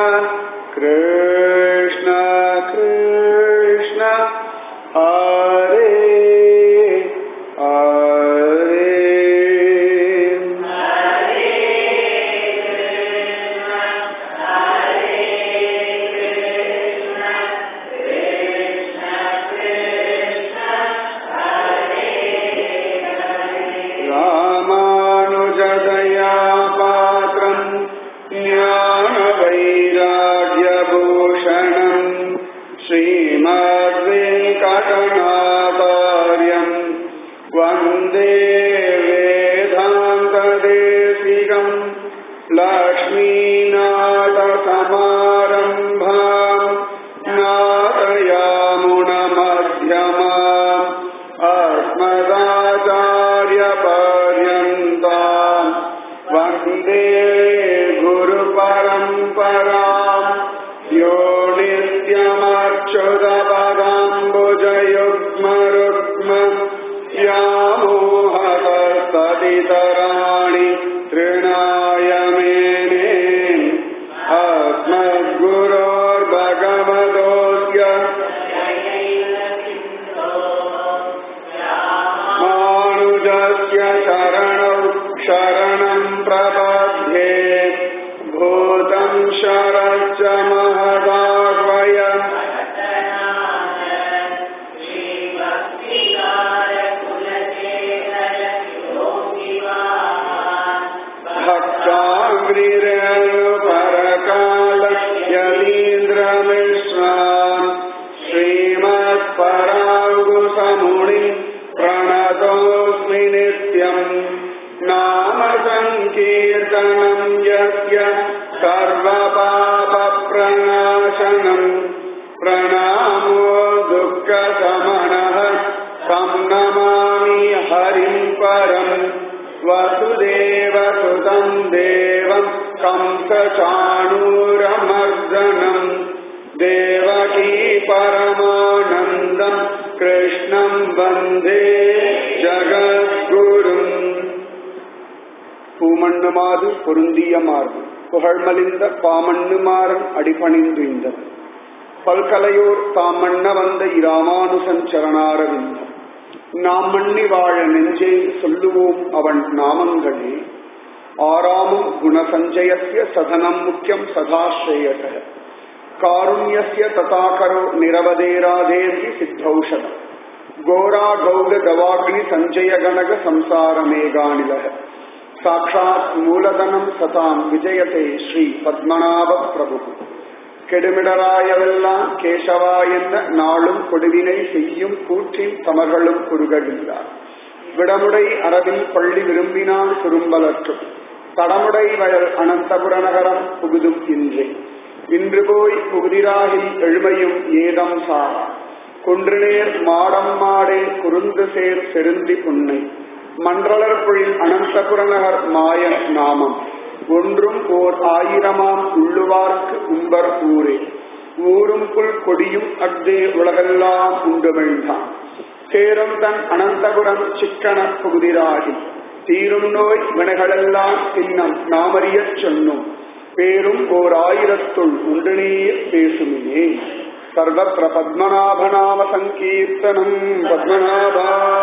कृष्ण कृष्ण हरे हरे रामानुजदया पात्रम् ज्ञानवैराग्यभूषणम् श्रीमद्वेङ्कटनाथार्यम् वन्दे वेदान्तदेशिकम् लक्ष्मीनाथसमारम्भाम् नाथयामुनमध्यमा अस्मदाचार्यपर्यन्ताम् वन्दे गुरुपरम्पराम् यो नित्यमक्षुतपदाम्बुजयुग्मरुग्म व्यामोहतस्तदितराणि तृणाय मेने अस्मद्गुरोर्भगवतोऽस्य मानुजस्य शरणौ शरणं प्रपद्ये भूतं शरश्च महदाह्वय भक्ताङ्ग्रिरेणुपरकाल यलीन्द्रमिश्रान् श्रीमत्पराङ्गुसमुनि प्रणतोऽस्मि नित्यम् नाम सङ्कीर्तनम् यस्य सर्वपापप्रणाशनम् प्रणामो दुःखशमनः तं नमामि हरिम् परम् वसुदेवसुतं देवं कंसचाणूरमर्दनम् देवकी परमानन्दम् कृष्णं वन्दे ஜகத்குரும் பூமண்ணுமாது பொருந்திய மார்பு புகழ்மலிந்த பாமண்ணுமாறன் அடிபணிந்து இந்தது பல்கலையோர் தாம் மண்ண வந்த இராமானுசன் சரணாரவிந்தம் நாம் மண்ணி வாழ நெஞ்சே சொல்லுவோம் அவன் நாமங்களே ஆறாமும் குணசஞ்சயஸ்ய சதனம் முக்கியம் சதாஸ்ரேயச காருண்யஸ்ய ததாகரோ நிரவதேராதேர்கி சித்தௌஷதம் கோரா கௌக தவாக்னி சஞ்சய கணக சம்சார மேகானிலக சாட்சாத் மூலதனம் சதாம் விஜயதே ஸ்ரீ பத்மநாப பிரபு கெடுமிடராயவெல்லாம் கேசவா என்ற நாளும் கொடுவினை செய்யும் கூற்றின் தமர்களும் குறுகடில்லார் விடமுடை அரவில் பள்ளி விரும்பினான் சுரும்பலற்றும் தடமுடை வயல் அனந்தபுர நகரம் புகுதும் இன்றே இன்று போய் புகுதிராகில் எழுமையும் ஏதம் சாரா குன்றுநேர் மாடம் மாடே குறுந்து சேர் செருந்தி புன்னை மன்றலர் பொழில் அனந்தபுரநகர் மாயன் நாமம் ஒன்றும் ஓர் ஆயிரமாம் உள்ளுவார்க்கு உம்பர் ஊரே ஊரும் புல் கொடியும் அக்தே உலகெல்லாம் உண்டு வேண்டாம் சேரும் தன் அனந்தபுரம் சிக்கன புகுதிராகி தீரும் நோய் வினைகளெல்லாம் சின்னம் நாமறியச் சொன்னோம் பேரும் ஓர் ஆயிரத்துள் உண்டு நீர் பேசுமினே सर्वत्र पद्मनाभनाम सङ्कीर्तनम् पद्मनाभा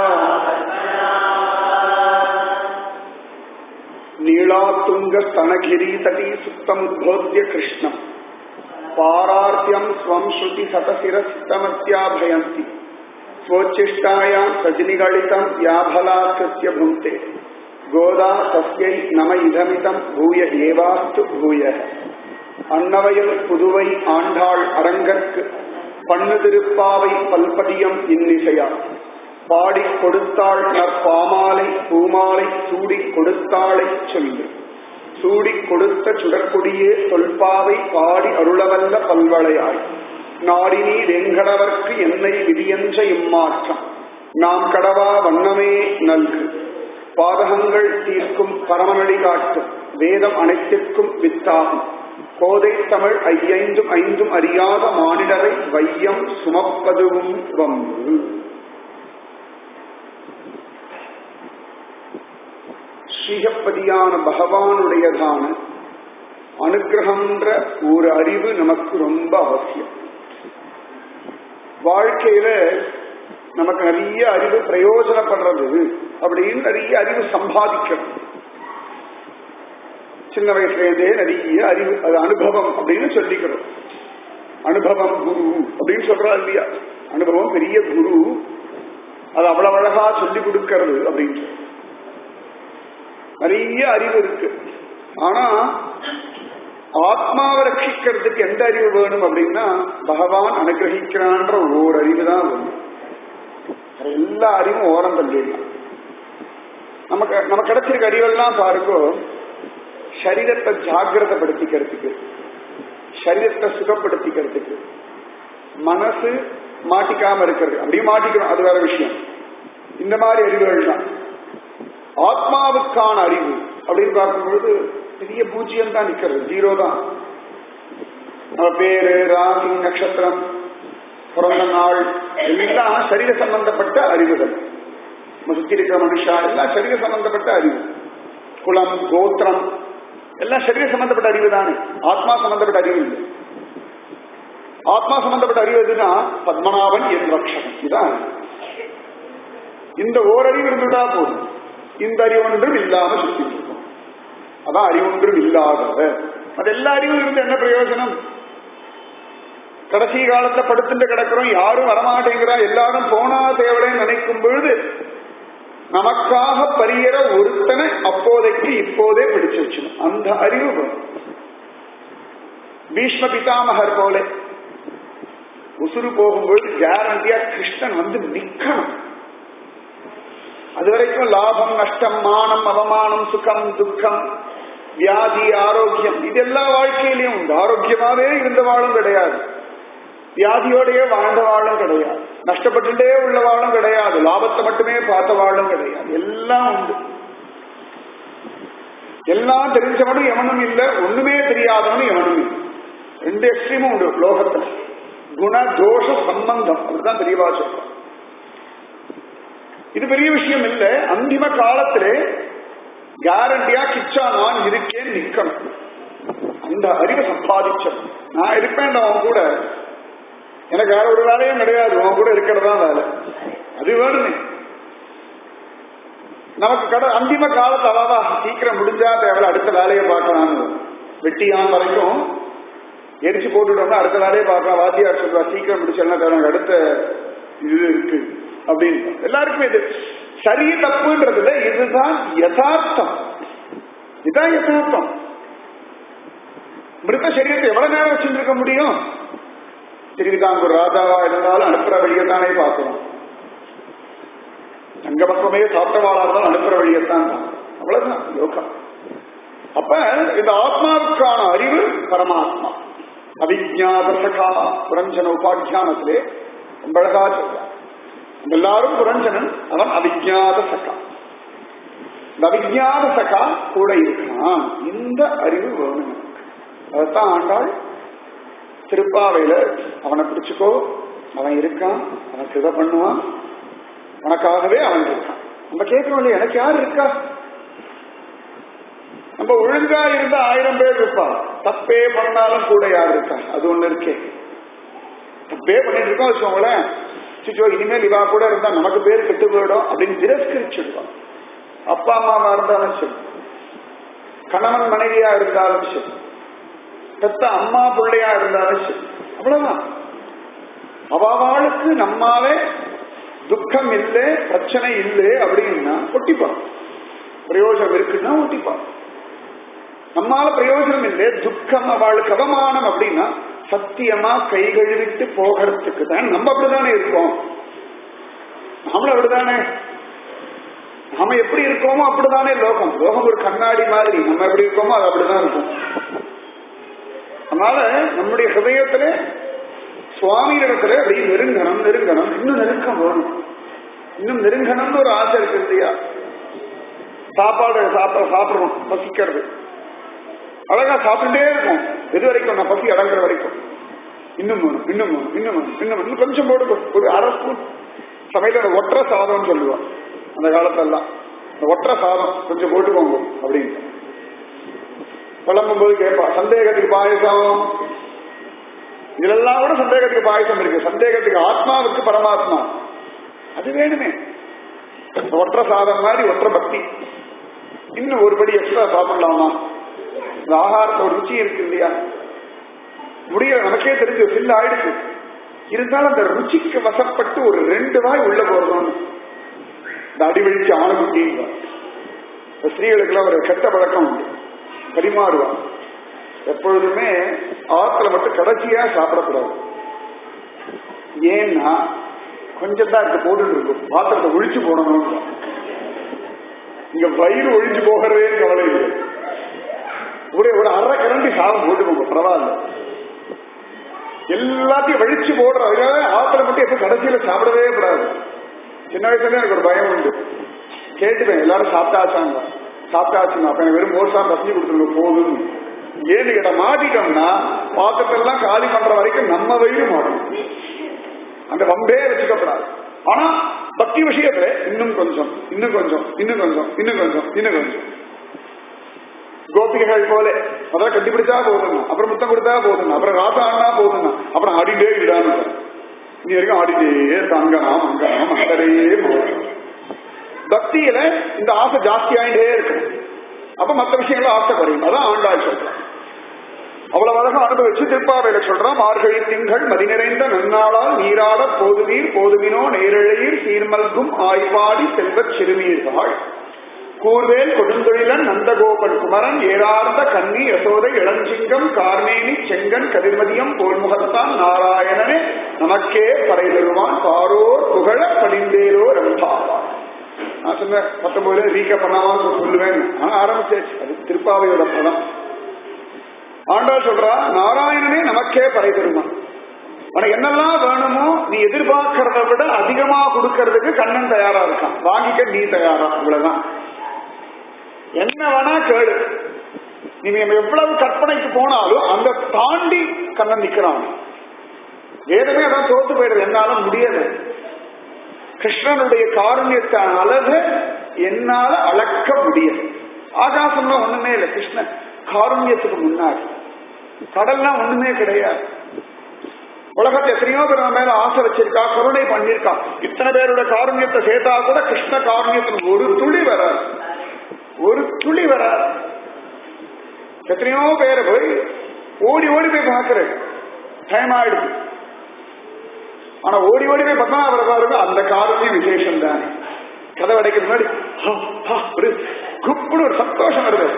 नीलातुङ्गस्तनगिरीतटी सुप्तमुद्बोध्य कृष्णम् पारार्त्यम् स्वम् श्रुति सतशिरसितमत्याभयन्ति स्वोच्छिष्टायाम् सजनिगलितम् व्याभलाकृत्य भुङ्क्ते गोदा तस्यै नम इदमिदम् भूय एवास्तु भूयः அன்னவயல் புதுவை ஆண்டாள் அரங்கற்கு பண்ணு திருப்பாவை பல்பதியம் இன்னிசையா பாடிக் கொடுத்தாள் நற்பாமாலை பூமாலை சூடிக் கொடுத்தாளை சொல்லு சூடிக் கொடுத்த சுடற்கொடியே தொல்பாவை பாடி அருளவல்ல பல்வளையாய் நாடினி வெங்கடவர்க்கு என்னை விதியென்ற இம்மாற்றம் நாம் கடவா வண்ணமே நல்கு பாதகங்கள் தீர்க்கும் பரமநடி காட்டும் வேதம் அனைத்திற்கும் வித்தாகும் கோதை தமிழ் ஐயைந்தும் ஐந்தும் அறியாத மானிடரை வையம் சுமப்பதுவும் வம்பு ஸ்ரீகப்பதியான பகவானுடையதான அனுகிரகம்ன்ற ஒரு அறிவு நமக்கு ரொம்ப அவசியம் வாழ்க்கையில நமக்கு நிறைய அறிவு பிரயோஜனப்படுறது அப்படின்னு நிறைய அறிவு சம்பாதிக்கணும் சின்ன வயசுலேருந்தே நிறைய அறிவு அது அனுபவம் அப்படின்னு சொல்லிக்கிறோம் அனுபவம் குரு அப்படின்னு சொல்றா இல்லையா அனுபவம் பெரிய குரு அது அவ்வளவு அழகா சொல்லி கொடுக்கிறது அப்படின்னு சொல்லி. நிறைய அறிவு இருக்கு ஆனா ஆத்மாவை ரட்சிக்கிறதுக்கு எந்த அறிவு வேணும் அப்படின்னா பகவான் அனுகிரகிக்கிறான்ற ஒரு அறிவு தான் வேணும் வேற எல்லா அறிவும் ஓரம் தள்ளிடலாம் நமக்கு நமக்கு கிடைச்சிருக்க அறிவெல்லாம் பாருங்க சரீரத்தை ஜாகிரதப்படுத்திக்கிறதுக்கு சரீரத்தை சுகப்படுத்திக்கிறதுக்கு மனசு மாட்டிக்காம இருக்கிறது அப்படியே மாட்டிக்கணும் அது வேற விஷயம் இந்த மாதிரி அறிவுகள் தான் ஆத்மாவுக்கான அறிவு அப்படின்னு பார்க்கும்பொழுது பெரிய பூஜ்ஜியம் தான் நிக்கிறது ஜீரோ தான் நம்ம பேரு ராசி நட்சத்திரம் பிறந்த நாள் எல்லாம் சரீர சம்பந்தப்பட்ட அறிவுகள் நம்ம சுத்தி இருக்கிற மனுஷா எல்லாம் சரீர சம்பந்தப்பட்ட அறிவு குலம் கோத்திரம் எல்லாம் சரீர சம்பந்தப்பட்ட அறிவு தானே ஆத்மா சம்பந்தப்பட்ட அறிவு இல்லை ஆத்மா சம்பந்தப்பட்ட அறிவு எதுனா பத்மநாபன் என் ரக்ஷகன் இதான் அறிவு. இந்த ஓரறிவு இருந்துட்டா போதும் இந்த அறிவு ஒன்றும் இல்லாம சுத்திட்டு இருக்கோம் அதான் அறிவு ஒன்றும் இல்லாதவ அது எல்லா அறிவும் இருந்து என்ன பிரயோஜனம் கடைசி காலத்துல படுத்துட்டு கிடக்கிறோம் யாரும் வரமாட்டேங்கிறா எல்லாரும் போனா தேவலைன்னு நினைக்கும் பொழுது நமக்காக பரியற ஒருத்தனை அப்போதைக்கு இப்போதே பிடிச்சு வச்சிடும் அந்த அறிவு வேணும். பீஷ்ம பிதாமகர் போல உசுறு போகும்போது கேரண்டியா கிருஷ்ணன் வந்து நிக்கணும் அது வரைக்கும் லாபம் நஷ்டம் மானம் அவமானம் சுகம் துக்கம் வியாதி ஆரோக்கியம் இது எல்லா வாழ்க்கையிலையும் உண்டு ஆரோக்கியமாவே இருந்த வாழும் கிடையாது வியாதியோடயே வாழ்ந்த வாழும் கிடையாது நஷ்டப்பட்டுட்டே உள்ள வாழும் கிடையாது லாபத்தை மட்டுமே பார்த்த வாழும் கிடையாது எல்லாம் உண்டு எல்லாம் தெரிஞ்சவனும் எவனும் இல்லை ஒண்ணுமே தெரியாதவனும் எவனும் இல்லை ரெண்டு எக்ஸ்ட்ரீமும் உண்டு லோகத்துல குண தோஷ சம்பந்தம் அதுதான் தெரியவா சொல்றோம் இது பெரிய விஷயம் இல்லை அந்திம காலத்திலே கேரண்டியா கிச்சா நான் இருக்கேன் நிக்கணும் அந்த அறிவை சம்பாதிச்சோம் நான் இருப்பேன் அவன் கூட எனக்கு வேற ஒரு வேலையும் கிடையாது உன் கூட இருக்கிறதா வேலை அது வேணுமே நமக்கு கட அந்திம காலத்து அவாவா சீக்கிரம் முடிஞ்சா தேவையில்ல அடுத்த வேலையை பார்க்கலாம்னு வெட்டியான் வரைக்கும் எரிச்சு போட்டுட்டோம்னா அடுத்த வேலையை பார்க்கலாம் வாத்தியார் சொல்லுவா சீக்கிரம் முடிச்சா தேவை அடுத்த இது இருக்கு அப்படின்னு எல்லாருக்குமே இது சரி தப்புன்றதுல இதுதான் யதார்த்தம் இதுதான் யதார்த்தம் மிருத சரீரத்தை எவ்வளவு நேரம் வச்சுட்டு இருக்க முடியும் திருவிதாங்கூர் ராஜாவா இருந்தாலும் அனுப்புற வழியை தானே பார்க்கணும் தங்க பக்கமே சாப்பிட்டவாளா இருந்தாலும் அனுப்புற வழியைத்தான் பார்க்கணும். அவ்வளவுதான் யோகம் அப்ப இந்த ஆத்மாவுக்கான அறிவு பரமாத்மா அவிஜாத சகா புரஞ்சன உபாத்தியானத்திலே ரொம்ப அழகா சொல்றார் எல்லாரும் புரஞ்சனன் அவன் அவிஜாத சகா இந்த அவிஜாத சகா கூட இருக்கான் இந்த அறிவு வேணும் நமக்கு. அதைத்தான் ஆண்டாள் திருப்பாவையில அவனை பிடிச்சுக்கோ அவன் இருக்கான் அவன் சிவ பண்ணுவான் உனக்காகவே அவன் இருக்கான் நம்ம கேட்கிறோம் இல்லையா எனக்கு யார் இருக்கா நம்ம ஒழுங்கா இருந்தா ஆயிரம் பேர் இருப்பா தப்பே பண்ணாலும் கூட யார் இருக்கா அது ஒண்ணு இருக்கே தப்பே பண்ணிட்டு இருக்கோம் வச்சுக்கோங்களேன் சிச்சோ இனிமேல் இவா கூட இருந்தா நமக்கு பேர் கெட்டு போயிடும் அப்படின்னு திரஸ்கரிச்சிடுவான் அப்பா அம்மாவா இருந்தாலும் சரி கணவன் மனைவியா இருந்தாலும் சரி பெத்த அம்மா பிள்ளையா இருந்தாலும் சரி அவ்வளவுதான் அவாவாளுக்கு நம்மாலே துக்கம் இல்லை பிரச்சனை இல்லை அப்படின்னா ஒட்டிப்பான் பிரயோஜனம் இருக்குன்னா ஒட்டிப்பான் நம்மால பிரயோஜனம் இல்லை துக்கம் அவளுக்கு அவமானம் அப்படின்னா சத்தியமா கை கழுவிட்டு போகிறதுக்கு தான் நம்ம அப்படிதானே இருக்கோம் நாமளும் அப்படிதானே நாம எப்படி இருக்கோமோ அப்படிதானே லோகம் லோகம் ஒரு கண்ணாடி மாதிரி நம்ம எப்படி இருக்கோமோ அது அப்படிதான் இருக்கும் அதனால நம்முடைய ஹிருதயத்துல சுவாமி இடத்துல அப்படி நெருங்கணும் நெருங்கணும் இன்னும் நெருக்கம் வேணும் இன்னும் நெருங்கணும்னு ஒரு ஆசை இருக்கு இல்லையா சாப்பாடு சாப்பிட சாப்பிடணும் பசிக்கிறது அழகா சாப்பிட்டுட்டே இருக்கும் எது வரைக்கும் நான் பசி அடங்குற வரைக்கும் இன்னும் வேணும் இன்னும் வேணும் இன்னும் வேணும் இன்னும் வேணும். இன்னும் கொஞ்சம் போடுங்க ஒரு அரை ஸ்பூன் சமையல ஒற்றை சாதம்னு சொல்லுவான் அந்த காலத்தெல்லாம் இந்த ஒற்றை சாதம் கொஞ்சம் போட்டுக்கோங்க அப்படின்னு புலம்பும் போது கேட்பா சந்தேகத்துக்கு பாயசம் இதெல்லாம் கூட சந்தேகத்துக்கு பாயசம் இருக்கு சந்தேகத்துக்கு ஆத்மாவுக்கு பரமாத்மா அது வேணுமே ஒற்ற சாதம் மாதிரி ஒற்ற பக்தி இன்னும் ஒரு படி எக்ஸ்ட்ரா சாப்பிடலாமா இந்த ஆகாரத்தை ஒரு ருச்சி இருக்கு இல்லையா முடியல நமக்கே தெரிஞ்சு ஃபில் ஆயிடுச்சு இருந்தாலும் அந்த ருச்சிக்கு வசப்பட்டு ஒரு ரெண்டு வாய் உள்ள போறதும் இந்த அடிவழிச்சு ஆணுக்குட்டின்னு இந்த ஸ்திரீகளுக்கெல்லாம் ஒரு கெட்ட பழக்கம் உண்டு பரிமாறுவா எப்பொழுதுமே ஆத்துல மட்டும் கடைசியா சாப்பிடக்கூடாது ஏன்னா கொஞ்சம் தான் இருக்கு போட்டுட்டு இருக்கும் பாத்திரத்தை ஒழிச்சு போடணும் இங்க வயிறு ஒழிஞ்சு போகிறதே கவலை இல்லை ஒரு ஒரு அரை கரண்டி சாதம் போட்டுக்கோங்க பரவாயில்ல எல்லாத்தையும் வழிச்சு போடுற அதனால ஆத்துல மட்டும் எப்ப கடைசியில சாப்பிடவே கூடாது சின்ன வயசுல எனக்கு ஒரு பயம் உண்டு கேட்டுப்பேன் எல்லாரும் சாப்பிட்டாச்சாங்க சாப்பிட்டாச்சுங்க அப்ப எனக்கு வெறும் மோசா பசங்க கொடுத்துருங்க போதும் ஏன்னு கேட்ட மாட்டிட்டோம்னா பாத்திரத்தெல்லாம் காலி பண்ற வரைக்கும் நம்ம வயிறு மாறும் அந்த வம்பே வச்சுக்கப்படாது ஆனா பக்தி விஷயத்துல இன்னும் கொஞ்சம் இன்னும் கொஞ்சம் இன்னும் கொஞ்சம் இன்னும் கொஞ்சம் இன்னும் கொஞ்சம் கோபிகைகள் போல அதான் கட்டிப்பிடிச்சா போதுங்க அப்புறம் முத்தம் கொடுத்தா போதுங்க அப்புறம் ராசா ஆடினா போதுங்க அப்புறம் ஆடிட்டே இடான்னு இனி வரைக்கும் ஆடிட்டே இருக்க அங்கனாம் அங்கனாம் அங்கரையே போதும் பக்தியில இந்த ஆசை ஜாஸ்தி ஆயிட்டே இருக்கு அப்ப மற்ற விஷயங்களும் ஆசை குறையும் அதான் ஆண்டாள் சொல்றான் அவ்வளவு அழகா அனுபவிச்சு திருப்பாவையில சொல்றான் மார்கழி திங்கள் மதி நிறைந்த நன்னாளால் நீராட போதுவீர் போதுவினோ நேரழையீர் சீர்மல்கும் ஆய்வாடி செல்வச் சிறுமீர்கள் கூர்வேல் கொடுந்தொழிலன் நந்தகோபன் குமரன் ஏறார்ந்த கன்னி யசோதை இளஞ்சிங்கம் கார்மேனி செங்கன் கதிர்மதியம் போல்முகத்தான் நாராயணனே நமக்கே பறை தருவான் பாரோர் புகழ படிந்தேரோ ரம்பாவான் நான் சொன்ன பத்தொன்பதுல ரீக்க பண்ணாமல் சொல்லுவேன் ஆனா ஆரம்பிச்சாச்சு அது திருப்பாவையோட படம் ஆண்டாள் சொல்றா நாராயணனே நமக்கே பறை தருவான் உனக்கு என்னெல்லாம் வேணுமோ நீ எதிர்பார்க்கறத விட அதிகமா கொடுக்கறதுக்கு கண்ணன் தயாரா இருக்கான் வாங்கிக்க நீ தயாரா இவ்வளவுதான் என்ன வேணா கேளு நீங்க எவ்வளவு கற்பனைக்கு போனாலும் அந்த தாண்டி கண்ணன் நிக்கிறான் வேதமே அதான் தோத்து போயிடுது என்னால முடியல கிருஷ்ணனுடைய காருண்யத்தை அளவு என்னால அளக்க முடியல ஆகாசம்லாம் ஒண்ணுமே இல்லை கிருஷ்ணன் காருண்யத்துக்கு முன்னாடி கடல்லாம் ஒண்ணுமே கிடையாது உலகத்தை எத்தனையோ பேர் நம்ம மேல ஆசை வச்சிருக்கா கருணை பண்ணிருக்கா இத்தனை பேரோட காருண்யத்தை சேர்த்தா கூட கிருஷ்ண காருண்யத்துக்கு ஒரு துளி வராது ஒரு துளி வராது எத்தனையோ பேரை போய் ஓடி ஓடி போய் பார்க்கிறேன் டைம் ஆயிடுது ஆனா ஓடி ஓடி போய் பத்மநாபர பாருங்க அந்த காரணம் விசேஷம் தானே கதை அடைக்கிற முன்னாடி ஹா, ஹா, ஒரு குப்புன்னு ஒரு சந்தோஷம் வருது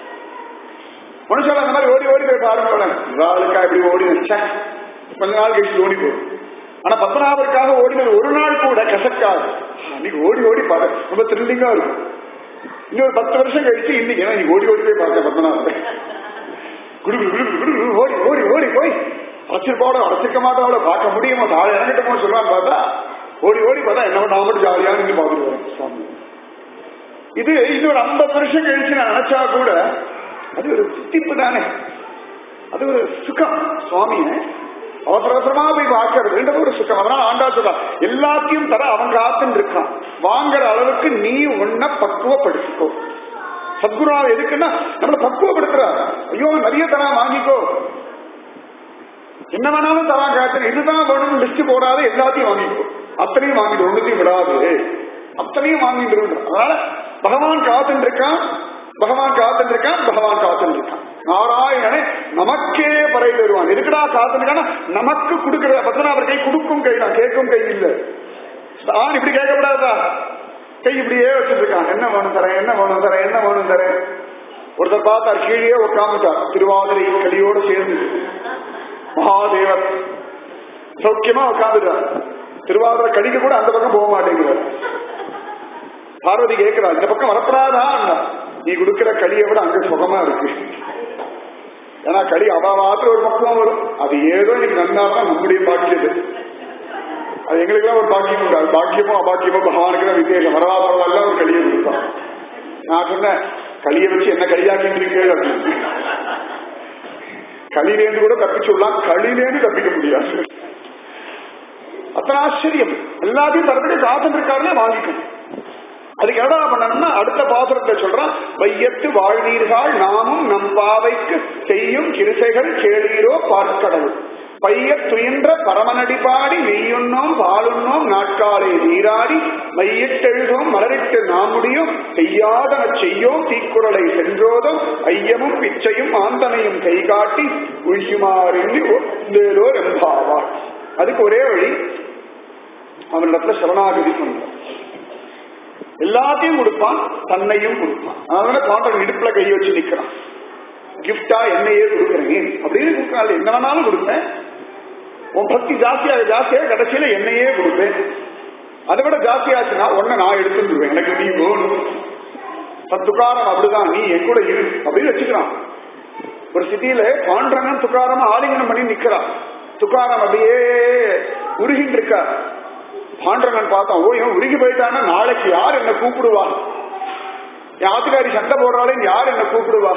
மனுஷால அந்த மாதிரி ஓடி ஓடி போய் பாருங்க இவாளுக்கா இப்படி ஓடி வச்சா கொஞ்ச நாள் கழிச்சு ஓடி போகும் ஆனா பத்மநாபருக்காக ஓடினது ஒரு நாள் கூட கசக்காது அன்னைக்கு ஓடி ஓடி பாரு ரொம்ப த்ரில்லிங்கா இருக்கும் இன்னொரு பத்து வருஷம் கழிச்சு இன்னைக்கு ஏன்னா நீ ஓடி ஓடி போய் பார்த்த பத்மநாபர் குடு குடு குடு குடு குடு ஓடி ஓடி ஓடி போய் அடைச்சிருப்பாவோட அடைச்சிருக்க மாட்டாவோட பார்க்க முடியுமா தாழ இறங்கிட்டோமோ சொல்லுவான்னு பார்த்தா ஓடி ஓடி பார்த்தா என்ன நான் மட்டும் ஜாலியா நின்று பார்த்துட்டு வரேன் சுவாமி இது இன்னொரு ஐம்பது வருஷம் கழிச்சு நான் நினைச்சா கூட அது ஒரு சித்திப்பு தானே அது ஒரு சுகம் சுவாமிய அவசர அவசரமா போய் பார்க்கறது ரெண்டு ஒரு சுகம் அதனால ஆண்டா சொல்றா எல்லாத்தையும் தர அவன் காத்துன்னு இருக்கான் வாங்குற அளவுக்கு நீ உன்னை பக்குவப்படுத்திக்கோ சத்குருவா எதுக்குன்னா நம்மளை பக்குவப்படுத்துற ஐயோ நிறைய தரா வாங்கிக்கோ என்ன வேணாலும் தரா காத்து இதுதான் வேணும்னு லிஸ்ட் போடாத எல்லாத்தையும் வாங்கிக்கோ அத்தனையும் வாங்கிட்டு ஒண்ணுத்தையும் விடாது அத்தனையும் வாங்கிட்டு அதனால பகவான் காத்துட்டு இருக்கான் பகவான் காத்துட்டு இருக்கான் பகவான் காத்துட்டு இருக்கான் நாராயணனே நமக்கே பறை தருவான் எதுக்குடா காத்துருக்கான நமக்கு கொடுக்கிற பத்மநாபர் கை கொடுக்கும் கை தான் கேட்கும் கை இல்ல தான் இப்படி கேட்கக்கூடாதா கை இப்படியே வச்சிருக்கான் என்ன வேணும் தரேன் என்ன வேணும் தரேன் என்ன வேணும் தரேன் ஒருத்தர் பார்த்தார் கீழே உட்காந்துட்டார் திருவாதிரை கலியோடு சேர்ந்து மகாதேவர் சௌக்கியமா உட்காந்துட்டார் திருவாதிரை கடிக்க கூட அந்த பக்கம் போக மாட்டேங்கிறார் பார்வதி கேட்கிறார் இந்த பக்கம் வரப்படாதா நீ கொடுக்கிற களியை விட அங்க சுகமா இருக்கு ஏன்னா களி அவ மாத்திரம் ஒரு பக்கம் வரும் அது ஏதோ இன்னைக்கு நன்னா தான் நம்முடைய பாக்கியது அது எங்களுக்கெல்லாம் ஒரு பாக்கியம் உண்டு அது பாக்கியமோ அபாக்கியமோ பகவானுக்கு தான் விசேஷம் வரலாறுலாம் ஒரு களியை கொடுத்தான் நான் சொன்னேன் களியை வச்சு என்ன களியாக்கிட்டு இருக்கேன் அப்படின்னு களியிலேருந்து கூட தப்பிச்சுடலாம் களியிலேருந்து தப்பிக்க முடியாது அத்தனை ஆச்சரியம் எல்லாத்தையும் தரப்படி காத்துட்டு இருக்காருன்னே வாங்கிக்கணும் அதுக்கு என்னடா பண்ணணும்னா அடுத்த பாசுரத்தை சொல்றான் வையத்து வாழ்வீர்கள் நாமும் நம் பாவைக்கு செய்யும் கிருசைகள் கேளீரோ பார்க்கடல் பைய துயின்ற பரமனடி பாடி மெய்யுண்ணோம் பாலுண்ணோம் நாட்காலை நீராடி மையிட்டெழுதோம் மலரிட்டு நாமுடியும் செய்யாதன செய்யோம் தீக்குறளை சென்றோதும் ஐயமும் பிச்சையும் ஆந்தனையும் கை காட்டி உழியுமாறெண்ணி ஒந்தேலோ ரெம்பாவார் அதுக்கு ஒரே வழி அவனிடத்துல சரணாகதி பண்றான் எல்லாத்தையும் கொடுப்பான் தன்னையும் கொடுப்பான் அதனால காண்டன் இடுப்புல கை வச்சு நிக்கிறான் கிஃப்டா என்னையே கொடுக்குறேன் அப்படின்னு கொடுக்கறாள் என்ன வேணாலும் கொடுப்பேன் உன் பக்தி ஜாஸ்தியாக ஜாஸ்தியாக கடைசியில என்னையே கொடுப்பேன் அதை விட ஜாஸ்தியாச்சுன்னா உன்னை நான் எடுத்துருவேன் எனக்கு நீ வேணும் துக்காரம் அப்படிதான் நீ என் கூட இரு அப்படின்னு வச்சுக்கிறான் ஒரு சிட்டியில பாண்டரங்கன் துக்காரமா ஆலிங்கனம் பண்ணி நிக்கிறான் துக்காரம் அப்படியே உருகிட்டு இருக்கா பாண்டரங்கன் பார்த்தான் ஓ இவன் உருகி போயிட்டான்னா நாளைக்கு யார் என்ன கூப்பிடுவா என் ஆத்துக்காரி சண்டை போடுறாளேன்னு யார் என்ன கூப்பிடுவா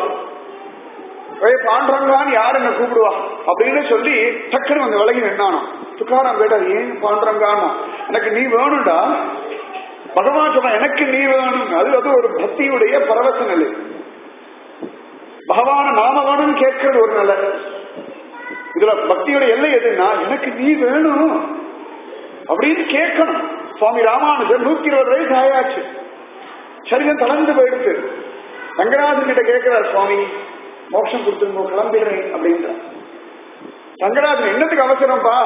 ஏய் பாண்டரங்கான்னு யார் என்ன கூப்பிடுவா அப்படின்னு சொல்லி டக்குனு வந்து விலகி நின்னானோ துக்காரம் கேட்டார் ஏன் பாண்டரங்கான்னா எனக்கு நீ வேணும்டா பகவான் சொன்ன எனக்கு நீ வேணும் அது அது ஒரு பக்தியுடைய பரவச நிலை பகவான நாம வேணும்னு கேட்கறது ஒரு நிலை இதுல பக்தியோட எல்லை எதுன்னா எனக்கு நீ வேணும் அப்படின்னு கேட்கணும் சுவாமி ராமானுஜர் நூத்தி இருபது வயசு ஆயாச்சு சரீரம் தளர்ந்து போயிடுச்சு ரங்கராஜன் கிட்ட கேட்கிறார் சுவாமி மோட்சம் கொடுத்துருங்க கிளம்பிடுறேன் அப்படின்ற ரங்கராஜன் என்னத்துக்கு அவசரம்ப்பா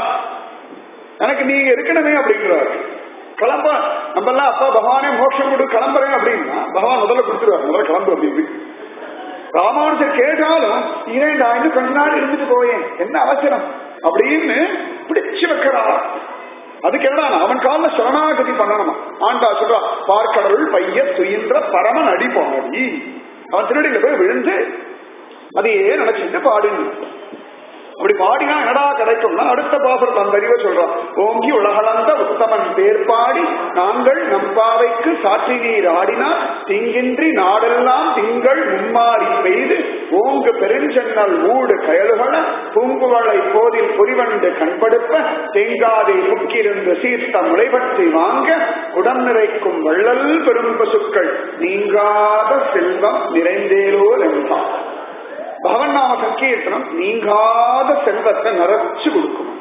எனக்கு நீங்க இருக்கணுமே அப்படிங்கிறார் கிளம்ப நம்ம எல்லாம் அப்பா பகவானே மோட்சம் கொடு கிளம்புறேன் அப்படின்னா பகவான் முதல்ல கொடுத்துருவார் முதல்ல கிளம்பு அப்படின்னு ராமானுஜர் கேட்டாலும் இரண்டா இன்னும் கொஞ்ச நாள் இருந்துட்டு போயேன் என்ன அவசரம் அப்படின்னு பிடிச்சு வைக்கிறார் அதுக்கு என்னடா அவன் காலில் சரணாகதி பண்ணணுமா ஆண்டா சொல்றா பார்க்கடவுள் பைய துயின்ற பரமன் அடிப்பாடி அவன் திருடியில போய் விழுந்து அதையே நினைச்சிட்டு பாடுங்க அப்படி பாடினா என்னடா கிடைக்கும்னா அடுத்த பாசுரம் அந்த அறிவை சொல்றான் ஓங்கி உலகளந்த உத்தமன் பேர் பாடி நாங்கள் நம்பாவைக்கு சாற்றி நீர் ஆடினா திங்கின்றி நாடெல்லாம் திங்கள் மும்மாறி பெய்து ஓங்கு பெருஞ்சென்னல் ஊடு கயலுகள பூங்குவளை போதில் பொறிவண்டு கண்படுப்ப தேங்காதை புக்கிருந்து சீர்த்த முளைபற்றி வாங்க உடன் நிறைக்கும் வள்ளல் பெரும் பசுக்கள் நீங்காத செல்வம் நிறைந்தேரோ என்றான் பகவன் நாம சங்கீர்த்தனம் நீங்காத செல்வத்தை நிறைச்சு கொடுக்கும்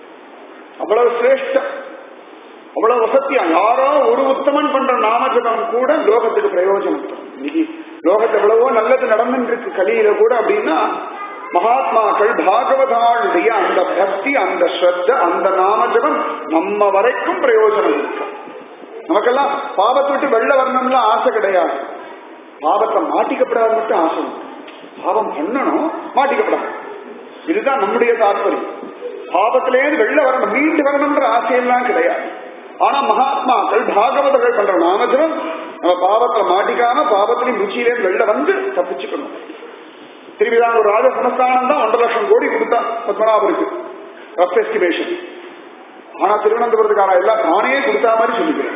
அவ்வளவு சிரேஷ்டம் அவ்வளவு வசத்தியம் யாரோ ஒரு உத்தமன் பண்ற நாமஜபம் கூட லோகத்துக்கு பிரயோஜனம் தரும். இன்னைக்கு லோகத்து எவ்வளவோ நல்லது நடந்துட்டு இருக்கு கலியில கூட அப்படின்னா மகாத்மாக்கள் பாகவதாளுடைய அந்த பக்தி அந்த ஸ்ரத்த அந்த நாமஜபம் நம்ம வரைக்கும் பிரயோஜனம் இருக்கு நமக்கெல்லாம் பாவத்தை விட்டு வெள்ள வரணும்ல ஆசை கிடையாது பாவத்தை மாட்டிக்கப்படாது மட்டும் ஆசை உண்டு. பாவம் பண்ணணும் மாட்டிக்கப்படாது இதுதான் நம்முடைய தாற்பயம் பாவத்திலேருந்து வெளில வரணும் மீண்டு வரணும்ன்ற ஆசையெல்லாம் கிடையாது ஆனா மகாத்மாக்கள் பாகவதர்கள் பண்ற நாமஜனம் நம்ம பாவத்துல மாட்டிக்காம பாவத்திலையும் ருச்சியிலேருந்து வெளில வந்து தப்பிச்சுக்கணும் திருவிதான் ஒரு ராஜ சமஸ்தானம் தான் ஒன்றரை லட்சம் கோடி கொடுத்தா பத்மநாபருக்கு ரஃப் எஸ்டிமேஷன் ஆனா திருவனந்தபுரத்துக்கான எல்லாம் நானே கொடுத்தா மாதிரி சொல்லிக்கிறேன்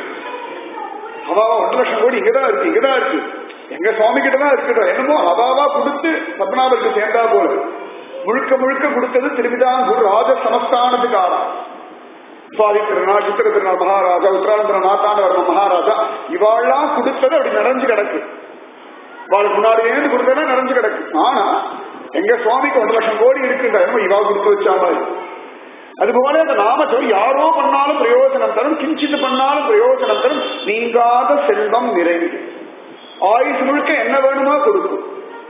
அவாவா ஒன்றரை லட்சம் கோடி இங்கதான் இருக்கு இங்கதான் இருக்கு எங்க சுவாமி கிட்ட தான் இருக்கட்டும் என்னமோ அவாவா கொடுத்து பத்மநாபருக்கு சேர்ந்தா போல முழுக்க முழுக்க கொடுத்தது திருவிதாங்கூர் ராஜ சமஸ்தானத்துக்காரன் சுவாதி திருநாள் சித்திர திருநாள் மகாராஜா உத்தராந்திர நாத்தாண்டவர்ம மகாராஜா இவாள்லாம் கொடுத்தது அப்படி நிறைஞ்சு கிடக்கு இவாளுக்கு முன்னாடி ஏந்து கொடுத்ததா நிறைஞ்சு கிடக்கு ஆனா எங்க சுவாமிக்கு ஒன்றரை லட்சம் கோடி இருக்குன்ற என்னமோ இவா கொடுத்து வச்சா மாதிரி அதுபோல அந்த நாமத்தை யாரோ பண்ணாலும் பிரயோஜனம் தரும் கிஞ்சித்து பண்ணாலும் பிரயோஜனம் தரும் நீங்காத செல்வம் நிறைந்து ஆயுஷ் முழுக்க என்ன வேணுமோ கொடுக்கும்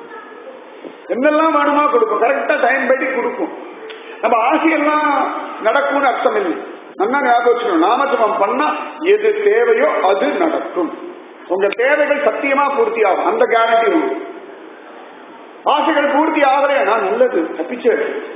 என்னெல்லாம் வேணுமோ கொடுக்கும் கரெக்டா டைம் படி கொடுக்கும் நம்ம ஆசையெல்லாம் நடக்கும்னு அர்த்தம் இல்லை நல்லா ஞாபகம் வச்சுக்கணும் நாமஜபம் பண்ணா எது தேவையோ அது நடக்கும் உங்க தேவைகள் சத்தியமா பூர்த்தி ஆகும் அந்த கேரண்டி உண்டு ஆசைகள் பூர்த்தி ஆகலையா நான் நல்லது தப்பிச்சு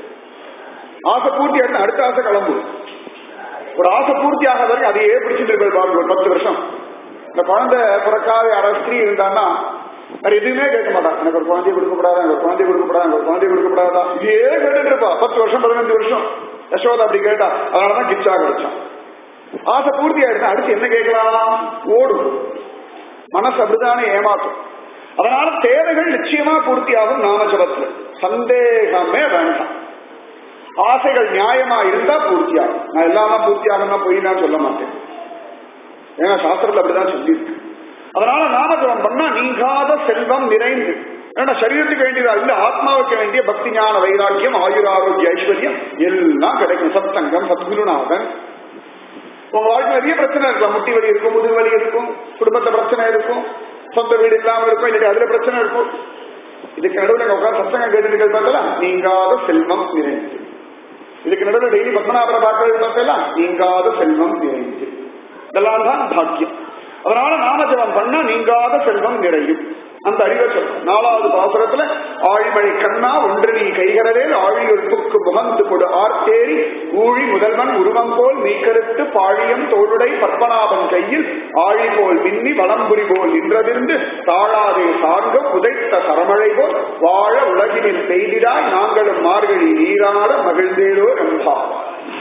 ஆசை பூர்த்தி ஆகிட்டு அடுத்த ஆசை கிளம்பும் ஒரு ஆசை பூர்த்தி ஆகாத வரைக்கும் அதையே பிடிச்சிட்டு இருப்பாரு பாருங்க ஒரு பத்து வருஷம் இந்த குழந்தை பிறக்காத யாராவது ஸ்திரீ இருந்தான்னா வேற எதுவுமே கேட்க மாட்டான் எனக்கு ஒரு குழந்தைய கொடுக்கப்படாதா எனக்கு ஒரு குழந்தைய கொடுக்கப்படாதா எனக்கு ஒரு குழந்தைய கொடுக்கப்படாதா இதே கேட்டுட்டு இருப்பா பத்து வருஷம் பதினஞ்சு வருஷம் யசோதா அப்படி கேட்டா அதனாலதான் கிச்சா கிடைச்சான் ஆசை பூர்த்தி ஆயிடுச்சு அடுத்து என்ன கேட்கலாம் ஓடும் மனசு அப்படித்தானே ஏமாற்றும் அதனால தேவைகள் நிச்சயமா பூர்த்தியாகும் நாமஜபத்துல சந்தேகமே வேண்டாம் ஆசைகள் நியாயமா இருந்தா பூர்த்தியாகும் நான் எல்லாமே பூர்த்தியாகும் போய் நான் சொல்ல மாட்டேன் ஏன்னா சாஸ்திரத்துல அப்படிதான் சொல்லியிருக்கு அதனால நாமஜபம் பண்ணா நீங்காத செல்வம் நிறைந்து ஏன்னா சரீரத்துக்கு வேண்டியதா இல்ல ஆத்மாவுக்கு வேண்டிய பக்தி ஞான வைராக்கியம் ஆயுர் ஆரோக்கிய ஐஸ்வர்யம் எல்லாம் கிடைக்கும் சத்சங்கம் சத்குருநாதன் உங்க வாழ்க்கை நிறைய பிரச்சனை இருக்கும் முட்டி வலி இருக்கும் முதுகு வலி இருக்கும் குடும்பத்துல பிரச்சனை இருக்கும் சொந்த வீடு இல்லாம இருக்கும் இல்லாட்டி அதுல பிரச்சனை இருக்கும் இதுக்கு நடுவில் உட்காந்து சத்தங்க கேட்டு பார்த்தல நீங்காத செல்வம் நிறைந்து இதுக்கு நடுவில் டெய்லி பத்மநாபரை பார்க்கறது பார்த்தல நீங்காத செல்வம் நிறைந்து இதெல்லாம் தான் பாக்கியம் அதனால நாமஜபம் பண்ணா நீங்காத செல்வம் நிறையும் அந்த அறிவை சொல்றோம் நாலாவது பாசுரத்துல ஆழிமழை கண்ணா ஒன்று நீ கைகரவே ஆழியொழுப்புக்கு முகந்து கொடு ஆர்த்தேரி ஊழி முதல்வன் உருவம் போல் மீக்கருத்து பாழியம் தோளுடை பத்மநாபன் கையில் ஆழி போல் மின்னி வளம்புரி போல் நின்றதிருந்து தாழாதே சார்ந்த உதைத்த சரமழை போல் வாழ உலகினில் பெய்திடாய் நாங்களும் மார்கழி நீராட மகிழ்ந்தேரோ என்பார்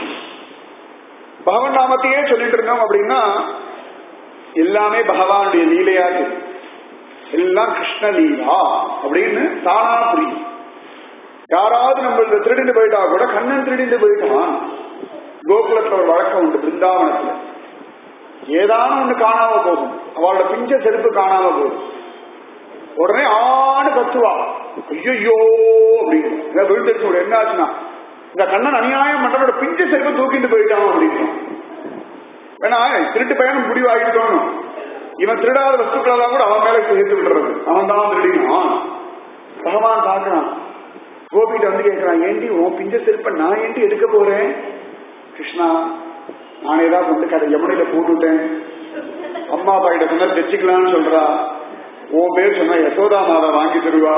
பகவன் நாமத்தையே சொல்லிட்டு இருந்தோம் அப்படின்னா எல்லாமே பகவானுடைய லீலையா தெரியும் எல்லாம் கிருஷ்ண லீலா அப்படின்னு தானா புரியும் யாராவது நம்மள திருடிந்து போயிட்டா கூட கண்ணன் திருடிந்து போயிட்டான் கோகுலத்துல ஒரு வழக்கம் உண்டு பிருந்தாவனத்துல ஏதான ஒண்ணு காணாம போகும் அவளோட பிஞ்ச செருப்பு காணாம போகும் உடனே ஆணு கத்துவா ஐயோ அப்படின்னு விழுந்துருச்சு என்ன ஆச்சுன்னா இந்த கண்ணன் அநியாயம் பண்றதோட பிஞ்ச செருப்பு தூக்கிட்டு போயிட்டான் அப்படின்னு ஏன்னா திருட்டு பயணம் முடிவாகிட்டோம் இவன் திருடாத வஸ்துக்களெல்லாம் கூட அவன் மேல சேர்த்து விடுறது அவன் தான் திருடினான் பகவான் பார்க்கறான் கோபிகிட்ட வந்து கேட்கிறான் ஏண்டி உன் பிஞ்ச செருப்ப நான் ஏண்டி எடுக்க போறேன் கிருஷ்ணா நானே தான் கொண்டு கடை யமுனையில போட்டுட்டேன் அம்மா அப்பா கிட்ட சொன்னா தைச்சுக்கலாம்னு சொல்றா உன் பேர் சொன்னா யசோதா மாதா வாங்கி தருவா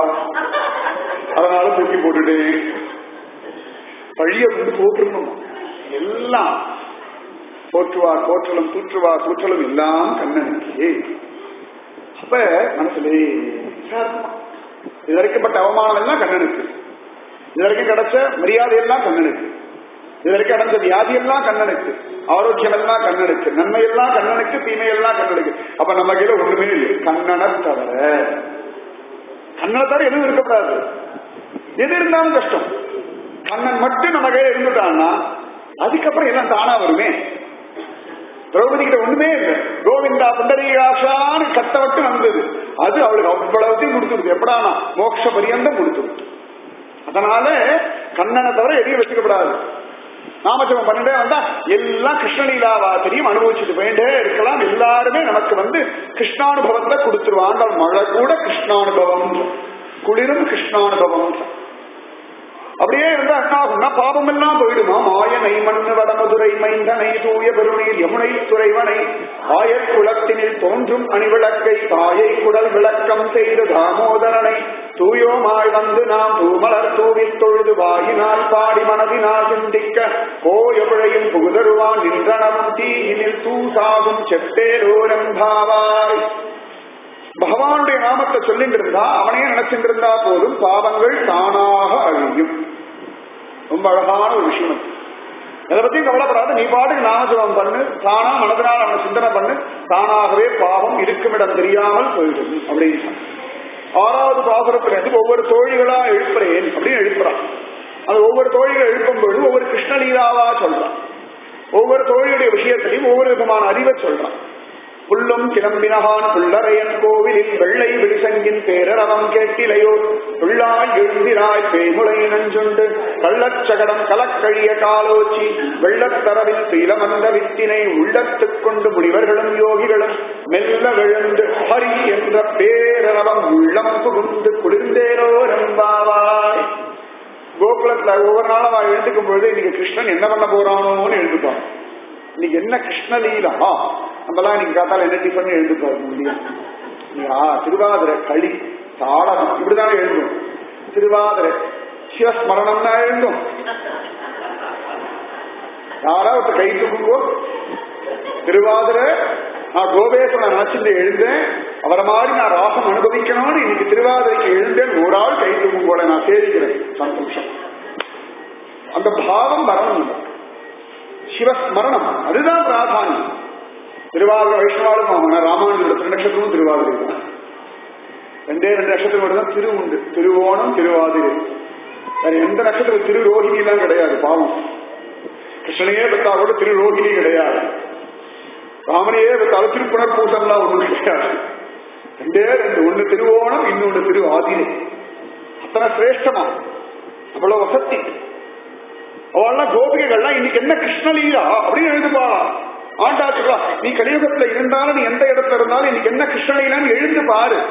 அதனால தூக்கி போட்டுட்டேன் பழிய கொண்டு போட்டுருணும் எல்லாம் போற்றுவார் போற்றலும் தூற்றுவார் தூற்றலும் எல்லாம் கண்ணனுக்கு அப்ப மனசுல இது வரைக்கப்பட்ட அவமானம் எல்லாம் கண்ணனுக்கு இது வரைக்கும் கிடைச்ச மரியாதை எல்லாம் கண்ணனுக்கு இது வரைக்கும் அடைஞ்ச வியாதி எல்லாம் கண்ணனுக்கு ஆரோக்கியம் எல்லாம் கண்ணனுக்கு நன்மை எல்லாம் கண்ணனுக்கு தீமை எல்லாம் கண்ணனுக்கு அப்ப நம்ம கையில ஒண்ணுமே இல்லை கண்ணனை தவிர கண்ணனை தவிர எதுவும் இருக்கக்கூடாது எது இருந்தாலும் கஷ்டம் கண்ணன் மட்டும் நம்ம கையில இருந்துட்டான்னா அதுக்கப்புறம் எல்லாம் தானா வருமே திரௌபதி கிட்ட ஒண்ணுமே இல்லை கோவிந்தா புண்டரீகாஷான்னு கத்த விட்டு வந்தது அது அவளுக்கு அவ்வளவுத்தையும் கொடுத்துருது எப்படானா மோட்ச பரியந்தம் கொடுத்துருது அதனால கண்ணனை தவிர எதையும் வச்சுக்கப்படாது நாமஜபம் பண்ணிட்டே வந்தா எல்லாம் கிருஷ்ணலீலாவா தெரியும் அனுபவிச்சுட்டு போயிட்டே இருக்கலாம் எல்லாருமே நமக்கு வந்து கிருஷ்ணானுபவத்தை கொடுத்துருவாங்க மழை கூட கிருஷ்ணானுபவம் குளிரும் கிருஷ்ணானுபவம் அப்படியே இருந்தா என்ன ஆகும்னா பாபம் எல்லாம் போயிடுமா மாயனை மண்ணு வடமதுரை மைந்தனை தூய பெருநீர் யமுனை துறைவனை ஆயர் குளத்தினில் தோன்றும் அணிவிளக்கை தாயை குடல் விளக்கம் செய்து தாமோதரனை தூயோமாய் வந்து நாம் தூமலர் தூவி தொழுது வாயினால் பாடி மனதினால் சிந்திக்க கோயபிழையும் புகுதருவான் நின்றனவும் தீயினில் தூசாகும் செப்பேரோரம்பாவாய் பகவானுடைய நாமத்தை சொல்லிட்டு இருந்தா அவனே நினைச்சிட்டு இருந்தா போதும் பாவங்கள் தானாக அழியும் ரொம்ப அழகான ஒரு விஷயம் எதை பத்தியும் கவலைப்படாத நீ பாட்டுக்கு நாமஜபம் பண்ணு தானா மனதினால் அவனை சிந்தனை பண்ணு தானாகவே பாவம் இருக்குமிடம் தெரியாமல் போயிடும் அப்படின்னு ஆறாவது பாசுரத்திலிருந்து ஒவ்வொரு தோழிகளா எழுப்புறேன் அப்படின்னு எழுப்புறான் அது ஒவ்வொரு தோழிகள் எழுப்பும் பொழுது ஒவ்வொரு கிருஷ்ணலீலாவா சொல்றான் ஒவ்வொரு தோழியுடைய விஷயத்திலையும் ஒவ்வொரு விதமான அறிவை சொல்றான் புல்லும் கிளம்பினகான் புல்லரையன் கோவிலில் வெள்ளை விழிசங்கின் பேரரவம் கேட்டிலையோ உள்ளாய் எழுந்திராய் பேமுளை நஞ்சுண்டு கள்ளச்சகடம் கலக்கழிய காலோச்சி வெள்ளத்தரவில் சீலமந்த வித்தினை உள்ளத்துக் கொண்டு முனிவர்களும் யோகிகளும் மெல்ல விழுந்து ஹரி என்ற பேரரவம் உள்ளம் புகுந்து குளிர்ந்தேரோ நம்பாவாய் கோகுலத்துல ஒவ்வொரு நாளும் அவன் எழுந்துக்கும் பொழுது இன்னைக்கு கிருஷ்ணன் என்ன பண்ண போறானோன்னு எழுந்துப்பான் இன்னைக்கு என்ன கிருஷ்ணலீலா நம்மலாம் இன்னைக்கு காத்தால என்ன டிஃபன் எழுந்துப்பாரு முடியும் ஆ திருவாதிரை களி தாளம் இப்படிதான் எழுதும் திருவாதிரை சிவஸ்மரணம் தான் எழுதும் யாராவது கை தூக்குங்கோ திருவாதிரை நான் கோபேஸ்வரனை நினைச்சிட்டு எழுந்தேன் அவரை மாதிரி நான் ராசம் அனுபவிக்கணும்னு இன்னைக்கு திருவாதிரைக்கு எழுந்தேன் ஒரு ஆள் கை தூக்கும் போல நான் சேரிக்கிறேன் சந்தோஷம் அந்த பாவம் வரணும் நமக்கு சிவஸ்மரணம் அதுதான் பிராதானியம் திருவாரூர் வைஷ்ணவாலும் ஆமாம் ராமானுஜோட திருநட்சத்திரமும் திருவாதிரை தான் ரெண்டே ரெண்டு நட்சத்திரம் மட்டும் தான் திரு உண்டு திருவோணம் திருவாதிரை வேற எந்த நட்சத்திரம் திரு ரோஹிணி எல்லாம் கிடையாது பாவம் கிருஷ்ணனையே பெற்றா கூட திரு ரோஹிணி கிடையாது ராமனையே பெற்றாலும் திருப்புணர் பூசம்லாம் ஒன்றும் கிடையாது ரெண்டே ரெண்டு ஒண்ணு திருவோணம் இன்னொன்னு திரு ஆதிரை அத்தனை சிரேஷ்டமா அவ்வளவு வசதி அவெல்லாம் கோபிகைகள்லாம் இன்னைக்கு என்ன கிருஷ்ணலீலா அப்படின்னு எழுதுப்பா ஆண்டாச்சுக்கா நீ கலியுகத்துல இருந்தாலும் நீ எந்த இடத்துல இருந்தாலும் இன்னைக்கு என்ன கிருஷ்ணலீலான்னு எழுந்து பாரு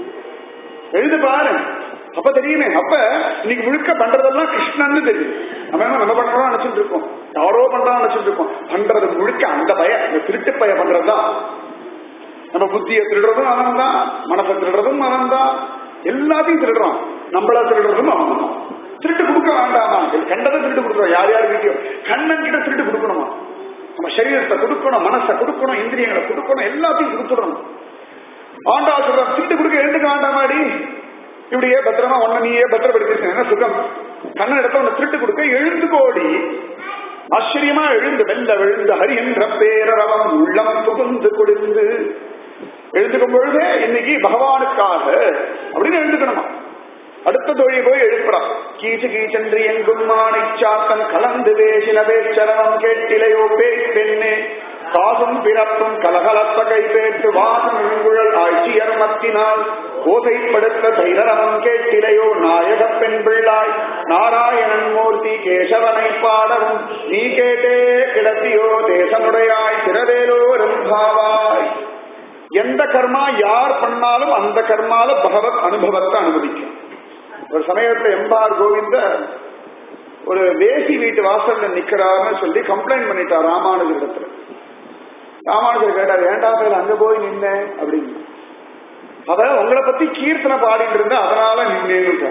எழுது பாரு அப்ப தெரியுமே அப்ப இன்னைக்கு முழுக்க பண்றதெல்லாம் கிருஷ்ணன்னு தெரியும் நம்ம என்ன நம்ம பண்றோம் நினைச்சிட்டு இருக்கோம் யாரோ பண்றோம் நினைச்சிட்டு இருக்கோம் பண்றது முழுக்க அந்த பய இந்த திருட்டு பய பண்றதுதான் நம்ம புத்தியை திருடுறதும் அவன் தான் மனசை திருடுறதும் அவன் தான் எல்லாத்தையும் திருடுறான் நம்மள திருடுறதும் அவன் தான் திருட்டு கொடுக்க வேண்டாமா கண்டதை திருட்டு கொடுக்குறோம் யார் யார் வீட்டையும் கண்ணன் கிட்ட திருட்டு கொடுக்கணுமா நம்ம சரீரத்தை கொடுக்கணும் மனசை கொடுக்கணும் இந்திரியங்களை கொடுக்கணும் எல்லாத்தையும் கொடுத்துடணும் ஆண்டா சொல்றான் திருட்டு கொடுக்க எழுந்துக்க வேண்டாமாடி இப்படியே பத்திரமா ஒன்ன நீயே பத்திரப்படுத்திருக்க சுகம் கண்ணன் இடத்த உன்னை திருட்டு கொடுக்க எழுந்து கோடி ஆச்சரியமா எழுந்து வெல்ல விழுந்து ஹரி என்ற பேரரவம் உள்ளம் புகுந்து குளிர்ந்து எழுந்துக்கும் பொழுதே இன்னைக்கு பகவானுக்காக அப்படின்னு எழுந்துக்கணுமா அடுத்த தொழில் போய் எழுப்புறான் கீச்சு கீச்சென்று எங்கும் மானை சாத்தன் கலந்து பேசின பேச்சரவம் கேட்டிலையோ பேய் பெண்ணே காசும் பிறப்பும் கலகலப்ப கைபேற்று வாசம் இங்குழல் ஆட்சியர் மத்தினால் ஓசைப்படுத்த தைரவம் கேட்டிலையோ நாயக பெண் பிள்ளாய் நாராயணன் மூர்த்தி கேசவனை பாடவும் நீ கேட்டே கிடத்தியோ தேசனுடையாய் திரவேலோரும் பாவாய் எந்த கர்மா யார் பண்ணாலும் அந்த கர்மால பகவத் அனுபவத்தை அனுமதிக்கும் ஒரு சமயத்துல எம்பார் கோவிந்த ஒரு வேசி வீட்டு வாசல்ல நிக்கிறாருன்னு சொல்லி கம்ப்ளைண்ட் பண்ணிட்டார் ராமானுஜர் இடத்துல ராமானுஜர் கேட்டார் ஏண்டா பேர் அங்க போய் நின்ன அப்படின்னு அத உங்களை பத்தி கீர்த்தனை பாடிட்டு இருந்த அதனால நின்னேன்னு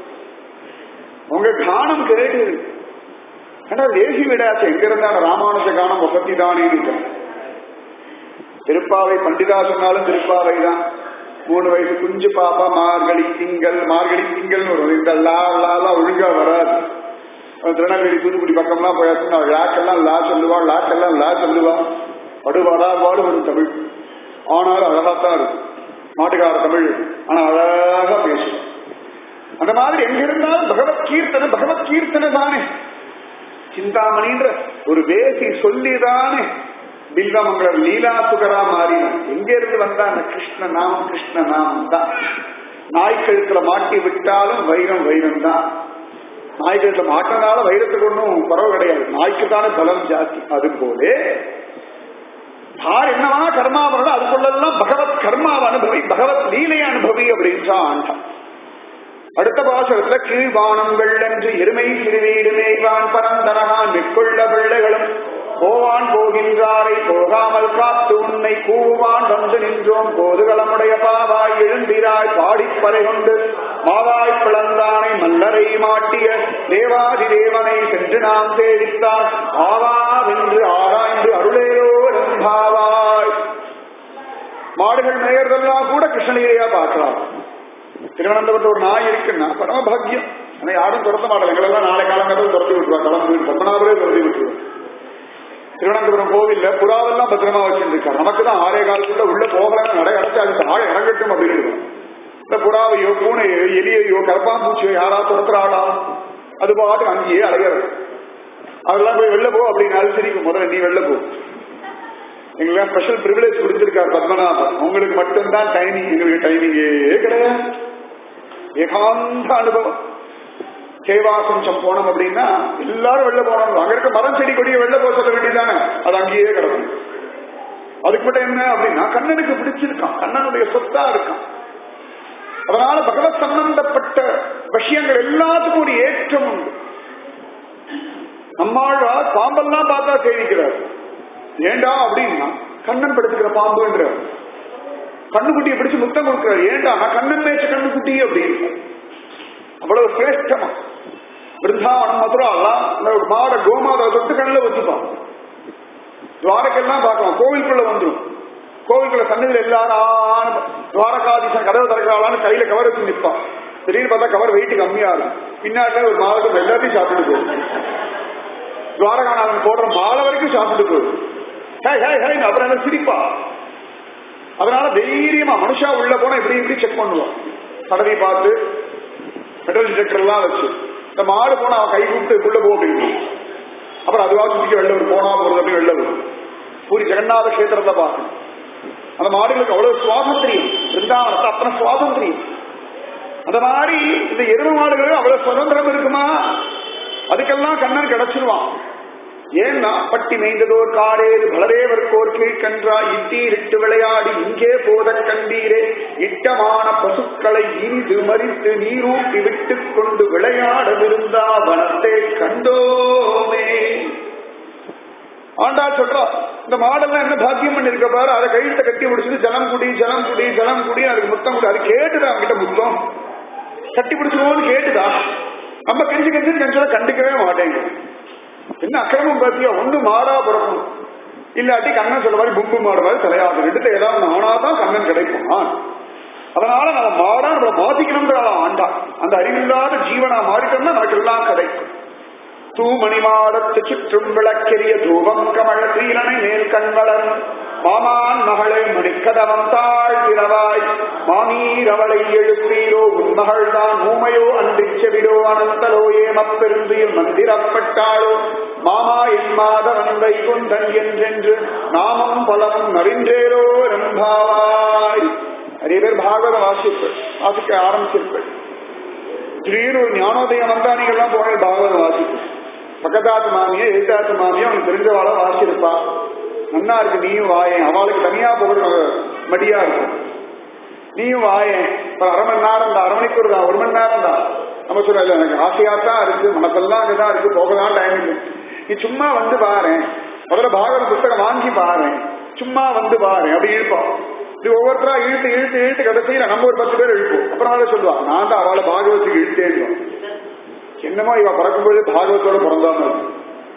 உங்க கானம் கேட்டு ஏன்னா வேசி வீடாச்சு எங்க இருந்தாலும் ராமானுஜ கானம் வசதி தானே திருப்பாவை பண்டிதா சொன்னாலும் திருப்பாவை தான் மூணு வயசு குஞ்சு பாப்பா மார்கழி திங்கள் மார்கழி திங்கள்னு வரும் இந்த லா லாலாம் ஒழுங்கா வராது திருநெல்வேலி தூத்துக்குடி பக்கம்லாம் போயாச்சுன்னா லாக்கெல்லாம் லா சொல்லுவா லாக்கெல்லாம் லா சொல்லுவா படுவாடா பாடு வரும் தமிழ் ஆனாலும் அழகாத்தான் இருக்கும் நாட்டுக்கார தமிழ் ஆனா அழகா பேசும் அந்த மாதிரி எங்க இருந்தாலும் பகவத் கீர்த்தனை பகவத் கீர்த்தனை தானே சிந்தாமணின்ற ஒரு வேசி சொல்லிதானே பில்வமங்கலம் லீலா சுகரா மாறினான் எங்க இருந்து வந்தா அந்த கிருஷ்ண நாமம் கிருஷ்ண நாமம் தான் நாய்க்கழுத்துல மாட்டி விட்டாலும் வைரம் வைரம் தான் நாய்க்கழுத்துல மாட்டினால வைரத்துக்கு ஒன்றும் குறவு கிடையாது நாய்க்கு தானே பலம் ஜாஸ்தி அது போல யார் என்னவா கர்மா வரணும் அதுக்குள்ளெல்லாம் பகவத் கர்மாவை அனுபவி பகவத் லீலை அனுபவி அப்படின்றா ஆண்டான் அடுத்த பாசகத்துல கீழ்வானம் வெள்ளென்று எருமை சிறுவீடு மேய்வான் பரந்தரகான் மிக்குள்ள பிள்ளைகளும் போவான் போகின்றாரை போகாமல் காத்து உன்னை கூவான் வந்து நின்றோம் கோதுகளமுடைய பாவாய் எழுந்திராய் பாடிப்பறை கொண்டு மாவாய் பிளந்தானை மல்லரை மாட்டிய தேவாதி தேவனை சென்று நாம் சேவித்தார் ஆவாவென்று ஆராய்ந்து அருளேரோ பாவாய் மாடுகள் மேயறதெல்லாம் கூட கிருஷ்ணலீலையா பார்க்கலாம் திருவனந்தபுரத்தில் ஒரு நாய் இருக்குன்னா பரமபாகியம் ஆனா யாரும் துரத்த மாட்டல எங்களெல்லாம் நாளை காலங்கிறது துரத்தி விட்டுருவா கிளம்பி பத்மநாபரே துரத்தி விட்டுருவோம் திருவனந்தபுரம் கோவில்ல புறாவெல்லாம் பத்திரமா வச்சிருக்காரு நமக்கு தான் ஆறே காலத்துல உள்ள போகலன்னு நடை அடைச்சு அது ஆழ இறங்கட்டும் அப்படின்னு இந்த புறாவையோ பூனையோ எலியையோ கரப்பாம்பூச்சியோ யாரா துரத்துறாளா அது பாட்டு அங்கேயே அலைகிறது அதெல்லாம் போய் வெளில போ அப்படின்னு சிரிக்கும் முதல்ல நீ வெளில போ எங்களுக்கு ஸ்பெஷல் ப்ரிவிலேஜ் கொடுத்திருக்காரு பத்மநாபன் உங்களுக்கு மட்டும்தான் டைமிங் எங்களுக்கு டைமிங்கே கிடையாது ஏகாந்த அனுபவம் சேவாசம்சம் போனோம் அப்படின்னா எல்லாரும் வெளில போனோம் அங்க இருக்க மரம் செடி கொடியை வெளில போக சொல்ல வேண்டியதானே அது அங்கேயே கிடக்கும் அதுக்கு மட்டும் என்ன அப்படின்னா கண்ணனுக்கு பிடிச்சிருக்கான் கண்ணனுடைய சொத்தா இருக்கான் அதனால பகவத் சம்பந்தப்பட்ட விஷயங்கள் எல்லாத்துக்கும் ஒரு ஏற்றம் உண்டு நம்மாழ்வார் பாம்பெல்லாம் பார்த்தா சேவிக்கிறார் ஏண்டா அப்படின்னா கண்ணன் படுத்துக்கிற பாம்புன்றார் கண்ணுக்குட்டியை பிடிச்சு முத்தம் கொடுக்கிறார் ஏண்டா நான் கண்ணன் மேய்ச்ச கண்ணுக்குட்டி அப்படின்னு அவ்வளவு சிரேஷ்டமா பிருந்தாவனம் மதுராலாம் இந்த ஒரு மாட கோமாதை தொட்டு கண்ணில் வச்சுப்பான் துவாரக்கெல்லாம் பார்க்கலாம் கோவிலுக்குள்ள வந்துடும் கோவிலுக்குள்ள சன்னதியில் எல்லாரும் ஆன துவாரகாதீசன் கதவு திறக்கிறாளான்னு கையில கவர் வச்சு நிற்பான் திடீர்னு பார்த்தா கவர் வெயிட் கம்மியா இருக்கும் பின்னாடி ஒரு மாதம் எல்லாத்தையும் சாப்பிட்டு போகும் துவாரகாநாதன் போடுற மாலை வரைக்கும் சாப்பிட்டு போகும் ஹே ஹே ஹே அப்புறம் என்ன சிரிப்பா அதனால தைரியமா மனுஷா உள்ள போனா இப்படி இப்படி செக் பண்ணுவோம் தடவி பார்த்து மெட்டல் டிடெக்டர் எல்லாம் வச்சு இந்த மாடு போனா அவன் கை கூப்பிட்டு உள்ள போ அப்படின்னு அப்புறம் அதுவா சுத்திக்க வெளில வரும் போனா போறது அப்படி வெளில வரும் பூரி ஜெகநாத கஷேத்திரத்தை பார்க்கணும் அந்த மாடுகளுக்கு அவ்வளவு சுவாதந்திரியம் பிருந்தாவனத்தை அத்தனை சுவாதந்திரியம் அந்த மாதிரி இந்த எரும மாடுகளுக்கு அவ்வளவு சுதந்திரம் இருக்குமா அதுக்கெல்லாம் கண்ணன் கிடைச்சிருவான் ஏன்னா பட்டி மேய்ந்ததோர் காரேறு பலதேவர்கோர் கீழ்கன்றா இட்டீரிட்டு விளையாடி இங்கே போத கண்டீரே இட்டமான பசுக்களை இனிது மறித்து நீரூட்டி விட்டுக் கொண்டு விளையாடவிருந்தா வனத்தை கண்டோமே ஆண்டா சொல்றா இந்த மாடெல்லாம் என்ன பாக்கியம் பண்ணிருக்க பாரு அதை கழுத்தை கட்டி பிடிச்சது ஜலம் குடி ஜலம் குடி ஜலம் குடி அதுக்கு முத்தம் குடி அது கேட்டுதா அவங்கிட்ட முத்தம் கட்டி பிடிச்சிருவோம்னு கேட்டுதா நம்ம கெஞ்சி கெஞ்சி கெஞ்சல கண்டுக்கவே மாட்டேங்க என்ன அக்கிரமம் பார்த்தியா ஒண்ணு மாடா பிறக்கும் இல்லாட்டி கண்ணன் சொல்ற மாதிரி பும்பு மாடு மாதிரி தலையாது ரெண்டுல ஏதாவது ஆனாதான் கண்ணன் கிடைக்கும் ஆண். அதனால நம்ம மாடா நம்ம மாத்திக்கணுங்கிற ஆண்டா அந்த அறிவில்லாத ஜீவனா மாறிட்டோம்னா நமக்கு எல்லாம் கிடைக்கும் தூமணி மாடத்து சுற்றும் விளக்கெரிய தூபம் கமழ தீரனை மேல் கண்வளர் மாமான் மகளை முடிக்கதவம் தாழ் திரவாய் மாமீர் அவளை எழுப்பீரோ உன்மகள் தான் ஊமையோ அன்றிச் செவிடோ அனந்தலோ ஏமப்பெருந்தியில் மந்திரப்பட்டாளோ மாமா என் மாதவன் வைகுந்தன் என்றென்று நாமம் பலமும் நறின்றேரோ ரம்பாவாய் நிறைய பேர் பாகவத வாசிப்பு வாசிக்க ஆரம்பிச்சிருப்பேன் திடீர்னு ஒரு ஞானோதயம் வந்தா நீங்க எல்லாம் போக பாகவதம் வாசிப்பு பக்கத்தாத்து மாமியோ எழுத்தாத்து மாமியோ அவனுக்கு தெரிஞ்சவாள வாசிருப்பா நன்னா இருக்கு நீயும் வாயேன் அவளுக்கு தனியா போகிற மடியா இருக்கும் நீயும் வாயேன் இப்ப அரை மணி நேரம் தான் அரை மணிக்கூர் தான் ஒரு மணி நேரம் தான் நம்ம சொல்ல இல்ல எனக்கு ஆசையா தான் இருக்கு மனசெல்லாம் அங்கதான் இருக்கு போகலாம் டைம் இல்லை நீ சும்மா வந்து பாரு முதல்ல பாகவத புத்தகம் வாங்கி பாரு சும்மா வந்து பாரு அப்படி இருப்போம் இது ஒவ்வொருத்தரா இழுத்து இழுத்து இழுத்து கடைசியில நம்ம ஒரு பத்து பேர் இழுப்போம் அப்புறம் அவளை சொல்லுவா நான் தான் அவளை பாகவத்துக்கு இழுத்தேன்னு என்னமோ இவ பிறக்கும்போது பாகவத்தோட பிறந்தாம இருக்கு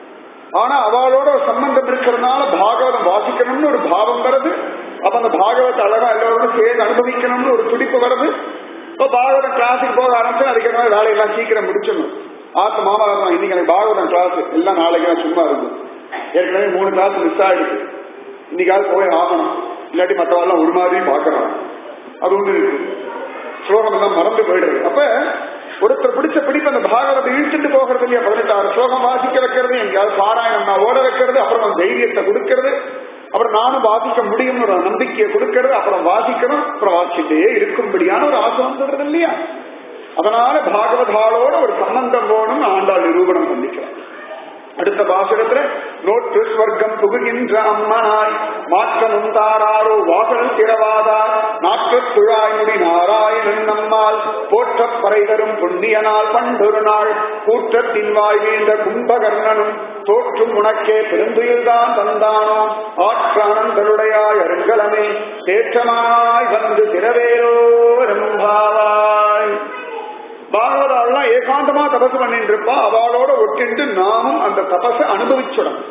ஆனா அவளோட ஒரு சம்பந்தம் இருக்கிறதுனால பாகவதம் வாசிக்கணும்னு ஒரு பாவம் வருது அப்ப அந்த பாகவத அழகா எல்லாரும் சேர்ந்து அனுபவிக்கணும்னு ஒரு துடிப்பு வருது இப்போ பாகவதம் கிளாஸுக்கு போக ஆரம்பிச்சு அதுக்கு மாதிரி வேலையெல்லாம் சீக்கிரம் முடிச்சிடணும் ஆத்து மாமரம் இன்னைக்கு எனக்கு பாகவதம் கிளாஸ் எல்லாம் நாளைக்கு நான் சும்மா இருக்கும் ஏற்கனவே மூணு கிளாஸ் மிஸ் ஆயிடுச்சு இன்னைக்காவது போய் ஆகணும் இல்லாட்டி மற்றவெல்லாம் ஒரு மாதிரி பாக்குறாங்க அது ஒண்ணு இருக்கு ஸ்லோகம் எல்லாம் மறந்து போயிடுது அப்ப ஒருத்தர் பிடிச்ச பிடிப்பு அந்த பாகவத்தை இழுத்துட்டு போகிறது இல்லையா பதினெட்டாறு ஸ்லோகம் வாசிக்க வைக்கிறது எங்கேயாவது பாராயணம் நான் ஓட வைக்கிறது அப்புறம் அந்த தைரியத்தை கொடுக்கிறது அப்புறம் நானும் வாசிக்க முடியும்னு ஒரு நம்பிக்கையை கொடுக்கிறது அப்புறம் வாசிக்கணும் அப்புறம் வாசிக்கிட்டே இருக்கும்படியான ஒரு ஆசை வந்துடுறது இல்லையா அதனால பாகவதாளோட ஒரு சம்பந்தம் போகணும்னு ஆண்டாள் நிரூபணம் பண்ணிக்கலாம் அடுத்த பாசுரத்துல நோற்று ஸ்வர்க்கம் புகுகின்ற அம்மனாய் மாற்றமும் தாராரோ வாசல் திறவாதார் நாற்றத் துழாய்முடி நாராயணன் நம்மால் போற்றப் பறை தரும் புண்ணியனால் பண்டொரு நாள் கூற்றத்தின் வாய் வீழ்ந்த கும்பகர்ணனும் தோற்றும் உனக்கே பெருந்துயில்தான் தந்தானோ ஆற்றானந்தருடையாய் அருங்கலமே தேற்றமாய் வந்து திரவேரோ ரம்பாவாய் பாகவதாலாம் ஏகாந்தமா தபசு பண்ணிட்டு இருப்பா அவளோட ஒட்டிண்டு நாமும் அந்த தபசை அனுபவிச்சிடணும்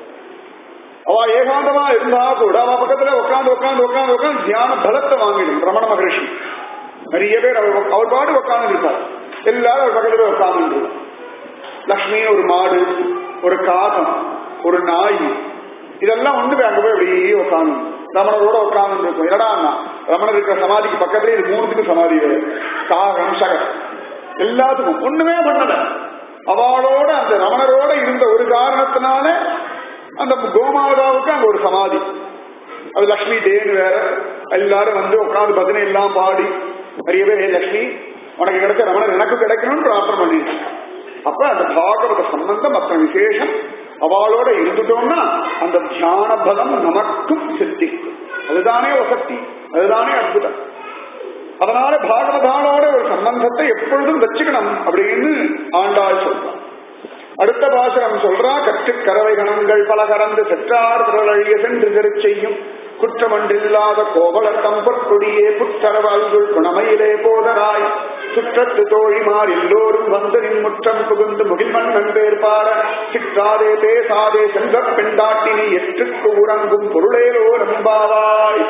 அவ ஏகாந்தமா இருந்தா கூட அவ பக்கத்துல உட்காந்து உட்காந்து உட்காந்து உட்காந்து தியான பலத்தை வாங்கிடும் ரமண மகரிஷி நிறைய பேர் அவர் அவர் பாடு உட்காந்து இருப்பார் எல்லாரும் அவர் பக்கத்துல உட்காந்து லக்ஷ்மி ஒரு மாடு ஒரு காகம் ஒரு நாய் இதெல்லாம் ஒண்ணு போய் அங்க போய் அப்படியே உட்காந்து ரமணரோட உட்காந்து இருக்கும் என்னடா ரமணர் இருக்கிற சமாதிக்கு பக்கத்துல இது மூணுத்துக்கு சமாதி வேறு காகம் சகர் எல்லாத்துக்கும் ஒண்ணுமே பண்ணல அவளோட அந்த ரமணரோட இருந்த ஒரு காரணத்தினால அந்த கோமாதாவுக்கு அங்க ஒரு சமாதி அது லக்ஷ்மி தேன்னு வேற எல்லாரும் வந்து உட்காந்து பஜனை எல்லாம் பாடி நிறைய பேர் "ஏ லக்ஷ்மி உனக்கு கிடைச்ச ரமணர் எனக்கு கிடைக்கணும்னு பிரார்த்தனை பண்ணிட்டு அப்ப அந்த பாகவத சம்பந்தம் அத்தனை விசேஷம் அவளோட இருந்துட்டோம்னா அந்த தியான பலம் நமக்கும் சித்திக்கும் அதுதானே வசக்தி அதுதானே அற்புதம் அதனால பாகவதானோட ஒரு சம்பந்தத்தை எப்பொழுதும் வச்சுக்கணும் அப்படின்னு ஆண்டாள் சொல்றான் அடுத்த பாசனம் சொல்றா கற்று கறவை கணங்கள் பல கறந்து செற்றார் திரளழிய சென்று செய்யும் குற்றமன்றில்லாத கோவலர் தம்பற்கொடியே புற்றரவாள்கள் குணமையிலே போதராய் சுற்றத்து தோழிமார் எல்லோரும் வந்து நின் முற்றம் புகுந்து முகில்மண் நண்பேர் பாட சிற்றாதே பேசாதே சென்ற பெண்டாட்டினி எற்றுக்கு உறங்கும் பொருளேலோ நம்பாவாய்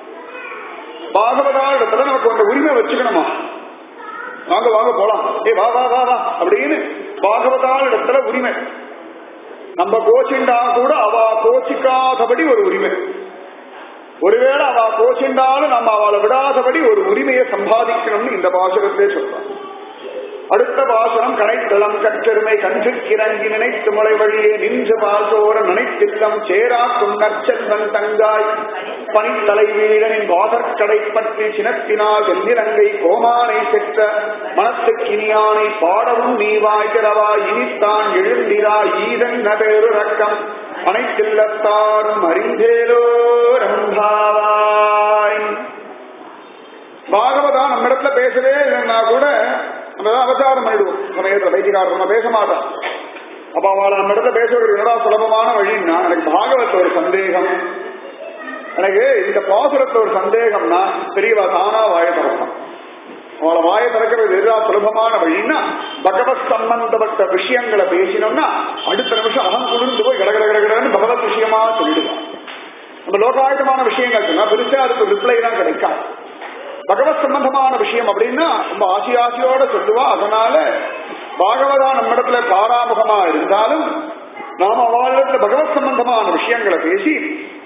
பாகவதா இடத்துல நமக்கு அந்த உரிமை வச்சுக்கணுமா வாங்க வாங்க போலாம் ஏ வா வா வா வா அப்படின்னு பாகவதா இடத்துல உரிமை நம்ம கோச்சிண்டா கூட அவ கோச்சிக்காதபடி ஒரு உரிமை ஒருவேளை அவ கோச்சிண்டாலும் நம்ம அவளை விடாதபடி ஒரு உரிமையை சம்பாதிக்கணும்னு இந்த பாசுரத்தை சொல்றான் அடுத்த பாசனம் கனைத்தளம் கற்றெருமை கன்று கிறங்கி நினைத்து முளை வழியே நின்று பாசோர நினைத்தில்லம் சேரா குன்னற்செல்வன் தங்காய் பனித்தலை வீரனின் வாசற்கடை பற்றி சினத்தினால் வெண்ணிலங்கை கோமானை பெற்ற மனத்துக்கினியானை பாடவும் நீ வாய்கிறவாய் இனித்தான் எழுந்திரா ஈதன் நபேரு ரக்கம் அனைத்தில்லத்தாரும் அறிந்தேலோ ரம்பாவாய் பாகவதா நம்ம இடத்துல பேசவே இல்லைன்னா கூட நம்ம தான் அவசாரம் பண்ணிடுவோம் சமயத்துல வைத்தியக்காரர் நம்ம பேச மாட்டோம் அப்ப அவளை நம்ம இடத்துல பேசுறது என்னடா சுலபமான வழின்னா எனக்கு பாகவத்துல ஒரு சந்தேகம் எனக்கு இந்த பாசுரத்துல ஒரு சந்தேகம்னா பெரியவா தானா வாய திறப்பான் அவளை வாய திறக்கிறது எதிராக சுலபமான வழின்னா பகவத் சம்பந்தப்பட்ட விஷயங்களை பேசினோம்னா அடுத்த நிமிஷம் அகம் குளிர்ந்து போய் கடகட கடகடன்னு பகவத் விஷயமா சொல்லிடுவான் நம்ம லோகாயுதமான விஷயங்கள் சொன்னா பெருசா அதுக்கு ரிப்ளை தான் கிடைக்காது பகவத் சம்பந்தமான விஷயம் அப்படின்னா ரொம்ப ஆசி ஆசையோட சொல்லுவா அதனால பாகவதா நம்மிடத்துல பாராமுகமா இருந்தாலும் நாம அவளிடத்துல பகவத் சம்பந்தமான விஷயங்களை பேசி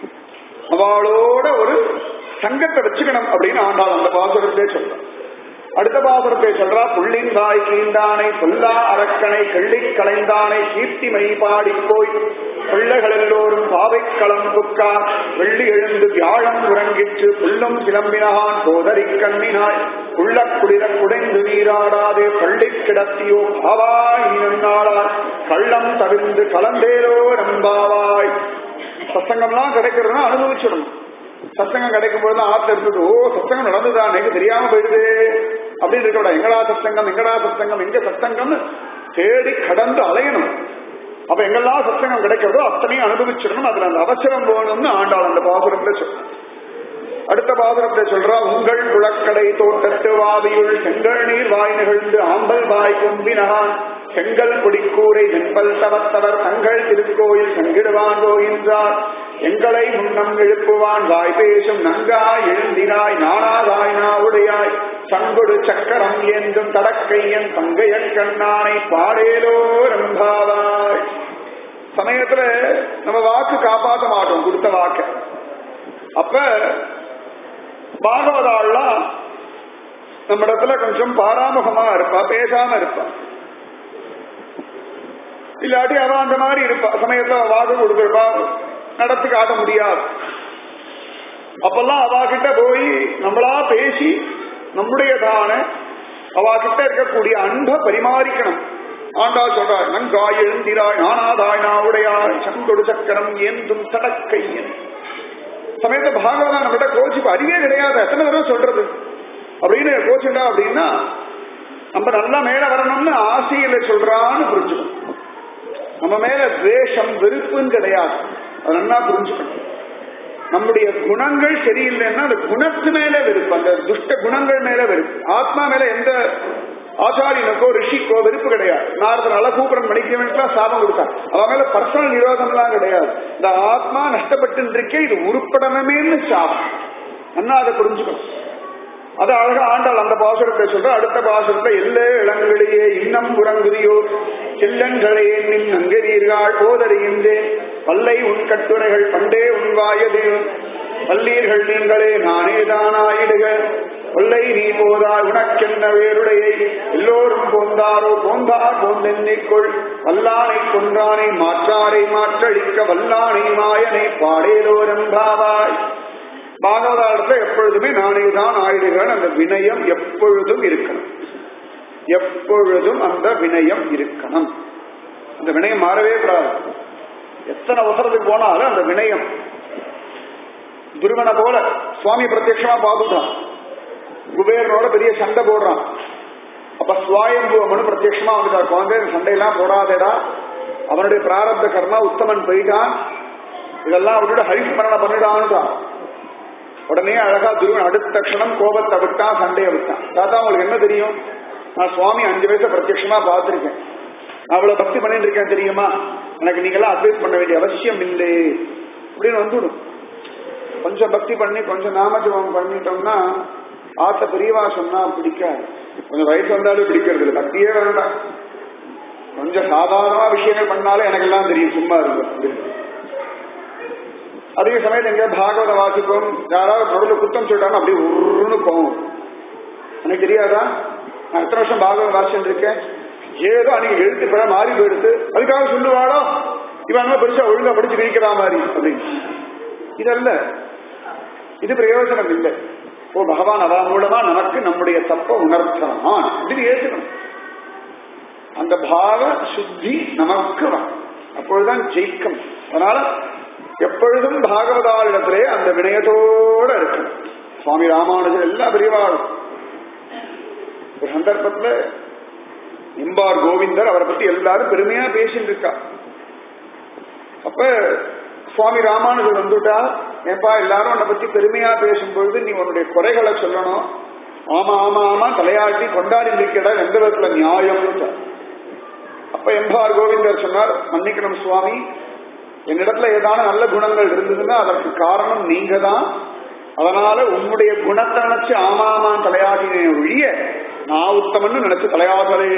அவளோட ஒரு சங்கத்தை வச்சுக்கணும் அப்படின்னு ஆண்டாள் அந்த பாசுரத்திலே சொல்றான் அடுத்த பாசுரத்தை சொல்றா புள்ளிந்தாய் கீண்டானை சொல்லா அரக்கனை கள்ளி களைந்தானை கீர்த்திமை பாடிப்போய் பிள்ளைகள் எல்லோரும் பாவைக்களம் புக்கா வெள்ளி எழுந்து வியாழம் உறங்கிற்று புல்லும் சிலம்பினான் சோதரி கண்ணினாய் உள்ள குளிர குடைந்து நீராடாதே பள்ளி கிடத்தியோ பாவாய் நின்னாளாய் கள்ளம் தவிர்ந்து கலந்தேரோ நம்பாவாய் சத்தங்கம்லாம் கிடைக்கிறதுனா அனுபவிச்சிடணும் சத்தங்கம் கிடைக்கும் போது ஆத்துல இருக்குது ஓ சத்தங்கம் நடந்துதான் எனக்கு தெரியாம போயிடுது அப்படின்னு இருக்க எங்கடா சத்தங்கம் எங்கடா சத்தங்கம் எங்க சத்தங்கம்னு தேடி கடந்து அலையணும் அப்ப எங்கெல்லாம் சத்தங்கம் கிடைக்கிறதோ அத்தனையும் அனுபவிச்சிடணும் அதுல அந்த அவசரம் போகணும்னு ஆண்டாள் அந்த பாசுரத்துல சொல்ற அடுத்த பாசுரத்தை சொல்றா உங்கள் குளக்கடை தோட்டத்து வாவியுள் செங்கல் நீர் வாய் நிகழ்ந்து ஆம்பல் வாய் கும்பினகான் செங்கல் குடிக்கூரை வெண்பல் தவத்தவர் தங்கள் திருக்கோயில் சங்கிடுவான் போகின்றார் எங்களை முன்னம் எழுப்புவான் வாய் பேசும் நங்காய் எழுந்தினாய் நானாதாய் நாவுடையாய் சங்கொடு சக்கரம் ஏந்தும் தடக்கையன் தங்கைய கண்ணானை பாடேலோ ரம்பாவாய் சமயத்துல நம்ம வாக்கு காப்பாற்ற மாட்டோம் கொடுத்த வாக்க அப்ப பாகவதாள்லாம் நம்ம இடத்துல கொஞ்சம் பாராமுகமா இருப்பா பேசாம இருப்பா இல்லாட்டி அவன் அந்த மாதிரி இருப்பா சமயத்துல வாக்கு கொடுத்திருப்பா நடத்தி காட்ட முடியாது அப்பெல்லாம் அவா கிட்ட போய் நம்மளா பேசி நம்முடையதான அவா கிட்ட இருக்கக்கூடிய அன்பை பரிமாறிக்கணும் ஆண்டா சொல்றார் நங்காய் எழுந்திராய் நானாதாய் நாவுடையாய் சங்கொடு சக்கரம் ஏந்தும் தடக்கையன் சமயத்தை பாகவதா நம்மகிட்ட கோச்சிப்பு அறிவே கிடையாது எத்தனை தடவை சொல்றது அப்படின்னு கோச்சுண்டா அப்படின்னா நம்ம நல்லா மேல வரணும்னு ஆசையில சொல்றான்னு புரிஞ்சுக்கணும் நம்ம மேல துவேஷம் வெறுப்புன்னு கிடையாது அது நல்லா புரிஞ்சுக்கணும் நம்முடைய குணங்கள் சரியில்லைன்னா அந்த குணத்து மேல வெறுப்பு அந்த துஷ்ட குணங்கள் மேல வெறுப்பு ஆத்மா மேல எந்த ஆச்சாரியனுக்கோ ரிஷிக்கோ வெறுப்பு கிடையாது நாரதர் அழகூபுரம் மணிக்கவனுக்குலாம் சாபம் கொடுத்தார் அவன் மேல பர்சனல் நிரோதம்லாம் கிடையாது இந்த ஆத்மா நஷ்டப்பட்டு இருக்கே இது உருப்படணுமேன்னு சாபம் அண்ணா அதை புரிஞ்சுக்கணும் அது அழகா ஆண்டாள் அந்த பாசுரத்தை சொல்ற அடுத்த பாசுரத்தை எல்லே இளங்களிலேயே இன்னம் உறங்குதியோ செல்லன்களையே நின் அங்கரீர்கள் போதறிகின்றேன் பல்லை உன் கட்டுரைகள் பண்டே உன் வாயது பல்லீர்கள் நீங்களே நானே தானாயிடுக கொல்லை நீ போதாய் உனக்கென்ன வேருடையை எல்லோரும் போந்தாரோ போந்தார் போந்தென்னிக்கொள் வல்லானை கொன்றானை மாற்றாரை மாற்றழிக்க வல்லானை மாயனை பாடேலோரம்பாவாய் பாகவதாரத்துல எப்பொழுதுமே நானே தான் ஆயிடுகிறேன் அந்த வினயம் எப்பொழுதும் இருக்கணும் எப்பொழுதும் அந்த வினயம் இருக்கணும் அந்த வினயம் மாறவே கூடாது எத்தனை அவசரத்துக்கு போனாலும் அந்த வினயம் துருவனை போல சுவாமி பிரத்யட்சமா பார்த்துட்டான் குபேரனோட பெரிய சண்டை போடுறான் அப்ப சுவாயம்புவமனு பிரத்யட்சமா வந்துட்டார் குழந்தை சண்டையெல்லாம் போடாதேடா அவனுடைய பிராரப்த கர்மா உத்தமன் போயிட்டான் இதெல்லாம் அவனோட ஹரிஸ்மரணை பண்ணிடான்னுட்டான் உடனே அழகா துருவன் அடுத்த க்ஷணம் கோபத்தை விட்டான் சண்டையை விட்டான் தாத்தா உங்களுக்கு என்ன தெரியும் நான் சுவாமி அஞ்சு வயசு பிரத்யட்சமா பார்த்திருக்கேன் நான் அவ்வளவு பக்தி பண்ணிட்டு இருக்கேன் தெரியுமா எனக்கு நீங்களாம் அட்வைஸ் பண்ண வேண்டிய அவசியம் இல்லை அப்படின்னு வந்துடும் கொஞ்சம் பக்தி பண்ணி கொஞ்சம் நாமஜபம் பண்ணிட்டோம்னா ஆத்த பெரியவா சொன்னா பிடிக்காது கொஞ்சம் வயசு வந்தாலும் பிடிக்கிறது இல்லை பக்தியே வேண்டாம் கொஞ்சம் சாதாரண விஷயங்கள் பண்ணாலே எனக்கு எல்லாம் தெரியும் சும்மா இருக்கும் அதே சமயத்தில் எங்க பாகவத வாசிப்போம் யாராவது நடுவில் குத்தம் சொல்லிட்டாங்க அப்படியே உருன்னு போகும் எனக்கு தெரியாதா நான் எத்தனை வருஷம் பாகவத வாசிச்சுட்டு இருக்கேன் ஏதோ அன்னைக்கு எழுத்து பிற மாறி போயிடுது அதுக்காக சொல்லுவாடோ இவன் பெருசா ஒழுங்கா படிச்சு கிழிக்கிறா மாதிரி அப்படின்னு இதல்ல இது பிரயோஜனம் இல்லை ஓ பகவான் அவா மூலமா நமக்கு நம்முடைய தப்ப உணர்த்தலாம் அப்படின்னு ஏற்றுக்கணும் அந்த பாவ சுத்தி நமக்கு வரும் அப்பொழுதுதான் ஜெயிக்கும் அதனால எப்பொழுதும் பாகவதாரிடத்திலே அந்த வினயத்தோட இருக்கணும் சுவாமி ராமானுஜர் எல்லா பெரியவாளும் ஒரு சந்தர்ப்பத்துல எம்பார் கோவிந்தர் அவரை பத்தி எல்லாரும் பெருமையா பேசிட்டு இருக்கா அப்ப சுவாமி ராமானுஜர் வந்துட்டா ஏப்பா எல்லாரும் உன்னை பத்தி பெருமையா பேசும்பொழுது நீ உன்னுடைய குறைகளை சொல்லணும் ஆமா ஆமா ஆமா தலையாட்டி கொண்டாடி நிற்கிற எந்த விதத்துல நியாயம் அப்ப எம்பார் கோவிந்தர் சொன்னார் மன்னிக்கணும் சுவாமி என்னிடத்துல ஏதான நல்ல குணங்கள் இருந்ததுன்னா அதற்கு காரணம் நீங்க தான் அதனால உன்னுடைய குணத்தை நினைச்சு ஆமா ஆமா தலையாடினே ஒழிய நான் உத்தமன்னு நினைச்சு தலையாடலே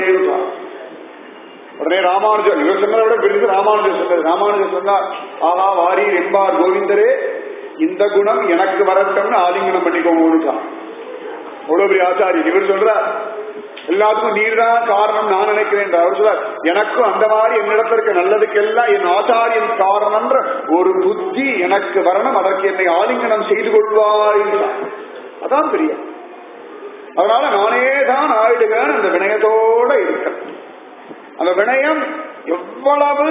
உடனே ராமானுஜர் இவர் சொன்னதை விட பெருசு ராமானுஜர் சொன்னது ராமானுஜர் சொன்னார் ஆஹா வாரீர் என்பார் கோவிந்தரே இந்த குணம் எனக்கு வரட்டும்னு ஆலிங்கனம் பண்ணிக்கோங்க அவ்வளவு பெரிய ஆச்சாரியர் இவர் சொல்றார் எல்லாத்துக்கும் நீர் தான் காரணம் நான் நினைக்கிறேன் அவர் சொல்றார் எனக்கும் அந்த மாதிரி என்னிடத்துல இருக்க நல்லதுக்கெல்லாம் என் ஆச்சாரியன் காரணம்ன்ற ஒரு புத்தி எனக்கு வரணும் அதற்கு என்னை ஆலிங்கனம் செய்து கொள்வாய் அதான் பெரிய அதனால நானே தான் ஆயிடுவேன் அந்த வினயத்தோட இருக்க அந்த வினயம் எவ்வளவு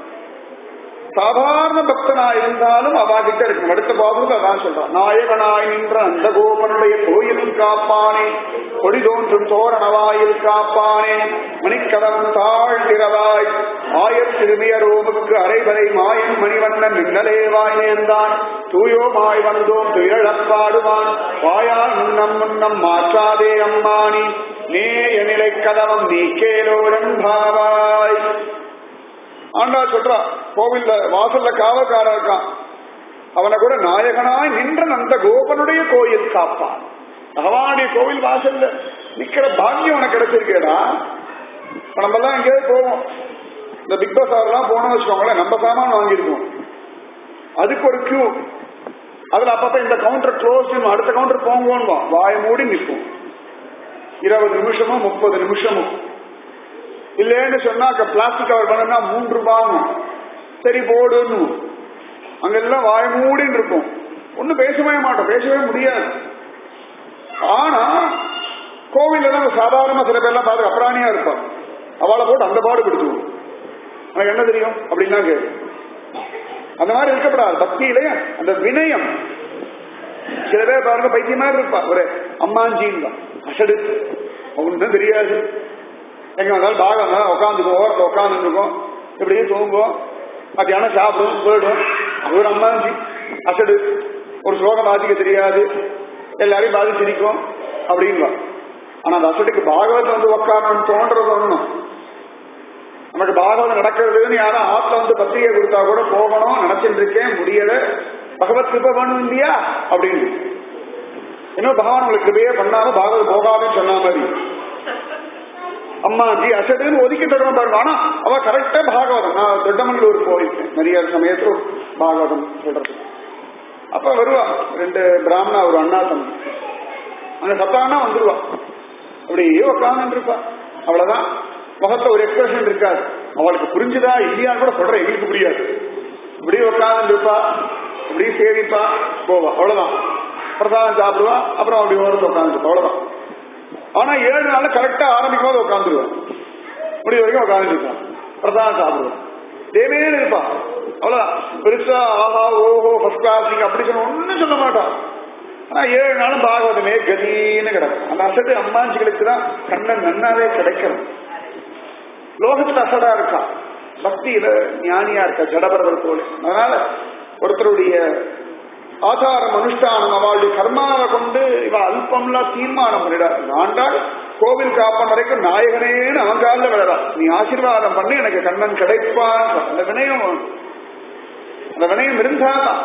சாதாரண பக்தனா இருந்தாலும் அவா கிட்ட இருக்கும் அடுத்த பாபுக்கு அதான் சொல்றான் நாயகனாய் நின்ற அந்த கோபனுடைய கோயில் காப்பானே கொடி தோன்றும் தோரணவாயில் காப்பானே மணிக்கதம் தாழ்கிறவாய் ஆயர் திருமியரோமுக்கு அரைவரை மாயன் மணிவண்ணன் மின்னலே வாய் நேர்ந்தான் தூயோமாய் வந்தோம் துயழப்பாடுவான் வாயால் முன்னம் முன்னம் மாற்றாதே அம்மானி நேய நிலை கதவம் நீ கேலோரம் பாவாய் ஆண்டா சொல்றா கோவில்ல வாசல்ல காவல்காரன் இருக்கான் அவனை கூட நாயகனாய் நின்ற அந்த கோபனுடைய கோயில் காப்பான் பகவானுடைய கோவில் வாசல்ல நிக்கிற பாக்கியம் உனக்கு கிடைச்சிருக்கேடா இப்ப நம்ம எல்லாம் எங்கேயாவது போவோம் இந்த பிக் பாஸ் எல்லாம் போனோம்னு வச்சுக்கோங்களேன் நம்ம சாமான் வாங்கியிருக்கோம் அதுக்கு ஒரு கியூ அதுல அப்பப்ப இந்த கவுண்டர் க்ளோஸ் அடுத்த கவுண்டர் போங்கன்னு வாய மூடி நிற்கும் இருபது நிமிஷமும் முப்பது நிமிஷமும் இல்லைன்னு சொன்னா பிளாஸ்டிக் கவர் பண்ணா மூன்று ரூபாங்க சரி போடுன்னு அங்கெல்லாம் வாய் மூடின்னு இருக்கும் ஒன்னும் பேசவே மாட்டோம் பேசவே முடியாது ஆனா கோவில்ல தான் சாதாரண சில பேர்லாம் பார்த்து அப்ராணியா இருப்பான் அவளை போட்டு அந்த பாடு கொடுத்துருவோம் எனக்கு என்ன தெரியும் அப்படின்னா கேடு அந்த மாதிரி இருக்கப்படாது பக்தியில அந்த வினயம் சில பேர் பாருங்க பைத்திய மாதிரி இருப்பா ஒரு அம்மாஞ்சின்னு அசடு ஒன்றும் தெரியாது எங்க வந்தாலும் பாகம் தான் உட்காந்துக்கும் ஓரத்தில் உட்காந்துருக்கும் இப்படியே தூங்கும் மத்தியானம் சாப்பிடும் போயிடும் அது ஒரு அம்மாஞ்சி அசடு ஒரு ஸ்லோகம் வாசிக்க தெரியாது எல்லாரையும் பாதிச்சிருக்கும் அப்படின்பா ஆனா அந்த அசட்டுக்கு பாகவதம் வந்து உட்காரணும்னு தோன்றது ஒண்ணும் நமக்கு பாகவதம் நடக்கிறதுன்னு யாரும் ஆத்துல வந்து பத்திரிகை கொடுத்தா கூட போகணும் நினைச்சிட்டு இருக்கேன் முடியல பகவத் கிருப்ப வேணும் இல்லையா அப்படின்னு இன்னும் பகவான் உங்களுக்கு கிருபையே பண்ணாலும் பாகவதம் போகாதுன்னு சொன்ன மாதிரி அம்மா ஜி அசடுன்னு ஒதுக்கி தருவோம் பாருங்க ஆனா அவ கரெக்டா பாகவதம் நான் தொட்டமங்களூர் போயிருக்கேன் நிறைய சமயத்துல பாகவதம் சொல்றது அப்ப வருவா ரெண்டு பிராமணா ஒரு அண்ணா தம்பி அந்த சத்தானா வந்துருவா அப்படியே உட்காந்து இருப்பா அவ்வளவுதான் முகத்துல ஒரு எக்ஸ்பிரஷன் இருக்காது அவளுக்கு புரிஞ்சுதா இல்லையான்னு கூட சொல்ற எங்களுக்கு புரியாது இப்படியே உட்காந்து இருப்பா இப்படி சேவிப்பா போவா அவ்வளவுதான் பிரசாதம் சாப்பிடுவா அப்புறம் அப்படி ஓரத்தில் உட்காந்துருப்பா அவ்வளவுதான் ஆனா ஏழு நாள்ல கரெக்டா ஆரம்பிக்கும் போது உட்காந்துருவான் முடி வரைக்கும் உட்காந்துருப்பான் பிரசாதம் சாப்பிடுவான் தேவையே இருப்பா அவ்வளவுதான் பெருசா ஆஹா ஓஹோ ஃபர்ஸ்ட் கிளாஸ் நீங்க அப்படி சொன்ன ஒண்ணும் சொல்ல மாட்டான் ஆனா ஏழு நாளும் பாகவதமே கதின்னு கிடக்கும் அந்த அசட்டு அம்மாஞ்சிகளுக்கு தான் கண்ணன் நன்னாவே கிடைக்கணும் லோகத்துல அசடா இருக்கா பக்தியில ஞானியா இருக்கா ஜடபரவர் போல அதனால ஒருத்தருடைய ஆதாரம் அனுஷ்டானம் அவளுடைய கர்மாவை கொண்டு இவ அல்பம்லாம் தீர்மானம் பண்ணிடா ஆண்டாள் கோவில் காப்பன் வரைக்கும் நாயகனேன்னு அவன் காலில் விழறா நீ ஆசீர்வாதம் பண்ணி எனக்கு கண்ணன் கிடைப்பான் அந்த வினயம் வேணும். அந்த வினயம் இருந்தாதான்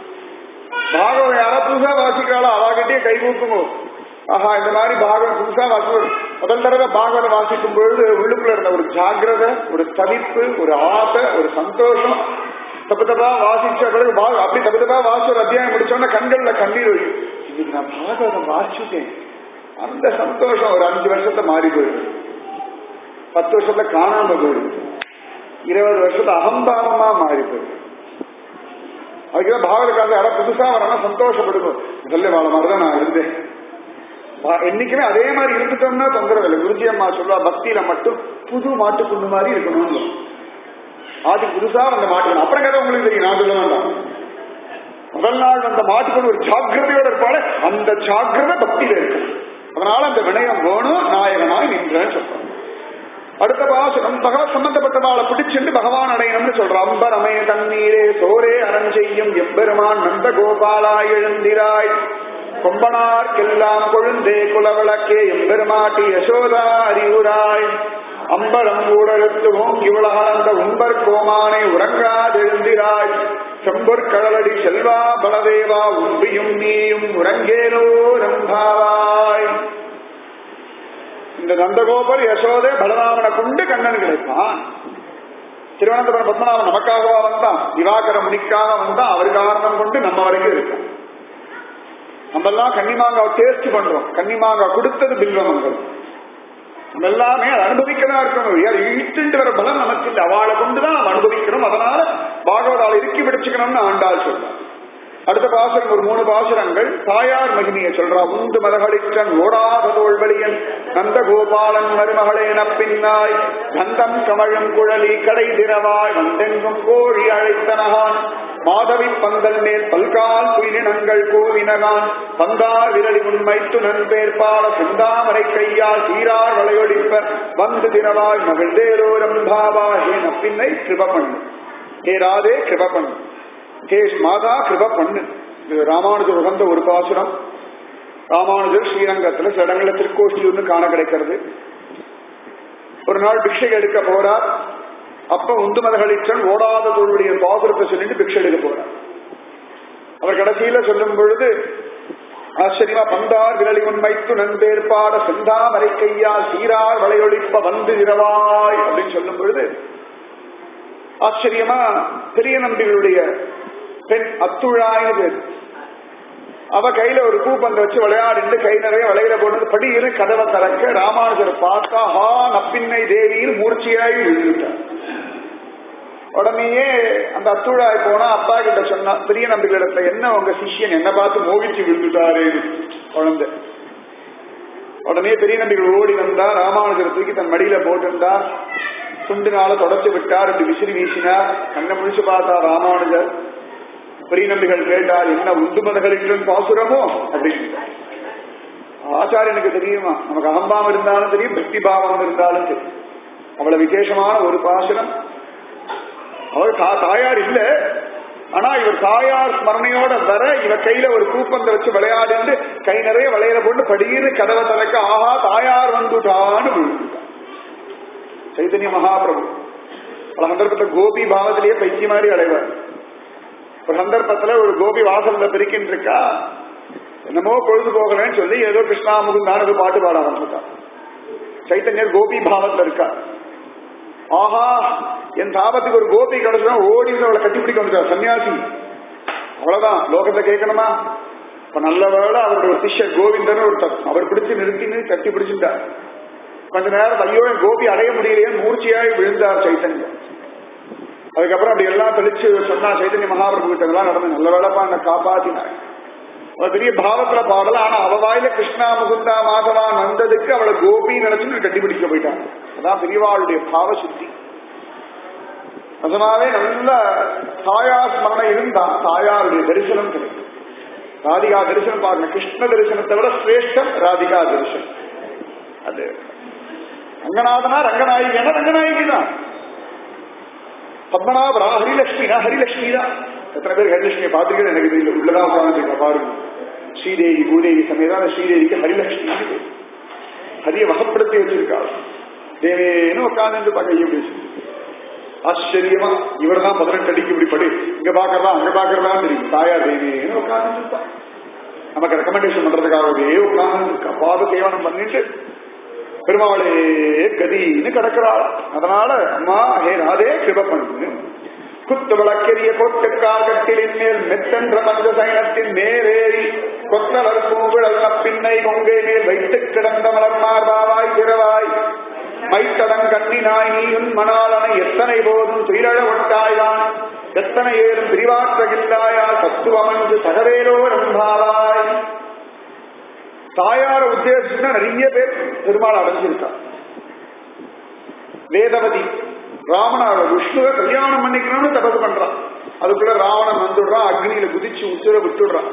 பாகவம் யாரா புதுசா வாசிக்கிறாளோ அவாகிட்டே கை கூப்புமோ ஆஹா இந்த மாதிரி பாகவம் புதுசா வாசி முதல் தடவை பாகவதம் வாசிக்கும் பொழுது உள்ளுக்குள்ள இருந்த ஒரு ஜாகிரதை ஒரு தவிப்பு ஒரு ஆசை ஒரு சந்தோஷம் தப்பு தப்பா வாசிச்ச பிறகு பா- அப்படி தப்பு தப்பா வாசி ஒரு அத்தியாயம் முடிச்சோன்னா கண்கள்ல கண்ணீர் வரும் இன்னைக்கு நான் பாகவதம் வாசிச்சுட்டேன் அந்த சந்தோஷம் ஒரு அஞ்சு வருஷத்தை மாறி போயிடும் பத்து வருஷத்துல காணாம போயிடும் இருபது வருஷத்துல அகம்பாவமா மாறி போயிடும் அதுக்குதான் பாகவதக்காக யாராவது புதுசா வரணும் சந்தோஷப்படுவோம் சொல்ல வாழ மாதிரிதான் நான் இருந்தேன் வா- என்னைக்குமே அதே மாதிரி இருந்துட்டோம்னா தொந்தரவு இல்லை குருஜி அம்மா சொல்லுவா பக்தியில மட்டும் புது மாட்டுக்குண்டு மாதிரி இருக்கணும்னு ஆதி புதுசா வந்த மாட்டுக்கணும் அப்புறம் கதை உங்களுக்கு தெரியும் நான் சொல்ல வேண்டாம் முதல் நாள் வந்த மாட்டுக்குண்டு ஒரு ஜாக்கிரதையோட இருப்பால அந்த ஜாக்கிரதை பக்தியில இருக்கு அதனால அந்த வினயம் வேணும் நாயகனாய் நின்றேன்னு சொல்றான் அடுத்த பாசனம் பகவத் சம்பந்தப்பட்டவாளை பிடிச்சிட்டு பகவான் அடையணும்னு சொல்ற அம்பரமே தண்ணீரே சோரே அரஞ்செய்யும் எம்பெருமான் நந்த கோபாலா எழுந்திராய் கொம்பனார்க்கெல்லாம் கொழுந்தே குலவிளக்கே எம்பெருமாட்டி யசோதா அறிவுராய் அம்பரம் ஊடறுத்துவோம் இவளகலந்த உம்பர் கோமானை உறங்காதெழுந்திராய் செம்பொற் கடலடி செல்வா பலதேவா உம்பியும் நீயும் உறங்கேலோ ரம்பாவாய் இந்த நந்தகோபர் யசோதை பலராமனை கொண்டு கண்ணன் கிடைப்பான் திருவனந்தபுரம் பத்மநாபன் நமக்காகவா வந்தான் திவாகர முனிக்காக வந்தான் அவர் காரணம் கொண்டு நம்ம வரைக்கும் இருக்கும் நம்ம எல்லாம் கன்னிமாங்காய் டேஸ்ட் பண்றோம் கன்னிமாங்காய் கொடுத்தது பில்வமங்கள் நம்ம எல்லாமே அதை அனுபவிக்கதான் இருக்கணும் யார் இட்டுண்டு வர பலம் நமக்கு இல்லை அவளை கொண்டுதான் நம்ம அனுபவிக்கணும் அதனால பாகவதால் இறுக்கி பிடிச்சுக்கணும்னு ஆண்டாள் சொல்றான் அடுத்த பாசுரம் ஒரு மூணு பாசுரங்கள் தாயார் மகிமையை சொல்றா உந்து மதகளிற்றன் ஓடாத தோல்வழியன் நந்த கோபாலன் மருமகளேன பின்னாய் கந்தம் கமழும் குழலி கடை திரவாய் வந்தெங்கும் கோழி அழைத்தனகான் மாதவி பந்தல் மேல் பல்கால் குயிலினங்கள் கோவினகான் பந்தார் விரலி உண்மைத்து நண்பேற்பால சிந்தாமரை கையால் சீரார் வளையொழிப்ப வந்து திரவாய் மகிழ்ந்தேரோரம் பாவா ஹே நப்பின்னை கிருப பண்ணு ஹே ராதே கிருப பண்ணு ஹே மாதா கிருப பண்ணு இது ராமானுஜர் உகந்த ஒரு பாசுரம் ராமானுஜர் ஸ்ரீரங்கத்துல சில இடங்களில் திருக்கோஷ்டியூர்னு காண கிடைக்கிறது ஒரு நாள் பிக்ஷை எடுக்க போறார் அப்ப உந்து மதகளிச்சன் ஓடாத தோளுடைய பாசுரத்தை சொல்லிட்டு பிக்ஷை எடுக்க போறார் அவர் கடைசியில சொல்லும் பொழுது ஆச்சரியமா பந்தார் விரலி உண்மைத்து நண்பேற்பாட செந்தாமரை கையா சீரார் வளையொழிப்ப வந்து இரவாய் அப்படின்னு சொல்லும் பொழுது ஆச்சரியமா பெரிய நம்பிகளுடைய பெண் அத்துழாயின்னு பேர் அவ கையில ஒரு பூப்பந்தை வச்சு விளையாடிட்டு கை நிறைய வளையல போட்டு படியிரு கதவை திறக்க ராமானுஜர் பார்த்தா ஹா நப்பின்னை தேவின்னு மூர்ச்சியாய் விழுந்துட்டார் உடனேயே அந்த அத்துழாய் போனா அப்பா கிட்ட சொன்னா பெரிய நம்பிகளிடத்துல என்ன உங்க சிஷ்யன் என்ன பார்த்து மோகிச்சு விழுந்துட்டாரு குழந்தை உடனே பெரிய நம்பிகள் ஓடி வந்தா ராமானுஜர் தூக்கி தன் மடியில போட்டிருந்தார் சுண்டினால தொடச்சு விட்டார் இப்படி விசிறி வீசினார் கண்ணை முழிச்சு பார்த்தா ராமானுஜர் பெரிய நம்பிகள் கேட்டார் என்ன உந்து மதகளின் பாசுரமோ அப்படின்னு ஆச்சாரியனுக்கு தெரியுமா நமக்கு அகம்பாவம் இருந்தாலும் தெரியும் பக்தி பாவம் இருந்தாலும் தெரியும் அவ்வளவு விசேஷமான ஒரு பாசுரம் அவர் தா- தாயார் இல்ல ஆனா இவர் தாயார் ஸ்மரணையோட வர இவ கையில ஒரு கூப்பந்த வச்சு விளையாடிட்டு கை நிறைய விளையாட போட்டு படியிரு கதவை திறக்க ஆஹா தாயார் வந்துட்டான்னு விழுந்துட்டார் சைதன்ய மகாபிரபு பல சந்தர்ப்பத்தை கோபி பாவத்திலேயே பைத்திய மாதிரி அலைவார் ஒரு சந்தர்ப்பத்துல ஒரு கோபி வாசல்ல பெருக்கின்னு இருக்கா என்னமோ பொழுது போகலன்னு சொல்லி ஏதோ கிருஷ்ணா முகுந்தான் ஏதோ பாட்டு பாட ஆரம்பிச்சுட்டார் சைத்தன்யர் கோபி பாவத்துல இருக்கா ஆஹா என் தாபத்துக்கு ஒரு கோபி கிடைச்சா ஓடி வந்து அவளை கட்டிப்பிடிக்க வந்துட்டார் சன்னியாசி அவ்வளவுதான் லோகத்தை கேட்கணுமா இப்ப நல்ல வேளை அவருடைய ஒரு சிஷ்யர் கோவிந்தன் ஒருத்தர் அவர் பிடிச்சு நிறுத்தின்னு கட்டி பிடிச்சிட்டார் கொஞ்ச நேரம் ஐயோ என் கோபி அடைய முடியலையே மூர்ச்சியாய் விழுந்தார் சைத்தன்யம் அதுக்கப்புறம் அப்படி எல்லாம் தெளிச்சு சொன்னா சைத்தன்ய மகாபிரபு கிட்ட எல்லாம் நடந்து நல்ல வேலைப்பா என்னை காப்பாத்தினார் அவ பெரிய பாவத்துல பாடல ஆனா அவ வாயில கிருஷ்ணா முகுந்தா மாதவா நந்ததுக்கு அவளை கோபி நினைச்சு கட்டிப்பிடிக்க போயிட்டாங்க அதான் பெரியவாளுடைய பாவ சுத்தி அதனாலே நல்ல தாயார் ஸ்மரணை இருந்தா தாயாருடைய தரிசனம் கிடைக்கும் ராதிகா தரிசனம் பாருங்க கிருஷ்ண தரிசனத்தை விட சிரேஷ்டம் ராதிகா தரிசனம் அது ரங்கநாதனா ரங்கநாயகினா ரங்கநாயகி தான் பத்மநாபரா ஹரிலட்சுமினா ஹரிலட்சுமி தான் எத்தனை பேர் ஹரிலட்சுமியை பார்த்துருக்கேன் எனக்கு தெரியல உள்ளதான் உட்காந்துருக்கா பாருங்க ஸ்ரீதேவி பூதேவி சமேதான ஸ்ரீதேவிக்கு ஹரிலட்சுமி இருக்கு. ஹரியை வகப்படுத்தி வச்சிருக்காள் தேவேன்னு உட்காந்து பகையை பேசு ஆச்சரியமா இவர் தான் பதினெட்டு அடிக்கு இப்படி படி இங்க பாக்குறதா அங்க பாக்குறதா தெரியும் தாயார் தேவின்னு உட்காந்து நமக்கு ரெக்கமெண்டேஷன் பண்றதுக்காகவே உட்கார்ந்து இருக்கா பாத சேவனம் பண்ணிட்டு பெருமாளே கதின்னு கிடக்கிறாள் அதனால அம்மா ஹே ராதே கிருப பண்ணு குத்து விளக்கெரிய கோட்டுக்கால் கட்டிலின் மேல் மெத்தென்ற மஞ்ச சைனத்தின் மேலேறி கொத்தலர் பூவிழல் பின்னை கொங்கை மேல் வைத்து கிடந்த மலர் மார்பாவாய் திறவாய் மைத்தடங் கண்ணினாய் நீயும் மணாலனை எத்தனை போதும் துயிலழ ஒட்டாய்தான் எத்தனை ஏழும் பிரிவாற்றகில்லாயா சத்துவமன்று தகவேலோ நம்பாவாய் தாயார உத்தேசிச்சுன்னா நிறைய பேர் பெருமாள் அடைஞ்சிருக்கா வேதவதி ராவணாவோட விஷ்ணுவை கல்யாணம் பண்ணிக்கணும்னு தபது பண்றான் அதுக்குள்ள ராவணன் வந்துடுறான் அக்னியில குதிச்சு உச்சுர விட்டுடுறான்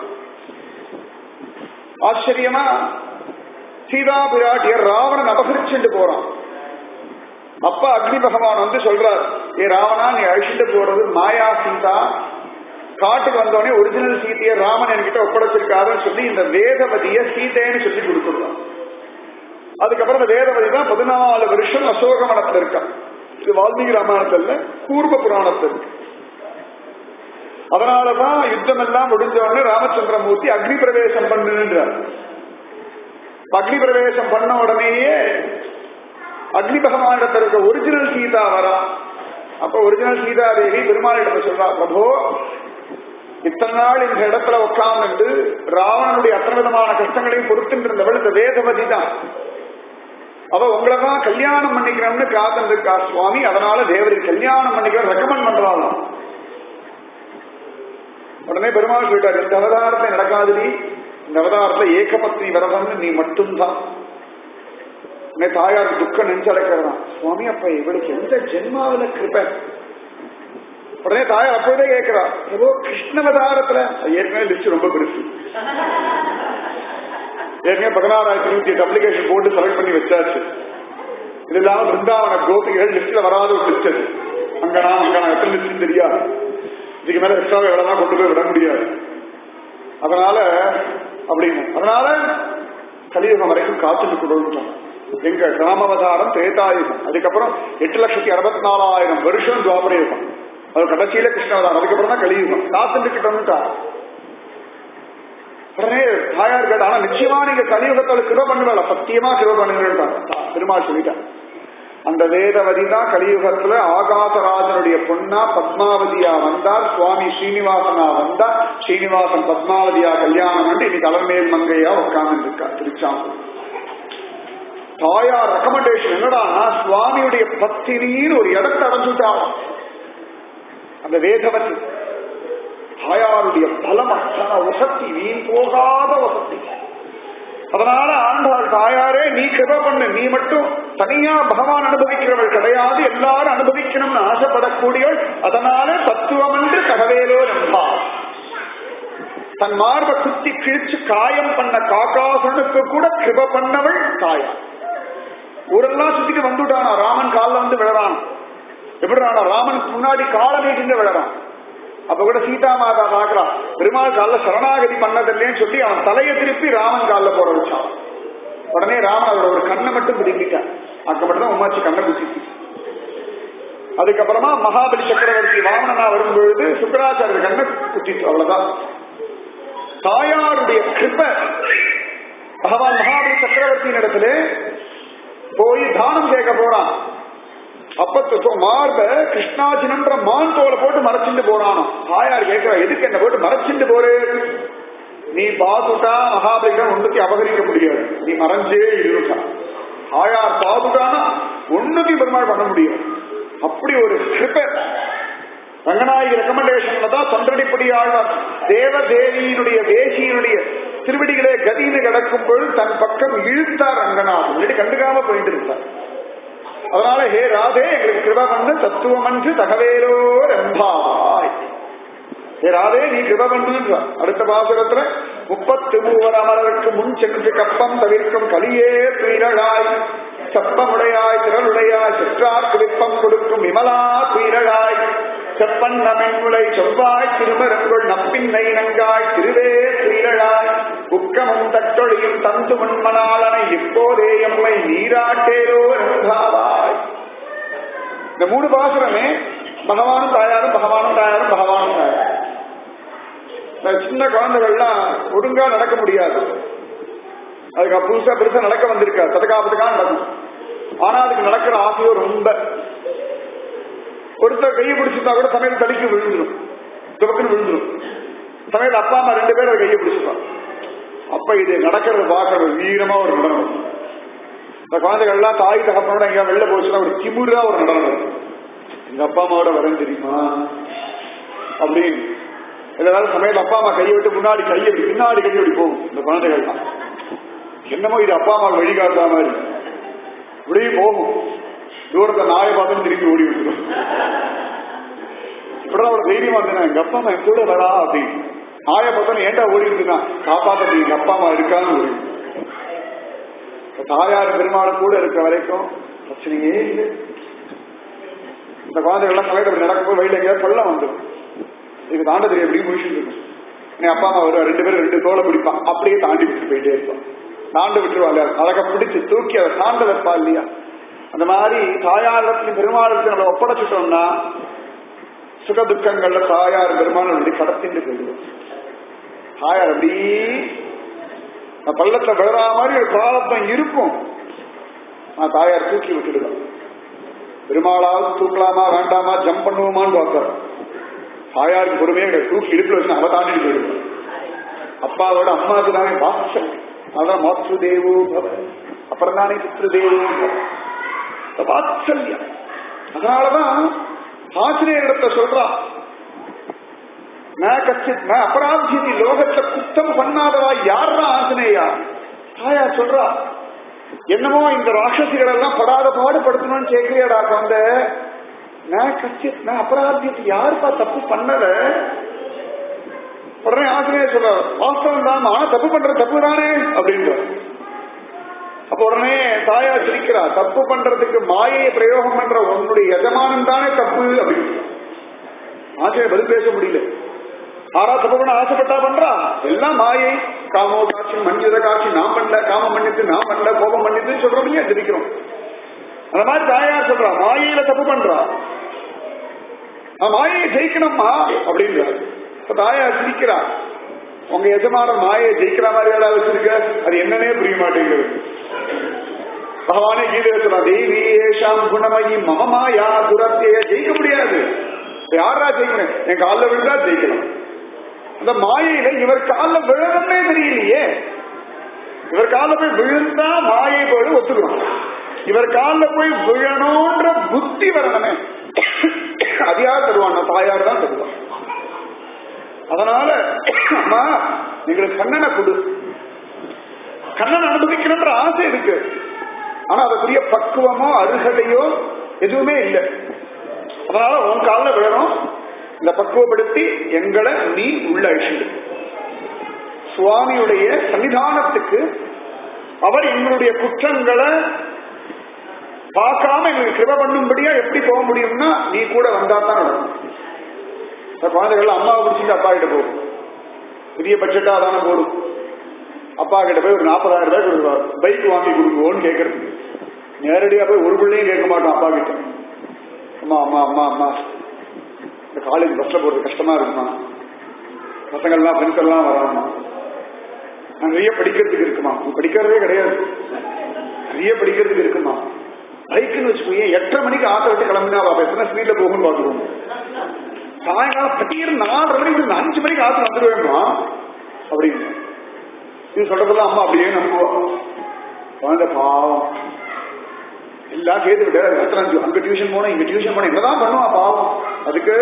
ஆச்சரியமா சீதா பிராட்டியர் ராவணன் அபகரிச்சுட்டு போறான் அப்ப அக்னி பகவான் வந்து சொல்றார் ஏ ராவணா நீ அழிச்சுட்டு போறது மாயா சீதா காட்டுக்கு வந்தவனே ஒரிஜினல் சீதையை ராமன் என்கிட்ட ஒப்படைச்சிருக்காருன்னு சொல்லி இந்த வேதவதிய சீதைன்னு சொல்லி கொடுத்துடுறான் அதுக்கப்புறம் இந்த வேதவதி தான் பதினாலு வருஷம் அசோகமனத்துல இருக்கா இது வால்மீகி ராமாயணத்துல பூர்வ புராணத்துல இருக்கு அதனாலதான் யுத்தம் எல்லாம் முடிஞ்ச உடனே ராமச்சந்திரமூர்த்தி அக்னி பிரவேசம் பண்ணுன்றார் அக்னி பிரவேசம் பண்ண உடனேயே அக்னி பகவானிடத்தில் இருக்க ஒரிஜினல் சீதா வரா அப்ப ஒரிஜினல் சீதா தேவி பெருமாளிடத்தை சொல்றா பிரபோ இத்தனை நாள் இந்த இடத்துல உட்கார்ந்து ராவணனுடைய அத்தனை விதமான கஷ்டங்களையும் பொறுத்துட்டு இருந்தவள் இந்த வேதவதி தான் அவ உங்களை தான் கல்யாணம் பண்ணிக்கிறோம்னு காத்துட்டு இருக்கா சுவாமி அதனால தேவரி கல்யாணம் பண்ணிக்கிற ரெக்கமெண்ட் பண்றாளாம் உடனே பெருமாள் சொல்லிட்டார் இந்த அவதாரத்தை நடக்காதுடி இந்த அவதாரத்துல ஏகபத்னி விரதம்னு நீ மட்டும்தான் உடனே தாயார் துக்கம் நெஞ்சடைக்கிறதான் சுவாமி அப்ப இவளுக்கு எந்த ஜென்மாவில கிருப உடனே தாயார் அப்போதே கேட்கிறா ஏதோ கிருஷ்ணவதாரத்துல ஏற்கனவே லிஸ்ட் ரொம்ப பெருசு ஏற்கனவே பதினாறாயிரத்தி நூத்தி எட்டு அப்ளிகேஷன் போட்டு செலக்ட் பண்ணி வச்சாச்சு இது இல்லாம பிருந்தாவன கோபிகள் லிஸ்ட்ல வராத ஒரு லிஸ்ட் அது அங்கனா அங்கனா எத்தனை லிஸ்ட் தெரியாது இதுக்கு மேல எக்ஸ்ட்ரா எவ்வளவு கொண்டு போய் விட முடியாது அதனால அப்படின்னு அதனால கலியுகம் வரைக்கும் காத்துட்டு கொடுத்துட்டோம் எங்க ராமவதாரம் திரேதாயுகம் அதுக்கப்புறம் எட்டு லட்சத்தி அறுபத்தி நாலாயிரம் வருஷம் துவாபரயுகம் அது கடைசியில கிருஷ்ணவதாரம் அதுக்கப்புறம் தான் கலியுகம் காத்துட்டுக்கிட்டோம்ட்டா உடனே தாயார் கேட்டா ஆனா நிச்சயமா நீங்க கலியுகத்தோட கிருப பண்ணுவேல சத்தியமா கிருப பண்ணுவேன் பெருமாள் சொல்லிட்டார் அந்த வேதவதி தான் கலியுகத்துல ஆகாசராஜனுடைய பொண்ணா பத்மாவதியா வந்தா சுவாமி ஸ்ரீனிவாசனா வந்தா ஸ்ரீனிவாசன் பத்மாவதியா கல்யாணம் பண்ணி இன்னைக்கு அலமேல் மங்கையா உட்கார்ந்து இருக்கா திருச்சாம்பூர் தாயார் ரெக்கமெண்டேஷன் என்னடா சுவாமியுடைய பத்தினின்னு ஒரு இடத்தை அடைஞ்சுட்டாள் அந்த வேதவதி தாயாருடைய பலம் அத்தனை வசத்தி வீண் போகாத வசதி அதனால ஆண்டாள் தாயாரே நீ கிருப பண்ணு நீ மட்டும் தனியா பகவான் அனுபவிக்கிறவள் கிடையாது எல்லாரும் அனுபவிக்கணும்னு ஆசைப்படக்கூடியவள் அதனால தத்துவம் என்று கடவேலோ நம்பாள் தன் மார்பை குத்தி கிழிச்சு காயம் பண்ண காக்காசனுக்கு கூட கிருப பண்ணவள் தாயார் ஊரெல்லாம் சுத்திட்டு வந்துட்டானா ராமன் காலில் வந்து விழறான் எப்படி ராமனுக்கு முன்னாடி கால நீட்டிந்து விழறான் அப்ப கூட சீதா மாதா பாக்குறா பெருமாள் காலில் சரணாகதி பண்ணதில்லைன்னு சொல்லி அவன் தலையை திருப்பி ராமன் காலில் போட வச்சான் உடனே ராமன் அதோட ஒரு கண்ணை மட்டும் பிடிக்கிட்டான் அங்க மட்டும் தான் உமாச்சி கண்ணை குத்திச்சு அதுக்கப்புறமா மகாபலி சக்கரவர்த்தி வாமனனா வரும்பொழுது சுக்கராச்சாரியர் கண்ணை குத்திச்சு அவ்வளவுதான் தாயாருடைய கிருப்ப பகவான் மகாபலி சக்கரவர்த்தியின் இடத்துல போய் தானம் கேட்க போறான் அப்ப மார்ப கிருஷ்ணாஜினன்ற மான் தோலை போட்டு மறைச்சிட்டு போறானோ தாயார் கேட்கிற எதுக்கு என்ன போட்டு மறைச்சிட்டு போறே நீ பாத்துட்டா மகாபலிகம் ஒண்ணுத்தி அபகரிக்க முடியாது நீ மறைஞ்சே இருக்கா தாயார் பாத்துட்டானா ஒண்ணுத்தி பெருமாள் பண்ண முடியும் அப்படி ஒரு கிருப்ப ரங்கநாயகி ரெக்கமெண்டேஷன்ல தான் தொண்டடிப்படியாளர் தேவதேவியினுடைய தேசியினுடைய திருவடிகளே கதின்னு கிடக்கும் பொழுது தன் பக்கம் இழுத்தார் ரங்கநாதன் முன்னாடி கண்டுக்காம போயிட்டு இருந்தார் அதனால ஹே ராதே எங்களுக்கு கிருபா பண்ணு தத்துவம் அன்று தகவேலோ ரம்பாய் ஹே ராதே நீ கிருபா பண்ணுன்ற அடுத்த பாசுரத்துல முப்பத்து மூவர் அமரருக்கு முன் சென்று கப்பம் தவிர்க்கும் கலியே துயிரழாய் செப்பமுடையாய் திரளுடையாய் செற்றார்க்கு விப்பம் கொடுக்கும் விமலா துயிரழாய் செப்பன் நமென்முலை செவ்வாய் திருமரங்குள் நப்பின்னை நங்காய் திருவே துயிரழாய் உக்கமும் தட்டொழியும் தந்து முன்மனாளனை இப்போதே எம்மை நீராட்டேரோ என்றாவாய் இந்த மூணு பாசுரமே பகவானும் தாயாரும் பகவானும் தாயாரும் பகவானும் தாயாரும் இந்த சின்ன குழந்தைகள்லாம் ஒழுங்கா நடக்க முடியாது அதுக்கு புதுசா பெருசா நடக்க வந்திருக்கா சதகாபத்துக்காக நடக்கும் ஆனா அதுக்கு நடக்கிற ஆசையோ ரொம்ப ஒருத்தர் கையை பிடிச்சிருந்தா கூட சமையல் தடிக்கு விழுந்துடும் துவக்குன்னு விழுந்துடும் சமையல் அப்பா அம்மா ரெண்டு பேரும் கையை பிடிச்சிருப்பான் அப்ப இது நடக்கிறது பார்க்கற வீரமா ஒரு நடனம் இந்த குழந்தைகள்லாம் தாய் தகப்பனோட எங்க வெளில போச்சுன்னா ஒரு திமுறா ஒரு நடனம் எங்க அப்பா அம்மாவோட வரேன் தெரியுமா அப்படின்னு எல்லாரும் சமயத்தில் அப்பா அம்மா கையை விட்டு முன்னாடி கையை இப்படி பின்னாடி கையை இப்படி போகும் இந்த குழந்தைகள்லாம் என்னமோ இது அப்பா அம்மா வழிகாட்டா மாதிரி இப்படியே போகும் தூரத்தை நாயை பார்த்து திரும்பி ஓடி விட்டுரும் இப்படிதான் ஒரு தைரியமா இருந்தா எங்க அப்பா அம்மா என் கூட வரா அப்படின்னு நாயை பார்த்தோன்னு ஏன்டா ஓடி இருக்குன்னா காப்பாத்த எங்க அப்பா அம்மா இருக்கான்னு ஓடி இப்ப தாயார் பெருமாள் கூட இருக்க வரைக்கும் பிரச்சனையே இல்லை இந்த குழந்தைகள்லாம் சமயத்தை அப்படி நடக்கும்போது வழியில எங்கேயாவது பள்ளம் வந்துடும் இது தாண்ட தெரியும் எப்படி முடிச்சுட்டு இருக்கும் என் அப்பா அம்மா வருவா ரெண்டு பேரும் ரெண்டு தோலை பிடிப்பான் அப்படியே தாண்டி விட்டு போயிட்டே இருப்பான் தாண்டு விட்டுருவாங்க அழகா பிடிச்சு தூக்கி அதை தாண்ட வைப்பா இல்லையா அந்த மாதிரி தாயாரத்தின் பெருமாளுக்கு நம்ம ஒப்படைச்சிட்டோம்னா சுக துக்கங்கள்ல தாயார் பெருமாள் அப்படி கடத்திட்டு போயிடுவோம் தாயார் அப்படி நான் பள்ளத்தை விழறா மாதிரி ஒரு பிராரத்தம் இருக்கும் நான் தாயார் தூக்கி விட்டுடுவேன் பெருமாளாவது தூக்கலாமா வேண்டாமா ஜம்ப் பண்ணுவோமான்னு பார்க்கிறேன் தாயாருக்கு பொறுமையே கிடையாது தூக்கி இடுப்புல வச்சு அவ தாண்டிட்டு போயிடுவேன் அப்பாவோட அம்மாவுக்கு தானே வாசல் அதான் மாத்ரு தேவோ பவ அப்புறம் தானே பித்ரு தேவோ பவ. இந்த வாத்சல்யம் அதனாலதான் ஆசிரியரிடத்தை சொல்றா நான் கச்சித் நான் அபராதி லோகத்தை குத்தம் பண்ணாதவா யாரா ஆசினேயா தாயா சொல்றா என்னமோ இந்த ராட்சசிகள் எல்லாம் படாத பாடுபடுத்தணும்னு கேட்கிறியாடா குழந்த நான் கச்சித் நான் அபராதியத்தை யாருப்பா தப்பு பண்ணல உடனே ஆசிரியர் சொல்ற வாஸ்தவம் தான் ஆனா தப்பு பண்ற தப்பு தானே அப்படின்ற அப்ப உடனே தாயா சிரிக்கிறா தப்பு பண்றதுக்கு மாயையை பிரயோகம் பண்ற உன்னுடைய எஜமானம் தானே தப்பு அப்படின்னு ஆசிரியர் பதில் பேச முடியல ஆறா தப்பு பண்ண ஆசைப்பட்டா பண்றா எல்லாம் மாயை காமோ காட்சி மன்னித காட்சி நான் பண்ணல காமம் மன்னித்து நான் பண்ணல கோபம் மன்னித்து சொல்றோம் இல்லையா ஜெபிக்கிறோம் அந்த மாதிரி தாயார் சொல்றா மாயையில தப்பு பண்றா நான் மாயையை ஜெயிக்கணும்மா அப்படின்றார் இப்ப தாயார் சிரிக்கிறா உங்க எஜமானர் மாயை ஜெயிக்கிற மாதிரி ஏதாவது வச்சிருக்க அது என்னன்னே புரிய மாட்டேங்குது பகவானே கீதை சொல்றான் தேவி ஏஷாம் குணமயி மம மாயா துரத்திய ஜெயிக்க முடியாது யாரா ஜெயிக்கணும் என் காலில் விழுந்தா ஜெயிக்கலாம் அந்த மாயையில இவர் காலில் விழணும்னே தெரியலையே இவர் காலில் போய் விழுந்தா மாயை போடு ஒத்துக்கணும் இவர் காலில் போய் விழணும்ன்ற புத்தி வரணுமே அது யார் தருவான் தாயார் தான் தருவான் அதனால அம்மா எங்களுக்கு கண்ணனை கொடு கண்ணன் அனுபவிக்கணும்ன்ற ஆசை இருக்கு ஆனா அதுக்குரிய பக்குவமோ அருகதையோ எதுவுமே இல்லை அதனால உன் காலில் விழணும் இந்த பக்குவப்படுத்தி எங்களை நீ உள்ள அழிச்சிடு சுவாமியுடைய சன்னிதானத்துக்கு அவர் எங்களுடைய குற்றங்களை பார்க்காம எங்களுக்கு கிருப பண்ணும்படியா எப்படி போக முடியும்னா நீ கூட வந்தா தான் நடக்கும் இந்த குழந்தைகள் அம்மாவை பிடிச்சிட்டு அப்பா கிட்ட போகும் பெரிய பட்ஜெட்டா தானே போடும் அப்பா கிட்ட போய் ஒரு நாற்பதாயிரம் ரூபாய் கொடுக்குறாரு பைக் வாங்கி கொடுக்குவோன்னு கேட்கறது நேரடியா போய் ஒரு பிள்ளையும் கேட்க மாட்டோம் அப்பா கிட்ட அம்மா அம்மா அம்மா அம்மா இந்த காலேஜ் பஸ்ல போறது கஷ்டமா இருக்குமா பசங்கள்லாம் ஃப்ரெண்ட்ஸ் எல்லாம் வராமா நான் நிறைய படிக்கிறதுக்கு இருக்குமா நீ படிக்கிறதே கிடையாது நிறைய படிக்கிறதுக்கு இருக்குமா பைக்குன்னு வச்சுக்கோங்க எட்டரை மணிக்கு ஆட்டோ விட்டு கிளம்பினா பாப்பா எத்தனை ஸ்பீட்ல போகும்னு பாத்துருவோம் சாயங்காலம் பட்டியல் நாலரை மணிக்கு இருந்து அஞ்சு மணிக்கு ஆட்டோ வந்துடுவேமா அப்படின்னு இது சொல்றதெல்லாம் அம்மா அப்படியே நம்புவோம் குழந்தை பாவம் எல்லாம் கேட்டு விட்டு எத்தனை அஞ்சு அங்க டியூஷன் போனோம் இங்க டியூஷன் போனோம் என்னதான் பண்ணுவான் பாவம் அதுக்கு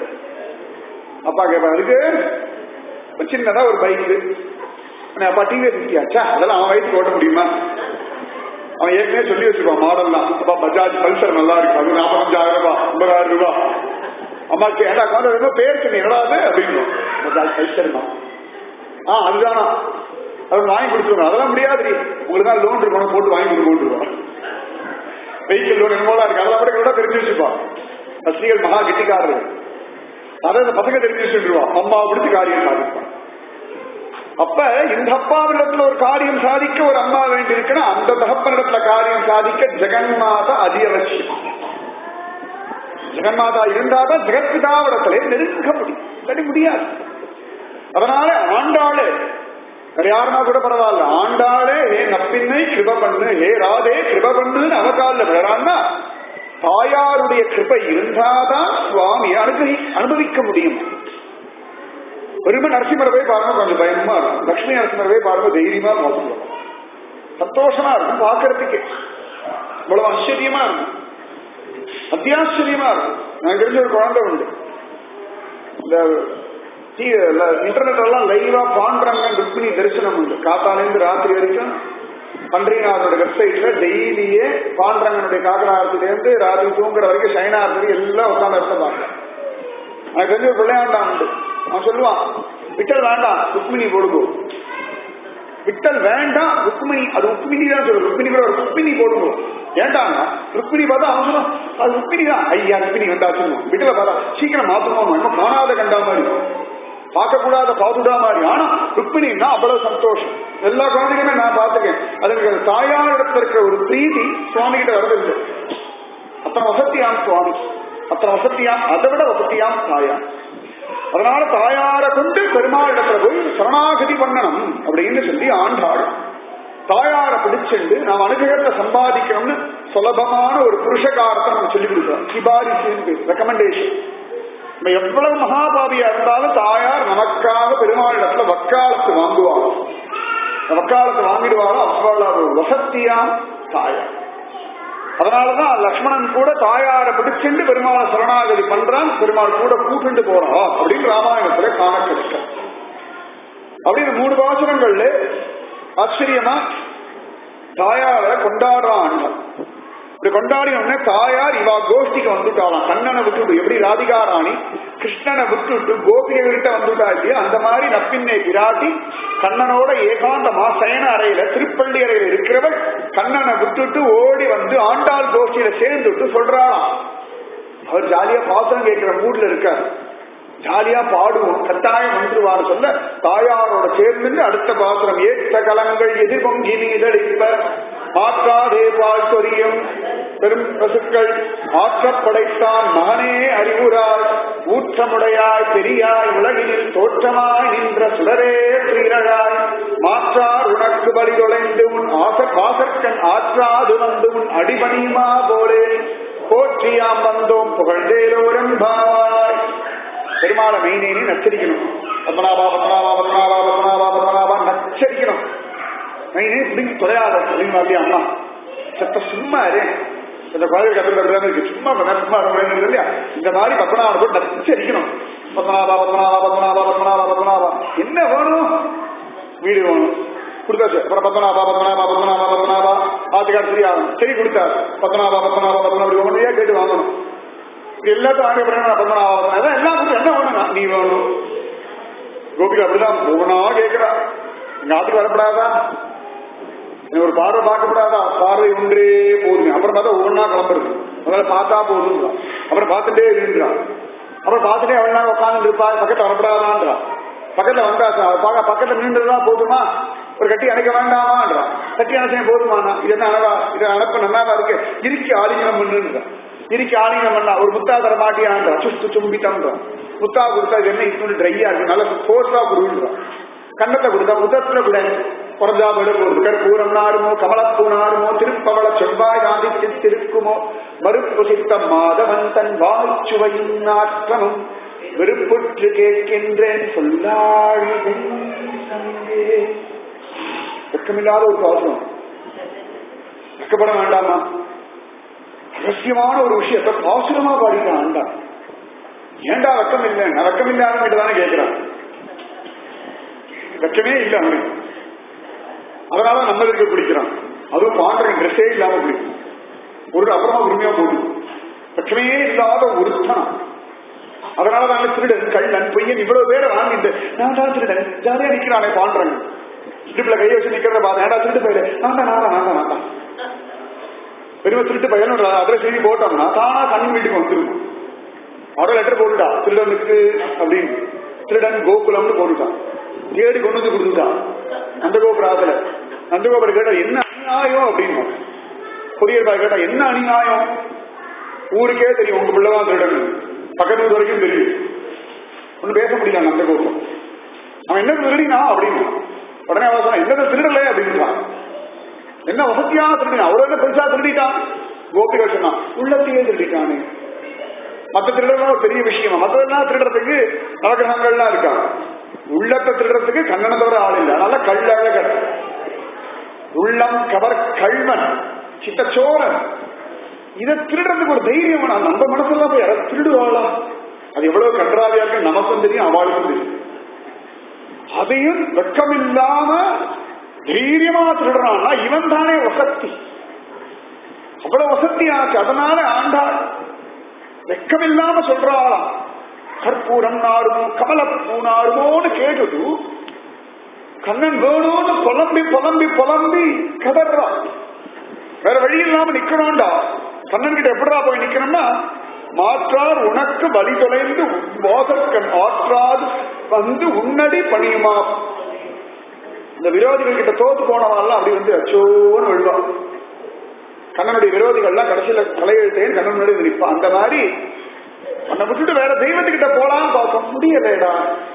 அப்பா கேட்பா அதுக்கு ஒரு சின்னதா ஒரு பைக்கு அப்பா டிவிஎஸ் ஃபிஃப்டியாச்சா அதெல்லாம் அவன் வயசுக்கு ஓட்ட முடியுமா அவன் ஏற்கனவே சொல்லி வச்சிருப்பான் மாடல்லாம் அப்பா பஜாஜ் பல்சர் நல்லா இருக்கு அது நாற்பத்தஞ்சாயிரம் ரூபாய் ஐம்பதாயிரம் ரூபாய் அம்மா கேட்டா குழந்தை ரொம்ப பேர் சொன்னீங்க என்னடாது அப்படின்னு பஜாஜ் பல்சர் தான் ஆ அதுதானா அது வாங்கி கொடுத்துருவோம் அதெல்லாம் முடியாது உங்களுக்கு தான் லோன் இருக்கணும் போட்டு வாங்கி கொடுக்கணும் வெஹிக்கிள் லோன் என்னமோலாம் இருக்கு அதெல்லாம் கூட கூட தெரிஞ்சு வச்சுப்பா ரசிகர்கள் மகா கெட்டிக்காரரு அதை இந்த பசங்க தெரிஞ்சு வச்சுருவா அம்மாவை பிடிச்சி காரியம் சாதிப்பான் அப்ப இந்த அப்பாவிடத்துல ஒரு காரியம் சாதிக்க ஒரு அம்மா வேண்டி இருக்குன்னா அந்த தகப்பனிடத்துல காரியம் சாதிக்க ஜெகன்மாதா அதி அவசியம் ஜெகன்மாதா இருந்தாதான் ஜெகத்பிதாவிடத்திலே நெருங்க முடியும் இல்லாட்டி முடியாது அதனால ஆண்டாளு வேற யாருனா கூட பரவாயில்ல ஆண்டாளே ஹே நப்பின்னை கிருப பண்ணு ஹே ராதே கிருப பண்ணுன்னு அவகாலில் விழறான்னா தாயாருடைய கிருபை இருந்தாதான் சுவாமியை அனுபவி அனுபவிக்க முடியும் பெருமை நரசிம்மரை போய் பாருங்க கொஞ்சம் பயமா இருக்கும் லட்சுமி நரசிம்மரை போய் பாருங்க தைரியமா பார்த்துக்கலாம் சந்தோஷமா இருக்கும் பாக்குறதுக்கு இவ்வளவு ஆச்சரியமா இருக்கும் அத்தியாச்சரியமா இருக்கும் நான் தெரிஞ்ச ஒரு குழந்தை உண்டு இந்த இன்டர்நெட் எல்லாம் லைவா பாண்டுறாங்க ருக்மிணி தரிசனம் உண்டு காத்தாலேருந்து ராத்திரி வரைக்கும் பன்றிநாதோட வெப்சைட்ல டெய்லியே பாண்டரங்கனுடைய காக்கராரத்திலேருந்து ராத்திரி தூங்குற வரைக்கும் சைனாரத்துக்கு எல்லாம் உட்காந்து இருக்க பார்க்கலாம் எனக்கு தெரிஞ்ச ஒரு பிள்ளையாண்டான் உண்டு அவன் சொல்லுவான் விட்டல் வேண்டாம் ருக்மிணி போடுங்கோ விட்டல் வேண்டாம் ருக்மிணி அது ருக்மிணி தான் சொல்லுவோம் ருக்மிணி கூட ஒரு ருக்மிணி போடுவோம் ஏண்டாங்க ருக்மிணி பார்த்தா அவன் சொல்லுவான் அது ருக்மிணி தான் ஐயா ருக்மிணி வந்தாச்சுன்னு விட்டல பார்த்தா சீக்கிரம் மாத்தணும் இன்னும் காணாத கண்டா மாதிரி பார்க்கக்கூடாத பாதுடா மாதிரி ஆனா ருக்மிணின்னா அவ்வளவு சந்தோஷம் எல்லா குழந்தைகளுமே நான் பார்த்துக்கேன் அதுக்கு தாயார் இடத்துல இருக்கிற ஒரு பிரீதி சுவாமி கிட்ட வரதில்லை அத்தனை வசத்தியாம் சுவாமி அத்தனை வசத்தியாம் அதை விட வசத்தியாம் தாயார் அதனால தாயார கொண்டு பெருமாள் இடத்துல போய் சரணாகதி பண்ணணும் அப்படின்னு சொல்லி ஆண்டாள் தாயார பிடிச்சிண்டு நாம் அனுகிரகத்தை சம்பாதிக்கணும்னு சுலபமான ஒரு புருஷகாரத்தை நம்ம சொல்லிக் கொடுக்கிறோம் சிபாரிசு ரெக்கமெண்டேஷன் நம்ம எவ்வளவு மகாபாவியா இருந்தாலும் தாயார் நமக்காக பெருமாள் இடத்துல வக்காலத்து வாங்குவாங்க வக்காலத்தை வாங்கிடுவாரோ அவ்வளவு வசத்தியாம் தாயார் அதனாலதான் லக்ஷ்மணன் கூட தாயார பிடிச்சிண்டு பெருமாளை சரணாகதி பண்றான் பெருமாள் கூட கூட்டுண்டு போறா அப்படின்னு ராமாயணத்துல காண கிடைக்க அப்படின்னு மூணு பாசுரங்கள்ல ஆச்சரியமா தாயார கொண்டாடுறான் இப்படி கொண்டாடினோடனே தாயார் இவா கோஷ்டிக்கு வந்துட்டாளாம் கண்ணனை விட்டுட்டு எப்படி ராதிகா ராணி கிருஷ்ணனை விட்டுட்டு கோபிகைகிட்ட வந்துட்டா இல்லையா அந்த மாதிரி நப்பின்னை பிராட்டி கண்ணனோட ஏகாந்தமா சயன அறையில திருப்பள்ளி அறையில இருக்கிறவள் கண்ணனை விட்டுட்டு ஓடி வந்து ஆண்டாள் கோஷ்டியில சேர்ந்துட்டு சொல்றாளாம் அவர் ஜாலியா பாசனம் கேட்கிற மூட்ல இருக்கார் ஜாலியா பாடுவோம் கட்டாயம் வந்துருவான்னு சொல்ல தாயாரோட சேர்ந்து அடுத்த பாத்திரம் ஏற்ற கலங்கள் எதிர்பொங்கி நீதளிப்ப மாற்றாதே பால் சொரியும் பெரும் பசுக்கள் ஆற்றப்படைத்தான் மகனே அறிவுராய் ஊற்றமுடையாய் பெரியாய் உலகினில் தோற்றமாய் நின்ற சுடரே துயிரழாய் மாற்றார் உனக்கு பலி தொலைந்து உன் ஆச பாசற்கண் ஆற்றாது வந்து உன் அடிபணியுமா போலே போற்றியாம் வந்தோம் புகழ்ந்தேலோரம் பாவாய் பெருமாளை மெய்னேனி நச்சரிக்கணும் பத்மநாபா பத்மநாபா பத்மநாபா பத்மநாபா பத்மநாபா நச்சரிக்கணும் மெய்னே பிடிங்கி தொலையாத அப்படின்னு அப்படியே அம்மா சத்த சும்மா இரு இந்த குழந்தை கத்துக்கிறது இருக்கு சும்மா பண்ண சும்மா இருக்கணும் இல்லையா இந்த மாதிரி பத்மநாபா போட்டு நச்சரிக்கணும் பத்மநாபா பத்மநாபா பத்மநாபா பத்மநாபா பத்மநாபா என்ன வேணும் வீடு வேணும் கொடுத்தாச்சு அப்புறம் பத்மநாபா பத்மநாபா பத்மநாபா பத்மநாபா ஆத்துக்கார் சரி ஆகும் சரி கொடுத்தாரு பத்மநாபா பத்மநாபா பத்மநாபா ஒன்றையா கேட்டு வாங்கணும் எல்லாத்தையும் வாங்க பண்ண பத்மநாபா அதான் எல்லாம் கொடுத்து என்ன பண்ணுங்க நீ வேணும் கோபிகா அப்படிதான் ஒவ்வொன்றா கேட்கிறா எங்க ஆத்துக்கு வரப்படாதா எனக்கு ஒரு பார்வை பார்க்கப்படாதா பார்வை ஒன்றே போதுங்க அப்புறம் பார்த்தா ஒவ்வொன்றா கிளம்புறது அதனால பார்த்தா போதுங்களா அப்புறம் பார்த்துட்டே இருந்துறா அப்புறம் பார்த்துட்டே அவள் நாள் உட்காந்து இருப்பா பக்கத்துல வரப்படாதான்றா பக்கத்துல வந்தா பார்க்க பக்கத்துல நின்றுதா போதுமா ஒரு கட்டி அணைக்க வேண்டாமான்றா கட்டி அணைச்சேன் போதுமானா இது என்ன அழகா இது அனுப்ப நல்லாவா இருக்கு இறுக்கி ஆலிங்கனம் பண்ணுன்றா இறுக்கி ஆலிங்கனம் பண்ணா ஒரு முத்தா தர மாட்டியான்றா சுஸ்து சும்பிட்டம்ன்றா முத்தா கொடுத்தா இது என்ன இப்படி ட்ரையா இருக்கு நல்ல ஃபோர்ஸா குருன்றா கண்ணத்தை கொடுத்தா முத்தத்துல கூட பிறந்தா விட போகுது கற்பூரம் நாருமோ கமலப்பூ நாருமோ திருப்பவள செவ்வாய் காந்தி திருக்குமோ மறுப்பு சித்தம் மாதவன் தன் வாய்ச்சுவையின் நாற்றமும் விருப்புற்று கேட்கின்றேன் சொல்லாழி வெக்கமில்லாத ஒரு பாசனம் வெக்கப்பட வேண்டாமா ரகசியமான ஒரு விஷயத்த பாசுரமா பாடிட்டான் ஆண்டா ஏண்டா வெக்கம் இல்லை நான் வெக்கம் இல்லாத தானே கேட்கிறான் வெக்கமே இல்லை அவனுக்கு அதனால நம்மளுக்கு பிடிக்கிறான் அதுவும் பாடுற ட்ரெஸ்ஸே இல்லாம பிடிக்கும் ஒரு அப்புறமா உரிமையா போடும் வெக்கமே இல்லாத ஒருத்தனம் அதனால நாங்க திருடன் கள்ளன் பொய்யன் இவ்வளவு பேரை வாங்கிட்டு நான் தான் திருடன் ஜாலியா நிக்கிறானே பாண்டுறேன் இடுப்புல கையை வச்சு நிக்கிறத பாத்து ஏடா திருட்டு பயில நான் தான் நான் தான் நான் தான் நான் தான் பெருமை திருட்டு பையன் அதிர செய்தி போட்டோம்னா தானா கண் வீட்டுக்கு வந்துருக்கும் அவரோட லெட்டர் போட்டுட்டா திருடனுக்கு அப்படின்னு திருடன் கோகுலம்னு போட்டுட்டான் தேடி கொண்டு வந்து கொடுத்துட்டான் நந்தகோபுராத்துல நந்தகோபுரம் கேட்டா என்ன அநியாயம் அப்படின்னு கொரியர் பாய் கேட்டா என்ன அநியாயம் ஊருக்கே தெரியும் உங்க பிள்ளைதான் திருடன் பக்கத்து ஊர் வரைக்கும் தெரியும் ஒண்ணு பேச முடியல நந்தகோபுரம் அவன் என்ன திருடினா அப்படின்னு உடனே அவன் சொன்னான் என்னதை திருடல அப்படின்றான் என்ன வசதியா திருடினா அவ்வளவு என்ன பெருசா திருடிட்டான் கோபிகள் சொன்னான் உள்ளத்தையே திருடிட்டானே மற்ற திருடலாம் ஒரு பெரிய விஷயமா மற்றதெல்லாம் திருடுறதுக்கு நவகிரகங்கள்லாம் இருக்கா உள்ளத்தை திருடுறதுக்கு கண்ணனை தவிர ஆள் இல்லை அதனால கள்ளழகர் உள்ளம் கவர் கல்வன் சித்தச்சோரன் இதை திருடுறதுக்கு ஒரு தைரியம் வேணாம் நம்ம மனசெல்லாம் போய் யாராவது திருடுவாளா அது எவ்வளவு கன்றாவியா இருக்கு நமக்கும் தெரியும் அவளுக்கும் தெரியும் அதையும் வெக்கமில்லாம தைரியமா திருடுறான்னா இவன் தானே வசத்தி அவ்வளவு வசதி ஆச்சு அதனால ஆண்டாள் வெக்கமில்லாம சொல்றாளாம் கற்பூரம் நாருமோ கமலப்பூ நாருமோன்னு கேட்டுட்டு கண்ணன் வேணும்னு புலம்பி புலம்பி புலம்பி கதறான் வேற வழி இல்லாம நிக்கணும்டா கண்ணன் கிட்ட எப்படா போய் நிக்கணும்னா மாற்றார் உனக்கு வழி தொலைந்து வாசற்கண் ஆற்றாது வந்து உன்னடி பணியுமா இந்த விரோதிகள் கிட்ட தோத்து போனவெல்லாம் அப்படி வந்து அச்சோன்னு விழுவான் கண்ணனுடைய விரோதிகள்லாம் கடைசியில தலையெழுத்தேன் கண்ணன் முன்னாடி வந்து நிப்பான் அந்த மாதிரி உன்னை விட்டுட்டு வேற தெய்வத்துக்கிட்ட போலாம் பார்க்க முடியலடா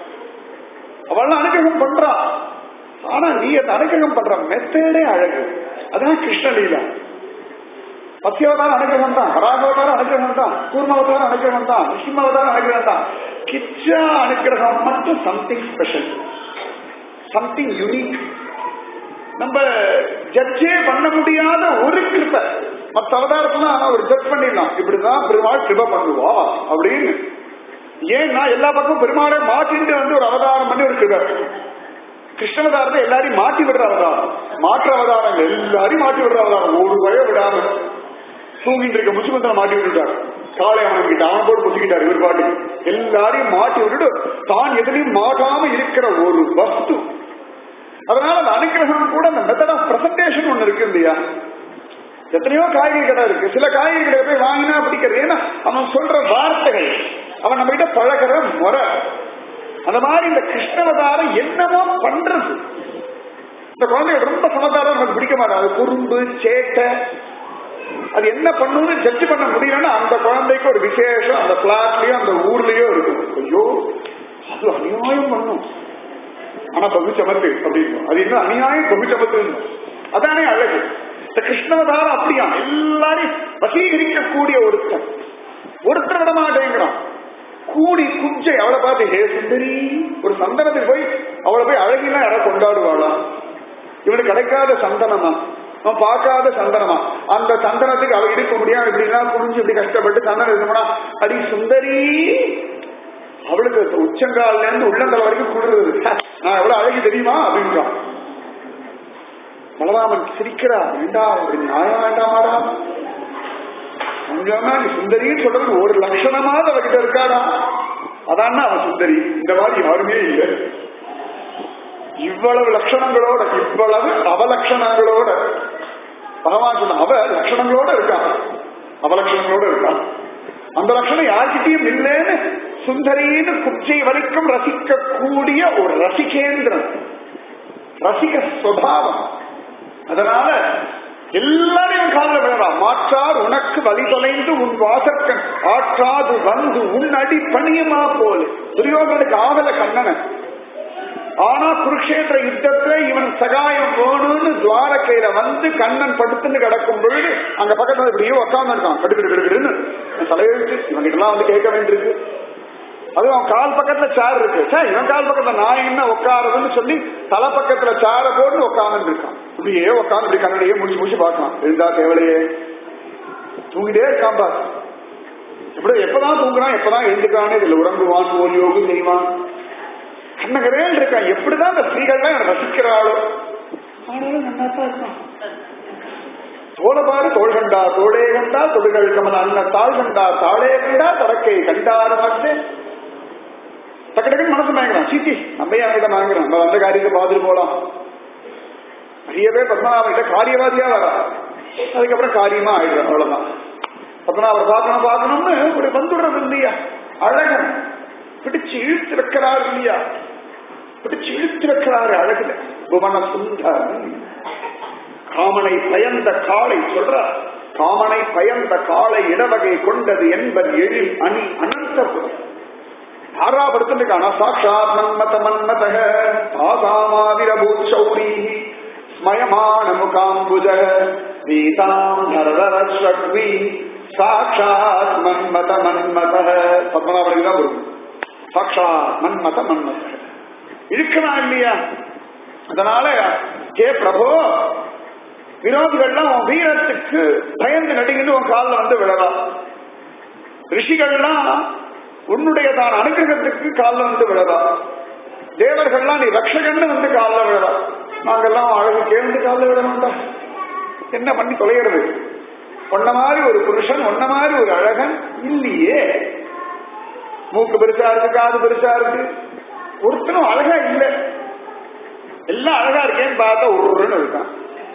அவள் அனுகிரகம் பண்றா ஆனா நீ அந்த அனுகிரகம் பண்ற மெத்தேடே அழகு அதான் கிருஷ்ணலீலா மத்தியவதார அனுகிரகம் தான் வராகவதார அனுகிரகம் தான் கூர்மவதார அனுகிரகம் தான் நிசிம்மவதார அனுகிரகம் தான் கிச்சா அனுகிரகம் மட்டும் சம்திங் ஸ்பெஷல் சம்திங் யூனிக் நம்ம ஜட்ஜே பண்ண முடியாத ஒரு கிருப்ப மற்ற அவதாரத்துல ஒரு ஜட்ஜ் பண்ணிடலாம் இப்படிதான் பெருமாள் கிருப பண்ணுவா அப்படின்னு ஏன்னா எல்லா பக்கமும் பெருமாளை மாட்டிட்டு வந்து ஒரு அவதாரம் பண்ணி ஒரு கிருப கிருஷ்ணவதாரத்தை எல்லாரையும் மாட்டி விடுற அவதாரம் மாற்ற அவதாரம் எல்லாரையும் மாட்டி விடுற அவதாரம் ஒரு வய விடாம தூங்கிட்டு இருக்க முசுமந்தனை மாட்டி விட்டுட்டார் காளை அவன் கிட்ட அவன் போட்டு புசிக்கிட்டார் இவர் பாட்டு எல்லாரையும் மாட்டி விட்டுட்டு தான் எதுலையும் மாட்டாம இருக்கிற ஒரு வஸ்து அதனால அந்த அனுகிரகம் கூட அந்த மெத்தட் ஆஃப் பிரசன்டேஷன் ஒண்ணு இருக்கு இல்லையா எத்தனையோ காய்கறி கடை இருக்கு சில காய்கறி கடை போய் வாங்கினா பிடிக்கிறது ஏன்னா அவன் சொல்ற வார்த்தைகள் அவன் நம்ம கிட்ட பழகிற முறை அந்த மாதிரி இந்த கிருஷ்ணவதாரம் என்னமோ பண்றது இந்த குழந்தைகள் ரொம்ப சமதாரம் நமக்கு பிடிக்க மாட்டாது குறும்பு சேட்டை அது என்ன பண்ணுன்னு ஜட்ஜ் பண்ண முடியலன்னா அந்த குழந்தைக்கு ஒரு விசேஷம் அந்த பிளாட்லயோ அந்த ஊர்லயோ இருக்கும் ஐயோ அது அநியாயம் பண்ணும் ஆனா பகு சமத்து அப்படின்னு அது என்ன அநியாயம் பகு சமத்து அதானே அழகு இந்த கிருஷ்ணவதாரம் அப்படியா எல்லாரையும் வசீகரிக்கக்கூடிய ஒருத்தன் ஒருத்தர் விட மாட்டேங்கிறான் கூடி குஞ்சை அவளை பார்த்து ஹே சுந்தரி ஒரு சந்தனத்துக்கு போய் அவளை போய் அழகினா யாரை கொண்டாடுவாளா இவனுக்கு கிடைக்காத சந்தனமா அவன் பார்க்காத சந்தனமா அந்த சந்தனத்துக்கு அவ இருக்க முடியாது இப்படின்னா குனிஞ்சு இப்படி கஷ்டப்பட்டு சந்தனம் இருக்கணும்னா அடி சுந்தரி அவளுக்கு உச்சங்கால்ல இருந்து உள்ளங்கால் வரைக்கும் குளிருது நான் எவ்வளவு அழகி தெரியுமா அப்படின்றான் பலராமன் சிரிக்கிறா வேண்டாம் ஒரு நியாயம் வேண்டாமாடா கொஞ்சமா நீ சுந்தரின்னு சொல்றது ஒரு லட்சணமாவது அவகிட்ட இருக்காடா அதான் அவன் சுந்தரி இந்த மாதிரி யாருமே இல்லை இவ்வளவு லட்சணங்களோட இவ்வளவு அவலட்சணங்களோட பகவான் சொன்ன அவ லட்சணங்களோட இருக்கான் அவலட்சணங்களோட இருக்கான் அந்த லட்சணம் யார்கிட்டயும் இல்லைன்னு சுந்தரின்னு குச்சை வரைக்கும் ரசிக்கக்கூடிய ஒரு ரசிகேந்திரன் ரசிக சுவாவம் அதனால எல்லாரையும் காலில் விழலாம் மாற்றார் உனக்கு வழி தொலைந்து உன் வாசற்கண் ஆற்றாது வந்து உன் அடி பணியுமா போல துரியோகனுக்கு ஆகல கண்ணன ஆனா குருக்ஷேத்திர யுத்தத்துல இவன் சகாயம் வேணும்னு துவாரக்கையில வந்து கண்ணன் படுத்துன்னு கிடக்கும் பொழுது அங்க பக்கத்துல இப்படியே உட்கார்ந்து இருக்கான் கடுக்கிடு கடுக்கிடுன்னு தலையெழுத்து இவங்கிட்ட எல்லாம் வந்து கேட்க வேண்டியிருக்கு அது அவன் கால் பக்கத்துல சேர் இருக்கு சார் இவன் கால் பக்கத்துல நான் என்ன உட்காருதுன்னு சொல்லி தலை பக்கத்துல சேர போட்டு உட்கார்ந்து இருக்கான் இப்படியே உட்கார்ந்து இப்படி கண்ணடையே முடிச்சு முடிச்சு பார்க்கலாம் இருந்தா தேவலையே தூங்கிட்டே இருக்கான் பாரு இப்படி எப்பதான் தூங்குறான் எப்பதான் எழுந்துக்கானே இதுல உறங்குவான் ஓரியோகம் செய்வான் கண்ணகரேல் இருக்கான் எப்படிதான் அந்த ஸ்திரீகள்லாம் ரசிக்கிறாளோ ஆனாலும் நல்லா தான் இருக்கான் தோளபாடு தோள் கண்டா தோளே கண்டா தொடுகள் கமல அண்ண தாள் கண்டா தாளே கண்டா தடக்கை கண்டாரு வந்து டக்கு மனசு மயங்கிறான் சீச்சி நம்ம அவங்கிட்ட மயங்கிறோம் நம்ம அந்த காரியத்தை பார்த்துட்டு போலாம் நிறைய பேர் பத்மநாபன் காரியவாதியா வரா அதுக்கப்புறம் காரியமா ஆயிடுறோம் அவ்வளவுதான் பத்மநாபர் பார்க்கணும் பார்க்கணும்னு ஒரு வந்துடுறது இல்லையா அழகன் பிடிச்சு இழுத்து வைக்கிறார் இல்லையா பிடிச்சு இழுத்து வைக்கிறாரு அழகுல புவன சுந்தரன் காமனை பயந்த காளை சொல்ற காமனை பயந்த காளை இடவகை கொண்டது என்பது எழில் அணி அனந்தபுரம் யாரா படுத்துருக்கானா சாட்சாத் மன்மத மன்மத ஆசாமாவிரபூத் சௌரி ஸ்மயமான முகாம்புஜ வீதாம் நரதரஸ்வக்வி சாட்சாத் மன்மத மன்மத பத்மநாபனுக்கு தான் வரும் சாட்சாத் மன்மத மன்மத இருக்கலாம் இல்லையா அதனால கே பிரபு விரோதிகள்லாம் உன் வீரத்துக்கு பயந்து நடுங்கிட்டு உன் காலில் வந்து விழலாம் ரிஷிகள்லாம் உன்னுடைய தான் அனுகிரகத்துக்கு காலில் வந்து விழதா தேவர்கள்லாம் நீ ரக்ஷகன்னு வந்து காலில் விழதா நாங்கெல்லாம் அழகு கேள்வி காலில் விட மாட்டோம் என்ன பண்ணி தொலைகிறது ஒன்ன மாதிரி ஒரு புருஷன் ஒன்ன மாதிரி ஒரு அழகன் இல்லையே மூக்கு பெருசா இருக்கு காது பெருசா இருக்கு ஒருத்தனும் அழகா இல்லை எல்லாம் அழகா இருக்கேன்னு பார்த்தா ஒருன்னு இருக்கான்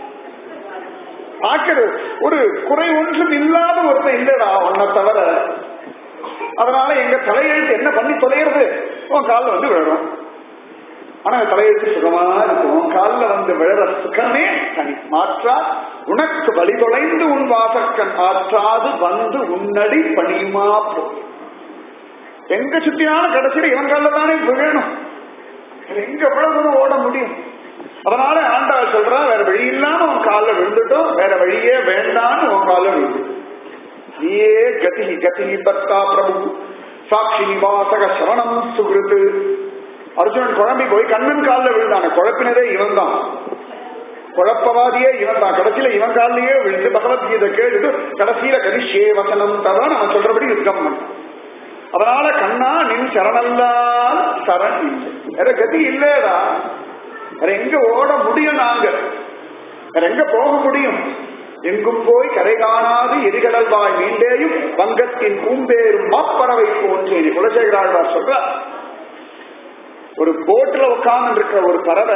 பார்க்கிறது ஒரு குறை ஒன்றும் இல்லாத ஒருத்தன் இல்லடா உன்னை தவிர அதனால எங்க தலையெழுத்து என்ன பண்ணி தொலைகிறது உன் காலில் வந்து விழறோம் ஆனா தலையெழுத்து சுகமா இருக்கும் உன் காலில் வந்து விழற சுகமே தனி மாற்றா உனக்கு வழி தொலைந்து உன் வாசக்கன் ஆற்றாது வந்து உன்னடி பணியுமா போ எங்க சுத்தினாலும் கடைசியில் இவன் காலில் தானே விழணும் எங்க எவ்வளவு தூரம் ஓட முடியும் அதனால ஆண்டாள் சொல்றா வேற வழி இல்லாம உன் காலில் விழுந்துட்டோம் வேற வழியே வேண்டான்னு உன் காலில் விழுந்து நீயே கதி கதி பத்தா பிரபு சாட்சி நிவாசக சரணம் சுகிருத்து அர்ஜுனன் குழம்பி போய் கண்ணன் காலில் விழுந்தான குழப்பினதே இவன் தான் குழப்பவாதியே இவன் தான் கடைசியில இவன் காலிலேயே விழுந்து பகவத்கீதை கேட்டு கடைசியில கரிஷே வசனம் தவிர நம்ம சொல்றபடி யுத்தம் பண்ண அதனால கண்ணா நின் சரணெல்லாம் சரண் இல்லை வேற கதி இல்லடா வேற எங்க ஓட முடியும் நாங்க வேற எங்க போக முடியும் எங்கும் போய் கரை காணாது எரிகடல் வாய் மீண்டேயும் வங்கத்தின் பூம்பேரும் மாப்பறவை போன்றேன் குலசேகராழ்வார் சொல்ற ஒரு போட்ல உட்கார்ந்து இருக்கிற ஒரு பறவை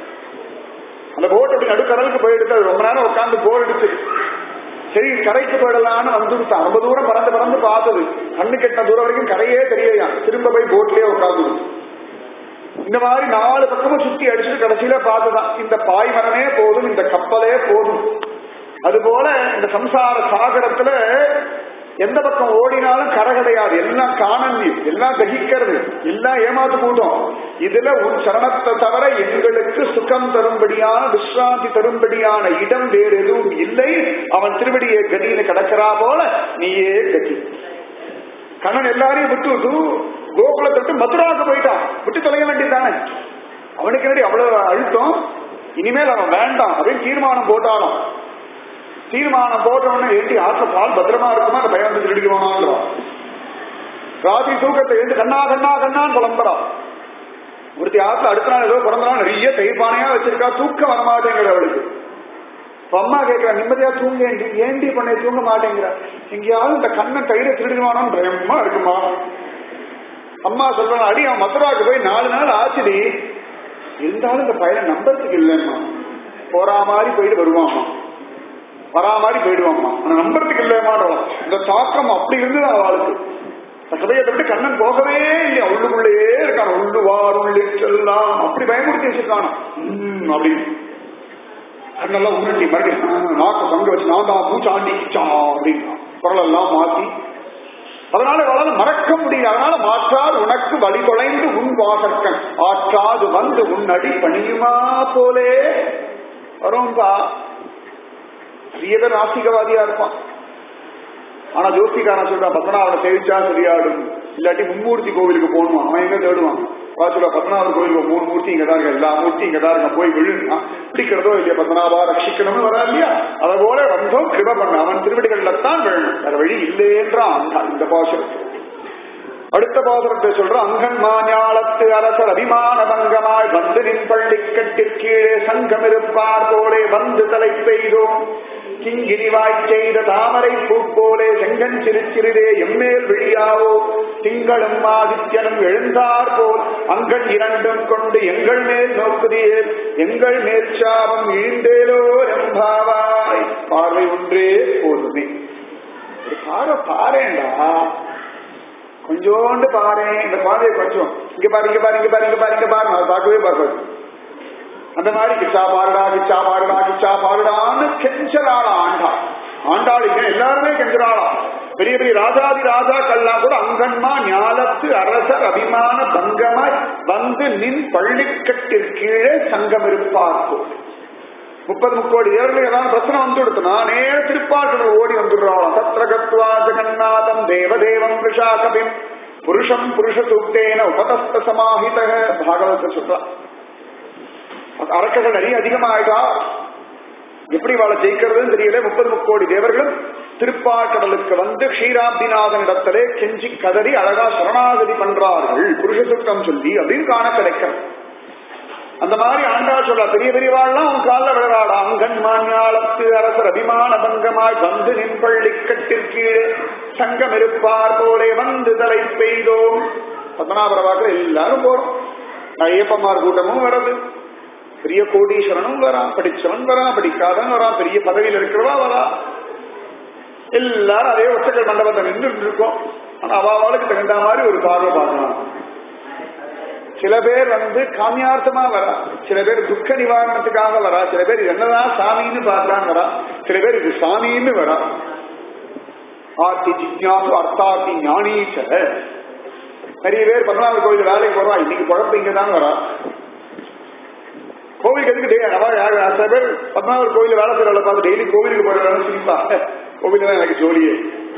அந்த போட் அப்படி நடுக்கடலுக்கு போயிடுத்து அது ரொம்ப நேரம் உட்காந்து போர் எடுத்து சரி கரைக்கு போயிடலான்னு வந்துடுச்சு ரொம்ப தூரம் பறந்து பறந்து பார்த்தது கண்ணு கெட்ட தூரம் வரைக்கும் கரையே தெரியலையா திரும்ப போய் போட்லயே உட்காந்து இந்த மாதிரி நாலு பக்கமும் சுத்தி அடிச்சுட்டு கடைசியில பார்த்துதான் இந்த பாய்மரமே போதும் இந்த கப்பலே போதும் அதுபோல இந்த சம்சார சாகரத்துல எந்த பக்கம் ஓடினாலும் கரை கிடையாது எல்லாம் காணந்தி எல்லாம் தகிக்கிறது எல்லாம் ஏமாத்து கூட்டம் இதுல உன் சரணத்தை தவிர எங்களுக்கு சுகம் தரும்படியான விஸ்ராந்தி தரும்படியான இடம் வேறு எதுவும் இல்லை அவன் திருவடியை கதின்னு கிடக்கிறா போல நீயே கதி கண்ணன் எல்லாரையும் விட்டு விட்டு கோகுலத்தை விட்டு மதுராவுக்கு போயிட்டான் விட்டு தொலைய வேண்டியதானே அவனுக்கு என்னடி அவ்வளவு அழுத்தம் இனிமேல் அவன் வேண்டாம் அப்படின்னு தீர்மானம் போட்டாலும் தீர்மானம் போட்டவொடனே ஏற்றி ஆற்ற பால் பத்திரமா இருக்குமா அந்த பையன் வந்து திருடிக்குவானாங்கிறான் ராத்திரி தூக்கத்தை எழுந்து கண்ணா கண்ணா கண்ணான்னு புலம்புறான் ஒருத்தி ஆத்துல அடுத்த நாள் ஏதோ பிறந்த நாள் நிறைய தைப்பானையா வச்சிருக்கா தூக்கம் வர மாட்டேங்குது அவளுக்கு இப்ப அம்மா கேட்கிறா நிம்மதியா தூங்க ஏண்டி ஏண்டி பண்ண தூங்க மாட்டேங்கிறா எங்கேயாவது இந்த கண்ணை தயிரை திருடுவானோன்னு பயமா இருக்குமா அம்மா சொல்றாங்க அடி அவன் மதுராவுக்கு போய் நாலு நாள் ஆச்சுடி இருந்தாலும் இந்த பையனை நம்பறதுக்கு இல்லைம்மா போறா மாதிரி போயிட்டு வருவாம்மா வரா மாதிரி போயிடுவாம்மா ஆனா நம்புறதுக்கு இல்லையமாடுவான் இந்த தாக்கம் அப்படி இருந்தது அவளுக்கு சதயத்தை விட்டு கண்ணன் போகவே இல்லையா உள்ளுக்குள்ளேயே இருக்கான உள்ளுவார் உள்ளிட்டெல்லாம் அப்படி பயமுறுத்தி வச்சிருக்கானா உம் அப்படின்னு கண்ணெல்லாம் உருட்டி மறுபடியும் நாக்க பங்க வச்சு நான் தான் பூச்சாண்டி சா அப்படின்னு குரல் எல்லாம் மாத்தி அதனால அவளால் மறக்க முடியல அதனால மாற்றார் உனக்கு வழி தொலைந்து உன் வாசக்கன் ஆற்றாது வந்து உன் அடி பணியுமா போலே வரும்பா நிறைய பேர் நாஸ்திகவாதியா இருப்பான் ஆனா ஜோசிகாரன் சொல்றான் பத்மநாபனை சேவிச்சா சரியாடும் இல்லாட்டி மும்மூர்த்தி கோவிலுக்கு போகணுமா அவன் எங்க தேடுவான் வாசுல பத்மநாபர் கோவிலுக்கு மூணு மூர்த்தி இங்க தான் இருக்கு எல்லா மூர்த்தி இங்க தான் இருக்க போய் விழுனா பிடிக்கிறதோ இல்லையா பத்மநாபா ரட்சிக்கணும்னு வரா இல்லையா அதை போல வந்தோம் கிருப பண்ண அவன் திருவடிகள்ல தான் விழணும் வேற வழி இல்லையென்றான் இந்த பாசுரத்தில் அடுத்த பாசுரத்தை சொல்ற அங்கன் மாஞாலத்து அரசர் அபிமான பங்கமாய் வந்து நின் பள்ளி கீழே சங்கம் இருப்பார் போலே வந்து தலை பெய்தோம் கிங்கிரி செய்த தாமரை பூ போலே செங்கன் சிறுச்சிறிதே எம்மேல் விழியாவோ திங்களும் ஆதித்யனும் எழுந்தார் போல் அங்கள் இரண்டும் கொண்டு எங்கள் மேல் நோக்குதியே எங்கள் மேல் சாபம் இழிந்தேலோ எம்பாவாய் பார்வை ஒன்றே போதுமே ஒரு பார்வை பாருண்டா கொஞ்சோண்டு பாரு இந்த பார்வையை கொஞ்சம் இங்க பாரு இங்க பாரு இங்க பாரு இங்க பாரு இங்க பாரு நான் பார்க்கவே பார்க்காது அந்த மாதிரி கிச்சா பாருடா கிச்சா பாருடா கிச்சா பாருடான்னு கெஞ்சலாளா ஆண்டா ஆண்டாள் இங்க எல்லாருமே கெஞ்சலாளா பெரிய பெரிய ராஜாதி ராஜாக்கள்லாம் கூட அங்கன்மா ஞாலத்து அரசர் அபிமான பங்கமாய் வந்து நின் பள்ளிக்கட்டில் கீழே சங்கம் இருப்பார் போல் முப்பது முக்கோடி தேவர்கள் ஏதாவது பிரச்சனை வந்து கொடுத்தனா நேர திருப்பாற்றல் ஓடி வந்துடுறாளாம் சத்ரகத்வா ஜெகநாதம் தேவதேவம் விஷாகபிம் புருஷம் புருஷ சூக்தேன உபதஸ்த சமாஹித பாகவத சொல்றா அரக்கர்கள் நிறைய அதிகமாயிட்டா எப்படி வாழ ஜெயிக்கிறதுன்னு தெரியல முப்பது முக்கோடி தேவர்களும் திருப்பாக்கடலுக்கு வந்து க்ஷீராப்திநாதன் இடத்திலே கெஞ்சி கதறி அழகா சரணாகதி பண்றார்கள் புருஷ சுத்தம் சொல்லி அப்படின்னு காண கிடைக்கும் அந்த மாதிரி ஆண்டா சொல்ல பெரிய பெரியவாள்லாம் உன் காலில் விழறாடா அங்கன் மாஞாலத்து அரசர் அபிமான பங்கமாய் வந்து நின்பள்ளி கட்டிற்கீழே சங்கம் இருப்பார் போலே வந்து தலை பெய்தோம் பத்மநாபர வாக்குல எல்லாரும் போறோம் ஐயப்பமார் கூட்டமும் வருது பெரிய கோடீஸ்வரனும் வரான் படிச்சவன் வரான் படிக்காதவன் வரான் பெரிய பதவியில் இருக்கிறவா வரா எல்லாரும் அதே ஒற்றைகள் மண்டபத்தை நின்று இருக்கோம் ஆனா அவாவாளுக்கு தகுந்த மாதிரி ஒரு பார்வை பார்க்கலாம் சில பேர் வந்து காமியார்த்தமா வரா சில பேர் துக்க நிவாரணத்துக்காக வரா சில பேர் இது என்னதான் சாமின்னு பார்க்கலாம் வரா சில பேர் இது சாமின்னு வரா ஆர்த்தி ஜிக்யாசு அர்த்தார்த்தி ஞானீச்ச நிறைய பேர் பத்மநாப கோயில் வேலைக்கு போறா இன்னைக்கு குழப்பம் இங்க தான் வரா கோவிலுக்கு எதுக்கு டே அவ யார் சில பேர் பத்மநாபர் கோயில் வேலை செய்யறவளை பார்த்து டெய்லி கோவிலுக்கு போறவங்க சிரிப்பா கோவில் தான் எனக்கு ஜோலியே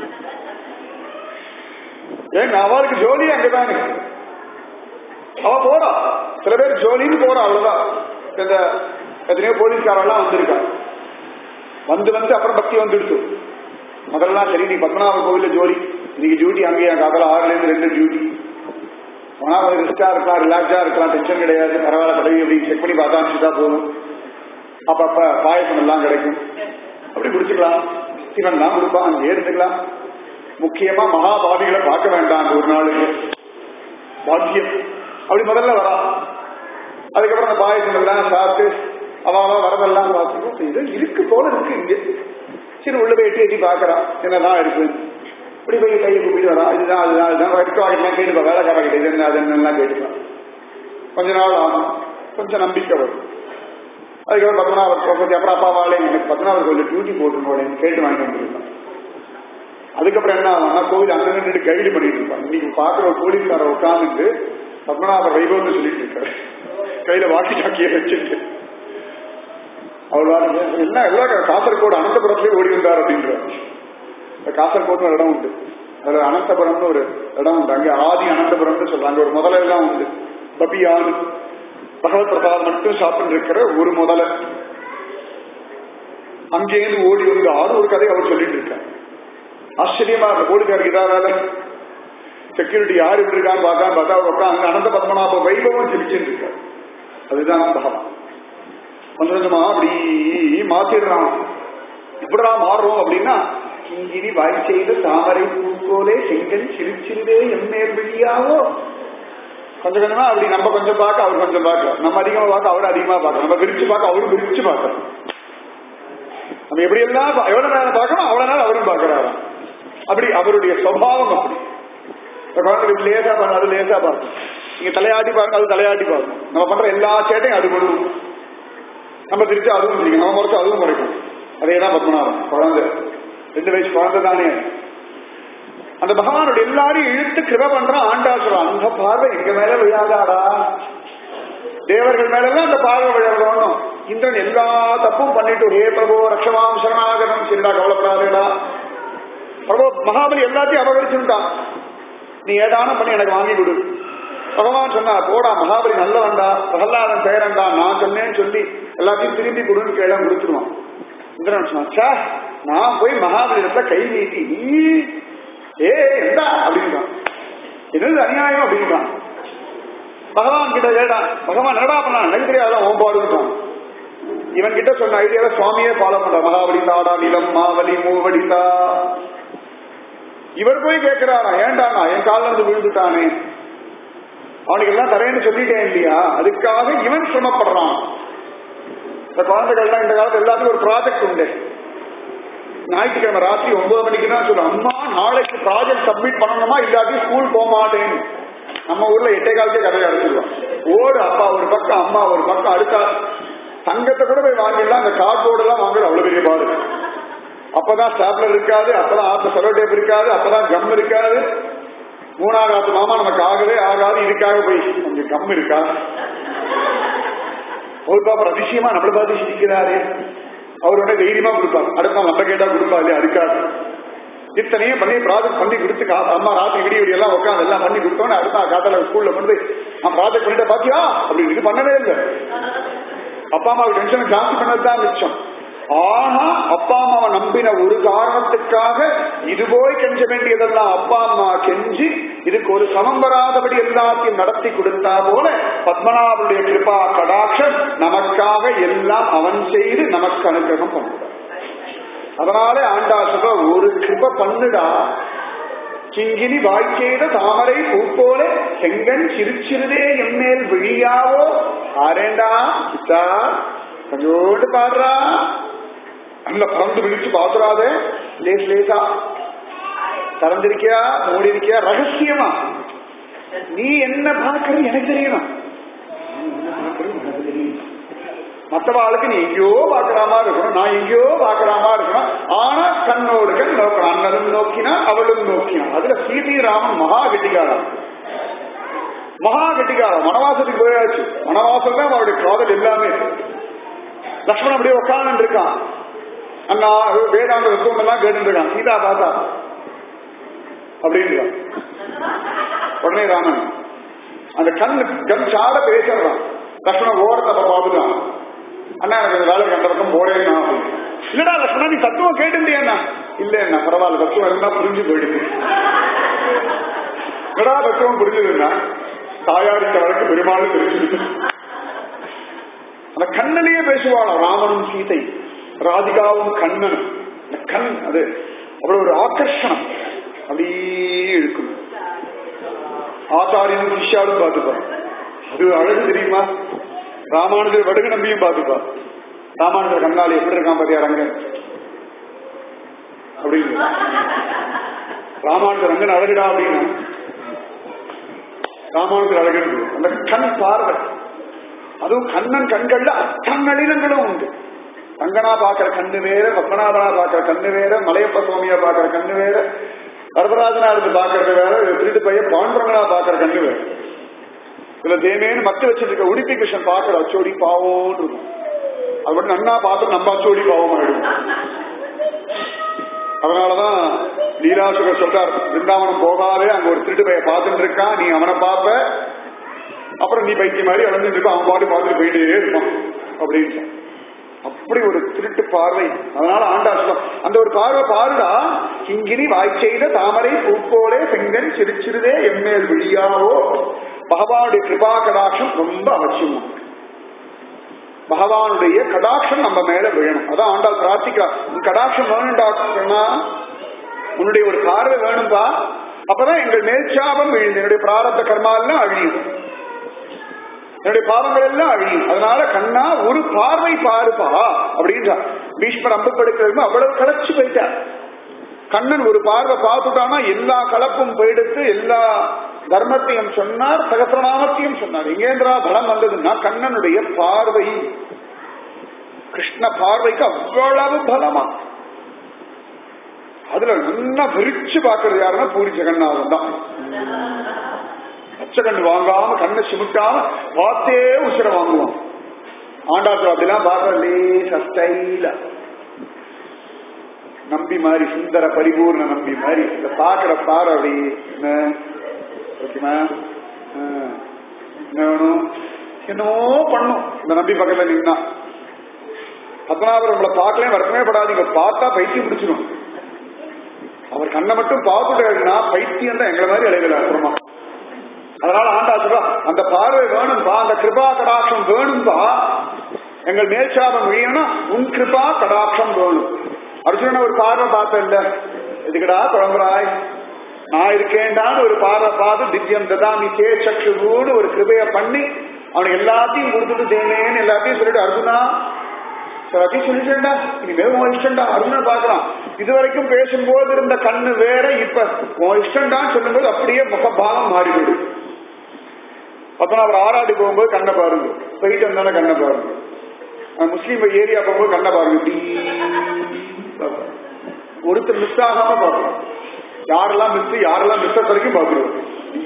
ஏன் அவளுக்கு ஜோலி அங்கதானே அவ போறா சில பேர் ஜோலின்னு போறா அவ்வளவுதான் இந்த எத்தனையோ போலீஸ்காரெல்லாம் வந்திருக்கா வந்து வந்து அப்புறம் பக்தி வந்துடுச்சு முதல்ல சரி நீ பத்மநாப கோவில்ல ஜோலி இன்னைக்கு டியூட்டி அங்கேயே காதல ஆறுல இருந்து ரெண்டு டியூட்டி போனா கொஞ்சம் ரிஸ்டா இருக்கலாம் ரிலாக்ஸா இருக்கலாம் டென்ஷன் கிடையாது பரவாயில்ல பதவி அப்படி செக் பண்ணி பார்த்தா அனுப்பிச்சுட்டா போதும் அப்பப்ப பாயசம் எல்லாம் கிடைக்கும் அப்படி குடிச்சுக்கலாம் சிவன் தான் கொடுப்பான் அங்கே இருந்துக்கலாம் முக்கியமா மகாபாவிகளை பார்க்க வேண்டாம் அந்த ஒரு நாளுக்கு பாக்கியம் அப்படி முதல்ல வரா அதுக்கப்புறம் அந்த பாயசம் எல்லாம் சாப்பிட்டு அவாவா வரதெல்லாம் பார்த்துட்டு இது இருக்கு போல இருக்கு இங்க சரி உள்ள போய் எட்டி எட்டி பாக்குறான் என்னதான் இருக்கு இப்படி போய் கையை குப்பிட்டு வரா இதுதான் அதுதான் அதுதான் எடுத்து கேட்டுப்பா வேலைக்கார கிட்ட இது என்ன அது என்னெல்லாம் கேட்டுப்பான் கொஞ்ச நாள் ஆகும் கொஞ்சம் நம்பிக்கை வரும் அதுக்கப்புறம் பத்மநாபர் பக்கத்து அப்புறம் அப்பாவாலே எனக்கு பத்மநாபர் கோயில் டியூட்டி போட்டுருவோம் கேட்டு வாங்கிட்டு வந்துருக்கான் அதுக்கப்புறம் என்ன ஆகும்னா கோவில் அங்க நின்று கைடு பண்ணிட்டு இருப்பான் இன்னைக்கு பாக்குற ஒரு போலீஸ்கார உட்காந்துட்டு பத்மநாபர் வைபவம்னு சொல்லிட்டு இருக்காரு கையில வாக்கி டாக்கிய வச்சுட்டு அவர் என்ன எவ்வளவு காசர்கோடு அனந்தபுரத்திலே ஓடி வந்தார் அப்படின்றார் காசர்கோட்னு ஒரு இடம் உண்டு அதுல அனந்தபுரம்னு ஒரு இடம் உண்டு அங்கே ஆதி அனந்தபுரம்னு சொல்றாங்க ஒரு முதல எல்லாம் உண்டு பபியான் பகவத் பிரசாத் மட்டும் சாப்பிட்டு இருக்கிற ஒரு முதல அங்கேயிருந்து ஓடி வந்து ஆறு ஒரு கதை அவர் சொல்லிட்டு இருக்கார் ஆச்சரியமா இருந்த போலீசாருக்கு இதால செக்யூரிட்டி யார் இப்படி இருக்கான்னு பார்க்காம பார்த்தா அவர் உட்காந்து அனந்த பத்மநாப வைபவம் ஜெபிச்சுட்டு இருக்காரு அதுதான் பகவான் கொஞ்சம் கொஞ்சமா அப்படி மாத்திடுறான் எப்படா மாறுறோம் அப்படின்னா கிங்கிரி வாய் செய்த தாமரை பூக்கோலே செங்கல் சிரிச்சிருவே எம்மேர் விழியாவோ கொஞ்சம் கொஞ்சமா அப்படி நம்ம கொஞ்சம் பார்க்க அவர் கொஞ்சம் பார்க்கலாம் நம்ம அதிகமா பார்க்க அவர் அதிகமா பார்க்கலாம் நம்ம விரிச்சு பார்க்க அவரும் விரிச்சு பார்க்கலாம் நம்ம எப்படி எல்லாம் எவ்வளவு நேரம் பார்க்கணும் அவ்வளவு நேரம் அவரும் பார்க்கிறாராம் அப்படி அவருடைய சுவாவம் அப்படி குழந்தை லேசா பாருங்க அது லேசா பார்க்கும் நீங்க தலையாட்டி பாருங்க அது தலையாட்டி பார்க்கும் நம்ம பண்ற எல்லா சேட்டையும் அது பண்ணும் நம்ம திருச்சி அதுவும் முடியும் நம்ம முறைச்சு அதுவும் முறைக்கும் அதே தான் பத்மநாபம் குழந்தை ரெண்டு வயசு குழந்தை தானே அந்த பகவானுடைய எல்லாரையும் இழுத்து கிருப பண்றான் ஆண்டா சொல்றான் அந்த பார்வை எங்க மேல விழாதாடா தேவர்கள் மேலெல்லாம் அந்த பார்வை விழணும் இந்திரன் எல்லா தப்பும் பண்ணிட்டு ஹே பிரபு ரக்ஷமாம் சரணாகதம் சரிடா கவலைப்படாதேடா பிரபு மகாபலி எல்லாத்தையும் அபகரிச்சுட்டான் நீ ஏதானம் பண்ணி எனக்கு வாங்கி கொடு பகவான் சொன்னா போடா மகாபலி நல்லவன்டா பிரகலாதன் பெயரண்டா நான் சொன்னேன்னு சொல்லி எல்லாத்தையும் திரும்பி கொடுன்னு கேள கொடுத்துருவான் இந்திரன் சொன்னா நான் போய் மகாபலிடத்துல கை நீட்டி நீ ஏ எந்தா அப்படின்றான் என்னது அநியாயம் அப்படின்றான் பகவான் கிட்ட கேடா பகவான் என்னடா பண்ணா எனக்கு தெரியாத ஓம்பாடுன்றான் இவன் கிட்ட சொன்ன ஐடியால சுவாமியே ஃபாலோ பண்ற மகாபலி தாடா நிலம் மாவலி மூவடிதா இவர் போய் கேட்கிறாரா ஏண்டானா என் காலில் வந்து விழுந்துட்டானே அவனுக்கு எல்லாம் தரேன்னு சொல்லிட்டேன் இல்லையா அதுக்காக இவன் சிரமப்படுறான் இந்த குழந்தைகள்லாம் இந்த காலத்துல எல்லாத்துக்கும் ஒரு ப்ராஜெக்ட் உண்டு ஞாயிற்றுக்கிழமை ராத்திரி ஒன்பது மணிக்கு தான் சொல்லுவோம் அம்மா நாளைக்கு ப்ராஜெக்ட் சப்மிட் பண்ணணுமா இல்லாட்டி ஸ்கூல் போக மாட்டேன் நம்ம ஊர்ல எட்டே காலத்தே கதையை அடிச்சிருவோம் ஓடு அப்பா ஒரு பக்கம் அம்மா ஒரு பக்கம் அடுத்தா தங்கத்தை கூட போய் வாங்கிடலாம் அந்த கார்ட்போர்டு எல்லாம் வாங்குறது அவ்வளவு பெரிய பாடு அப்பதான் ஸ்டாப்லர் இருக்காது அப்பதான் ஆத்த செலோ டேப் இருக்காது அப்பதான் கம் இருக்காது மூணாவது ஆத்து மாமா நமக்கு ஆகவே ஆகாது இதுக்காக போய் கொஞ்சம் கம் இருக்கா ஒரு பாப்பர் அதிசயமா நம்மளை பார்த்து சிரிக்கிறாரு அவரோட தைரியமா கொடுப்பார் அடுத்த நம்ம கேட்டா கொடுப்பா இல்லையா அதுக்காக இத்தனையும் பண்ணி ப்ராஜெக்ட் பண்ணி கொடுத்து கா- அம்மா ராத்திரி விடிய விடிய எல்லாம் உட்காந்து எல்லாம் பண்ணி கொடுத்தோன்னு அடுத்த காத்தால ஸ்கூல்ல வந்து நான் ப்ராஜெக்ட் பண்ணிட்டு பாத்தியா அப்படி இது பண்ணவே இல்லை அப்பா அம்மாவுக்கு டென்ஷன் ஜாஸ்தி பண்ணது தான் மிச்சம் ஆனா அப்பா அம்மாவை நம்பின ஒரு காரணத்துக்காக இது போய் கெஞ்ச வேண்டியதெல்லாம் அப்பா அம்மா கெஞ்சி இதுக்கு ஒரு சமம் வராதபடி எல்லாத்தையும் நடத்தி கொடுத்தா போல பத்மநாபனுடைய கிருபா கடாட்சம் நமக்காக எல்லாம் அவன் செய்து நமக்கு அனுகிரகம் பண்ணுவான் அதனால ஆண்டா சொல்ற ஒரு கிருப பண்ணுடா கிங்கினி வாழ்க்கையிட தாமரை பூப்போல செங்கன் சிரிச்சிருதே எம்மேல் விழியாவோ ஆரேண்டா கிட்டா கொஞ்சோண்டு பாடுறா நல்ல பறந்து விழிச்சு பாத்துறாதே லேஸ் லேசா திறந்திருக்கியா மூடி இருக்கியா ரகசியமா நீ என்ன பார்க்கறது எனக்கு தெரியணும் நீ என்ன பார்க்கறது எனக்கு தெரியணும் மற்றவாளுக்கு நீ எங்கேயோ பார்க்கறாமா இருக்கணும் நான் எங்கேயோ பார்க்கறாமா இருக்கணும் ஆனா கண்ணோடு கண் நோக்கணும் அண்ணனும் நோக்கினா அவளும் நோக்கினா அதுல சீதைராமன் மகா கெட்டிக்காரன் மகா கெட்டிக்காரன் வனவாசத்துக்கு போயாச்சு வனவாசம் தான் அவருடைய காதல் எல்லாமே லக்ஷ்மணன் அப்படியே உட்கார்ந்து இருக்கான் அண்ணா வேதாந்த தத்துவம் எல்லாம் கேட்டு இருக்கான் சீதா பார்த்தா அப்படின்றான் உடனே ராமன் அந்த கண் கண் சாட பேசுறான் லக்ஷ்மணன் ஓரத்தை பார்த்துட்டான் அண்ணா எனக்கு இந்த வேலை கண்ட பக்கம் போறேன்னா இல்லடா லக்ஷ்மணா நீ தத்துவம் கேட்டுட்டியா இல்ல என்ன பரவாயில்ல தத்துவம் இருந்தா புரிஞ்சு போயிடுது என்னடா தத்துவம் புரிஞ்சதுன்னா தாயாரித்த வழக்கு பெருமாள் தெரிஞ்சது அந்த கண்ணனையே பேசுவாளா ராமனும் சீதை ராதிகாவும் கண்ணனும் அந்த கண் அது அவ்வளவு ஒரு ஆக்கர்ஷணம் அப்படியே இருக்கும் ஆச்சாரியனும் சிஷ்யாலும் பார்த்துப்பான் அது அழகு தெரியுமா ராமானுஜர் வடுகு நம்பியும் பார்த்துப்பா ராமானுஜர் கண்ணால் எப்படி இருக்கான் பாத்தியா ரங்கன் அப்படின்னு ராமானுஜர் ரங்கன் அழகுடா அப்படின்னு ராமானுஜர் அழகு அந்த கண் பார்வை அதுவும் கண்ணன் கண்கள்ல அத்தனை நளினங்களும் உண்டு ரங்கனா பாக்குற கண்ணு வேற பத்மநாபனா பாக்குற கண்ணு வேற மலையப்ப சுவாமியா பாக்குற கண்ணு வேற வரதராஜனா இருந்து பாக்குறது வேற திருட்டு பையன் பாண்டரங்கனா பாக்குற கண்ணு வேற இதுல தேமேன்னு மத்து வச்சிட்டு இருக்க உடுப்பி கிருஷ்ணன் பாக்குற அச்சோடி பாவோன்னு இருக்கும் அது மட்டும் நன்னா பார்த்து நம்ம அச்சோடி பாவம் ஆயிடும் அதனாலதான் லீலாசுகர் சொல்றார் பிருந்தாவனம் போகாதே அங்க ஒரு திருட்டு பையன் பார்த்துட்டு இருக்கான் நீ அவனை பார்ப்ப அப்புறம் நீ பைத்திய மாதிரி அடைஞ்சிட்டு இருக்க அவன் பாட்டு பார்த்துட்டு போயிட்டே இருப்பான் அப்படின்னு அப்படி ஒரு திருட்டு பார்வை அதனால ஆண்டா சொல்லும் அந்த ஒரு பார்வை பாருடா கிங்கினி வாய் செய்த தாமரை பூப்போலே செங்கன் சிரிச்சிருதே எம்மேல் விழியாவோ பகவானுடைய கிருபா கடாட்சம் ரொம்ப அவசியம் பகவானுடைய கடாட்சம் நம்ம மேல விழணும் அதான் ஆண்டாள் பிரார்த்திக்கிறா உன் கடாட்சம் வேணும்டா சொன்னா உன்னுடைய ஒரு பார்வை வேணும்பா அப்பதான் எங்கள் மேற்சாபம் விழுந்து என்னுடைய பிராரத்த கர்மா எல்லாம் அழியும் என்னுடைய பாவங்கள் எல்லாம் அழியும் அதனால கண்ணா ஒரு பார்வை பாருப்பா அப்படின்றா பீஷ்மர் அம்பு படுக்கிறது அவ்வளவு களைச்சு போயிட்டார் கண்ணன் ஒரு பார்வை பார்த்துட்டானா எல்லா கலப்பும் போயிடுத்து எல்லா தர்மத்தையும் சொன்னார் சகசிரநாமத்தையும் சொன்னார் எங்கேந்திரா பலம் வந்ததுன்னா கண்ணனுடைய பார்வை கிருஷ்ண பார்வைக்கு அவ்வளவு பலமா அதுல நல்லா விரிச்சு பாக்குறது யாருன்னா பூரி ஜெகநாதன் தான் பச்சை கண்ணு வாங்காம கண்ணை சிமிட்டாம பார்த்தே உசிர வாங்குவான் ஆண்டாத்துல அப்படிலாம் பார்க்கற லேசா ஸ்டைல நம்பி மாதிரி சுந்தர பரிபூர்ண நம்பி மாதிரி இந்த பாக்குற பாரு அப்படி என்ன ஓகேமா என்ன வேணும் என்னவோ பண்ணும் இந்த நம்பி பக்கத்துல நின்னா பத்மநாபர் உங்களை பார்க்கலே வருத்தமே படாதீங்க பார்த்தா பைத்தியம் பிடிச்சிடும் அவர் கண்ணை மட்டும் பார்த்துட்டா பைத்தியம் தான் எங்களை மாதிரி அடையல அப்புறமா அதனால ஆண்டா சொல்றா அந்த பார்வை வேணும்பா அந்த கிருபா கடாட்சம் வேணும்பா எங்கள் மேல்சாபம் விழியணும் உன் கிருபா கடாட்சம் வேணும் அர்ஜுனனை ஒரு பார்வை பார்த்தேன் இல்ல இதுக்கடா குழம்புறாய் நான் இருக்கேன்டான்னு ஒரு பார்வை பார்த்து திவ்யம் ததாமி சே சக்ஷுன்னு ஒரு கிருபைய பண்ணி அவனுக்கு எல்லாத்தையும் கொடுத்துட்டு தேனேன்னு எல்லாத்தையும் சொல்லிட்டு அர்ஜுனா எல்லாத்தையும் சொல்லிட்டேன்டா இனிமே உன் இஷ்டம்டா அர்ஜுனன் பாக்குறான் இது வரைக்கும் பேசும்போது இருந்த கண்ணு வேற இப்ப உன் இஷ்டம்டான்னு சொல்லும்போது அப்படியே முகபாவம் மாறிவிடும் அப்ப அவர் ஆராடி போகும்போது கண்ணை பாருங்க போயிட்டு வந்தாலும் கண்ணை பாருங்க முஸ்லீம் ஏரியா போகும்போது கண்ணை பாருங்க இப்படி ஒருத்தர் மிஸ் ஆகாம பார்க்கணும் யாரெல்லாம் மிஸ் யாரெல்லாம் மிஸ் வரைக்கும் பார்க்கணும்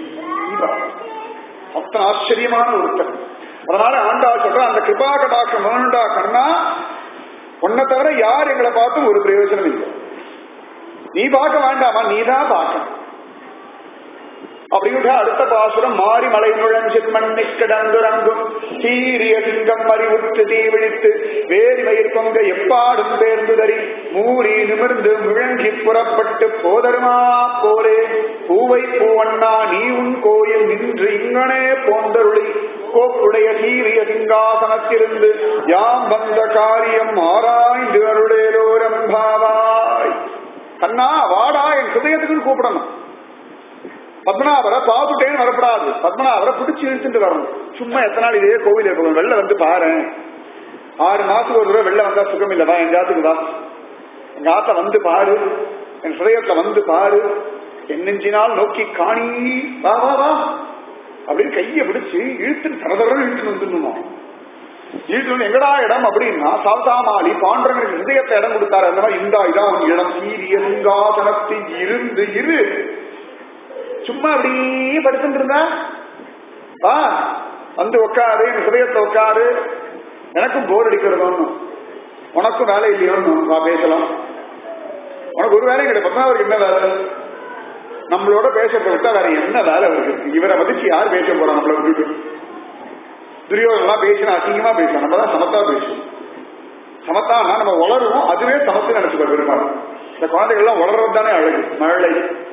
அத்தனை ஆச்சரியமான ஒருத்தர் அதனால ஆண்டா சொல்ற அந்த கிருபா கடாட்சம் வேணுண்டா கண்ணா உன்னை தவிர யார் எங்களை பார்த்தும் ஒரு பிரயோஜனம் இல்லை நீ பார்க்க வேண்டாமா நீ தான் பார்க்கணும் அப்படின்னு அடுத்த பாசுரம் மாறி மலை நுழைஞ்சில் மண்ணி கிடந்துறங்கும் சீரிய சிங்கம் அறிவுற்று தீ விழித்து வேரி மயிர் பொங்க எப்பாடும் பேர்ந்துதறி மூறி நிமிர்ந்து முழங்கி புறப்பட்டு போதருமா போலே பூவை பூவண்ணா நீ உன் கோயில் நின்று இங்கனே போந்தருளி கோப்புடைய சீரிய சிங்காசனத்திலிருந்து யாம் வந்த காரியம் ஆராய்ந்து அருளேலோரம்பாவாய் கண்ணா வாடா என் ஹிருதயத்துக்கு கூப்பிடணும் பத்மநாபரை பார்த்துட்டேன்னு வரப்படாது பத்மநாபரை பிடிச்சு இழுத்துட்டு வரணும் சும்மா எத்தனை நாள் இதே கோவில் இருக்கணும் வெளில வந்து பாரு ஆறு மாசத்துக்கு ஒரு தடவை வெளில வந்தா சுகம் இல்லவா எங்க ஆத்துக்கு வா எங்க ஆத்த வந்து பாரு என் ஹிருதயத்துல வந்து பாரு என் நெஞ்சினால் நோக்கி காணி வா வா வா அப்படின்னு கையை பிடிச்சு இழுத்துன்னு தரதரம் இழுத்துன்னு வந்துடணும் இழுத்துன்னு எங்கடா இடம் அப்படின்னா சால்தாமாளி பாண்டவனுக்கு ஹிருதயத்தை இடம் கொடுத்தாரு அந்த மாதிரி இந்தா இதான் உன் இடம் சீரிய சிங்காசனத்தில் இருந்து இரு சும்மா அப்படியே படுத்துட்டு இருந்தா வா வந்து உட்காரு என் ஹிருதயத்தை உட்காரு எனக்கும் போர் அடிக்கிறதோன்னு உனக்கும் வேலை இல்லையோன்னு வா பேசலாம் உனக்கு ஒரு வேலையும் கிடையாது பத்மாவருக்கு என்ன வேலை நம்மளோட பேசுறதை விட்டா வேற என்ன வேலை இருக்கு இவரை மதிச்சு யார் பேச போறா நம்மள விட்டுட்டு துரியோகம்லாம் பேசினா அசிங்கமா பேசணும் நம்ம தான் சமத்தா பேசணும் சமத்தானா நம்ம வளருவோம் அதுவே சமத்து நினைச்சுக்கோ பெருமாள் இந்த குழந்தைகள் எல்லாம் வளர்றது தானே அழகு மழை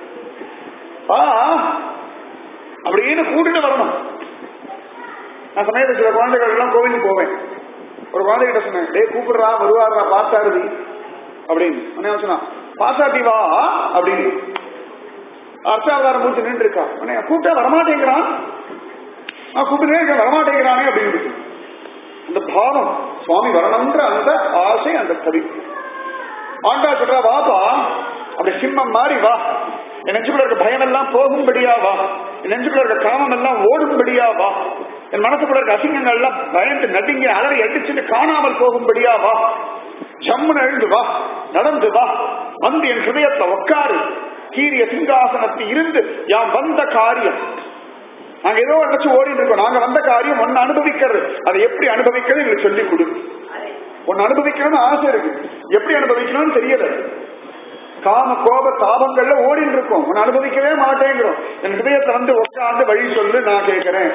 ஆ அப்படின்னு கூட்டிட்டு வரணும் நான் சமயத்துல சில குழந்தைகள் எல்லாம் கோவிலுக்கு போவேன் ஒரு குழந்தைகிட்ட சொன்னேன் டே கூப்பிடுறா வருவாரா பாத்தாருதி அப்படின்னு உடனே சொன்னா பாசாட்டி வா அப்படின்னு அர்ச்சாவதாரம் மூச்சு நின்று இருக்கா உடனே கூப்பிட்டா வரமாட்டேங்கிறான் நான் கூப்பிட்டுனே இருக்கேன் வரமாட்டேங்கிறானே அப்படின்னு இருக்கு அந்த பாவம் சுவாமி வரணுன்ற அந்த ஆசை அந்த கவி ஆண்டா சொல்றா வாப்பா அப்படி சிம்மம் மாறி வா என் நெஞ்சுக்குள்ள இருக்க பயம் எல்லாம் போகும்படியா வா என் நெஞ்சுக்குள்ள இருக்க காமம் எல்லாம் ஓடும்படியா வா என் மனசுக்குள்ள இருக்க அசிங்கங்கள் எல்லாம் பயந்து நடுங்கி அலறி அடிச்சுட்டு காணாமல் போகும்படியா வா ஜம்முன்னு எழுந்து வா நடந்து வா வந்து என் ஹிருதயத்தை உட்காரு கீரிய சிங்காசனத்தில் இருந்து யாம் வந்த காரியம் நாங்க ஏதோ நினைச்சு ஓடிட்டு இருக்கோம் நாங்க வந்த காரியம் ஒன்னு அனுபவிக்கிறது அதை எப்படி அனுபவிக்கிறது எங்களுக்கு சொல்லி கொடு ஒன்னு அனுபவிக்கணும்னு ஆசை இருக்கு எப்படி அனுபவிக்கணும்னு தெரியல காம கோப தாபங்கள்ல ஓடிட்டு இருக்கோம் ஒன்னு அனுபவிக்கவே மாட்டேங்கிறோம் என் ஹிருதயத்தை வந்து உட்காந்து வழி சொல்லு நான் கேட்கிறேன்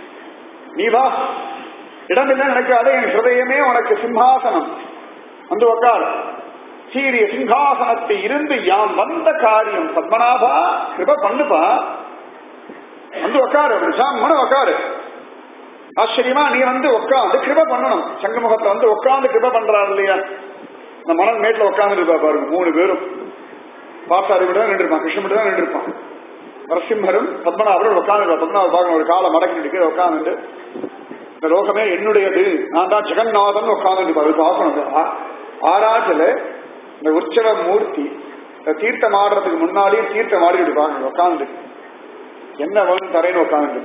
நீ வா இடமில்லை நினைக்காத என் ஹிருதயமே உனக்கு சிம்ஹாசனம் வந்து உட்கார் சீரிய சிங்காசனத்தை இருந்து யாம் வந்த காரியம் பத்மநாபா கிருப பண்ணுப்பா வந்து உட்காரு அப்படி சாமன உட்காரு ஆச்சரியமா நீ வந்து உட்காந்து கிருப பண்ணணும் சங்கமுகத்தை வந்து உட்காந்து கிருப பண்றாரு இல்லையா இந்த மணல் மேட்ல உட்காந்து இருப்பா பாருங்க மூணு பேரும் பாசாரி விட நின்று இருப்பான் கிருஷ்ணன் தான் நின்று இருப்பான் நரசிம்மரும் பத்மநாபரும் உட்காந்து பத்மநாபர் பாருங்க ஒரு காலை மடக்கி உட்காந்துட்டு இந்த லோகமே என்னுடையது நான் தான் ஜெகநாதன் உட்காந்து அது பார்க்கணும் ஆராய்ச்சல இந்த உற்சவ மூர்த்தி இந்த தீர்த்தம் ஆடுறதுக்கு முன்னாடியே தீர்த்தம் ஆடிட்டு பாருங்க உட்காந்து என்ன வேணும் தரேன்னு உட்காந்து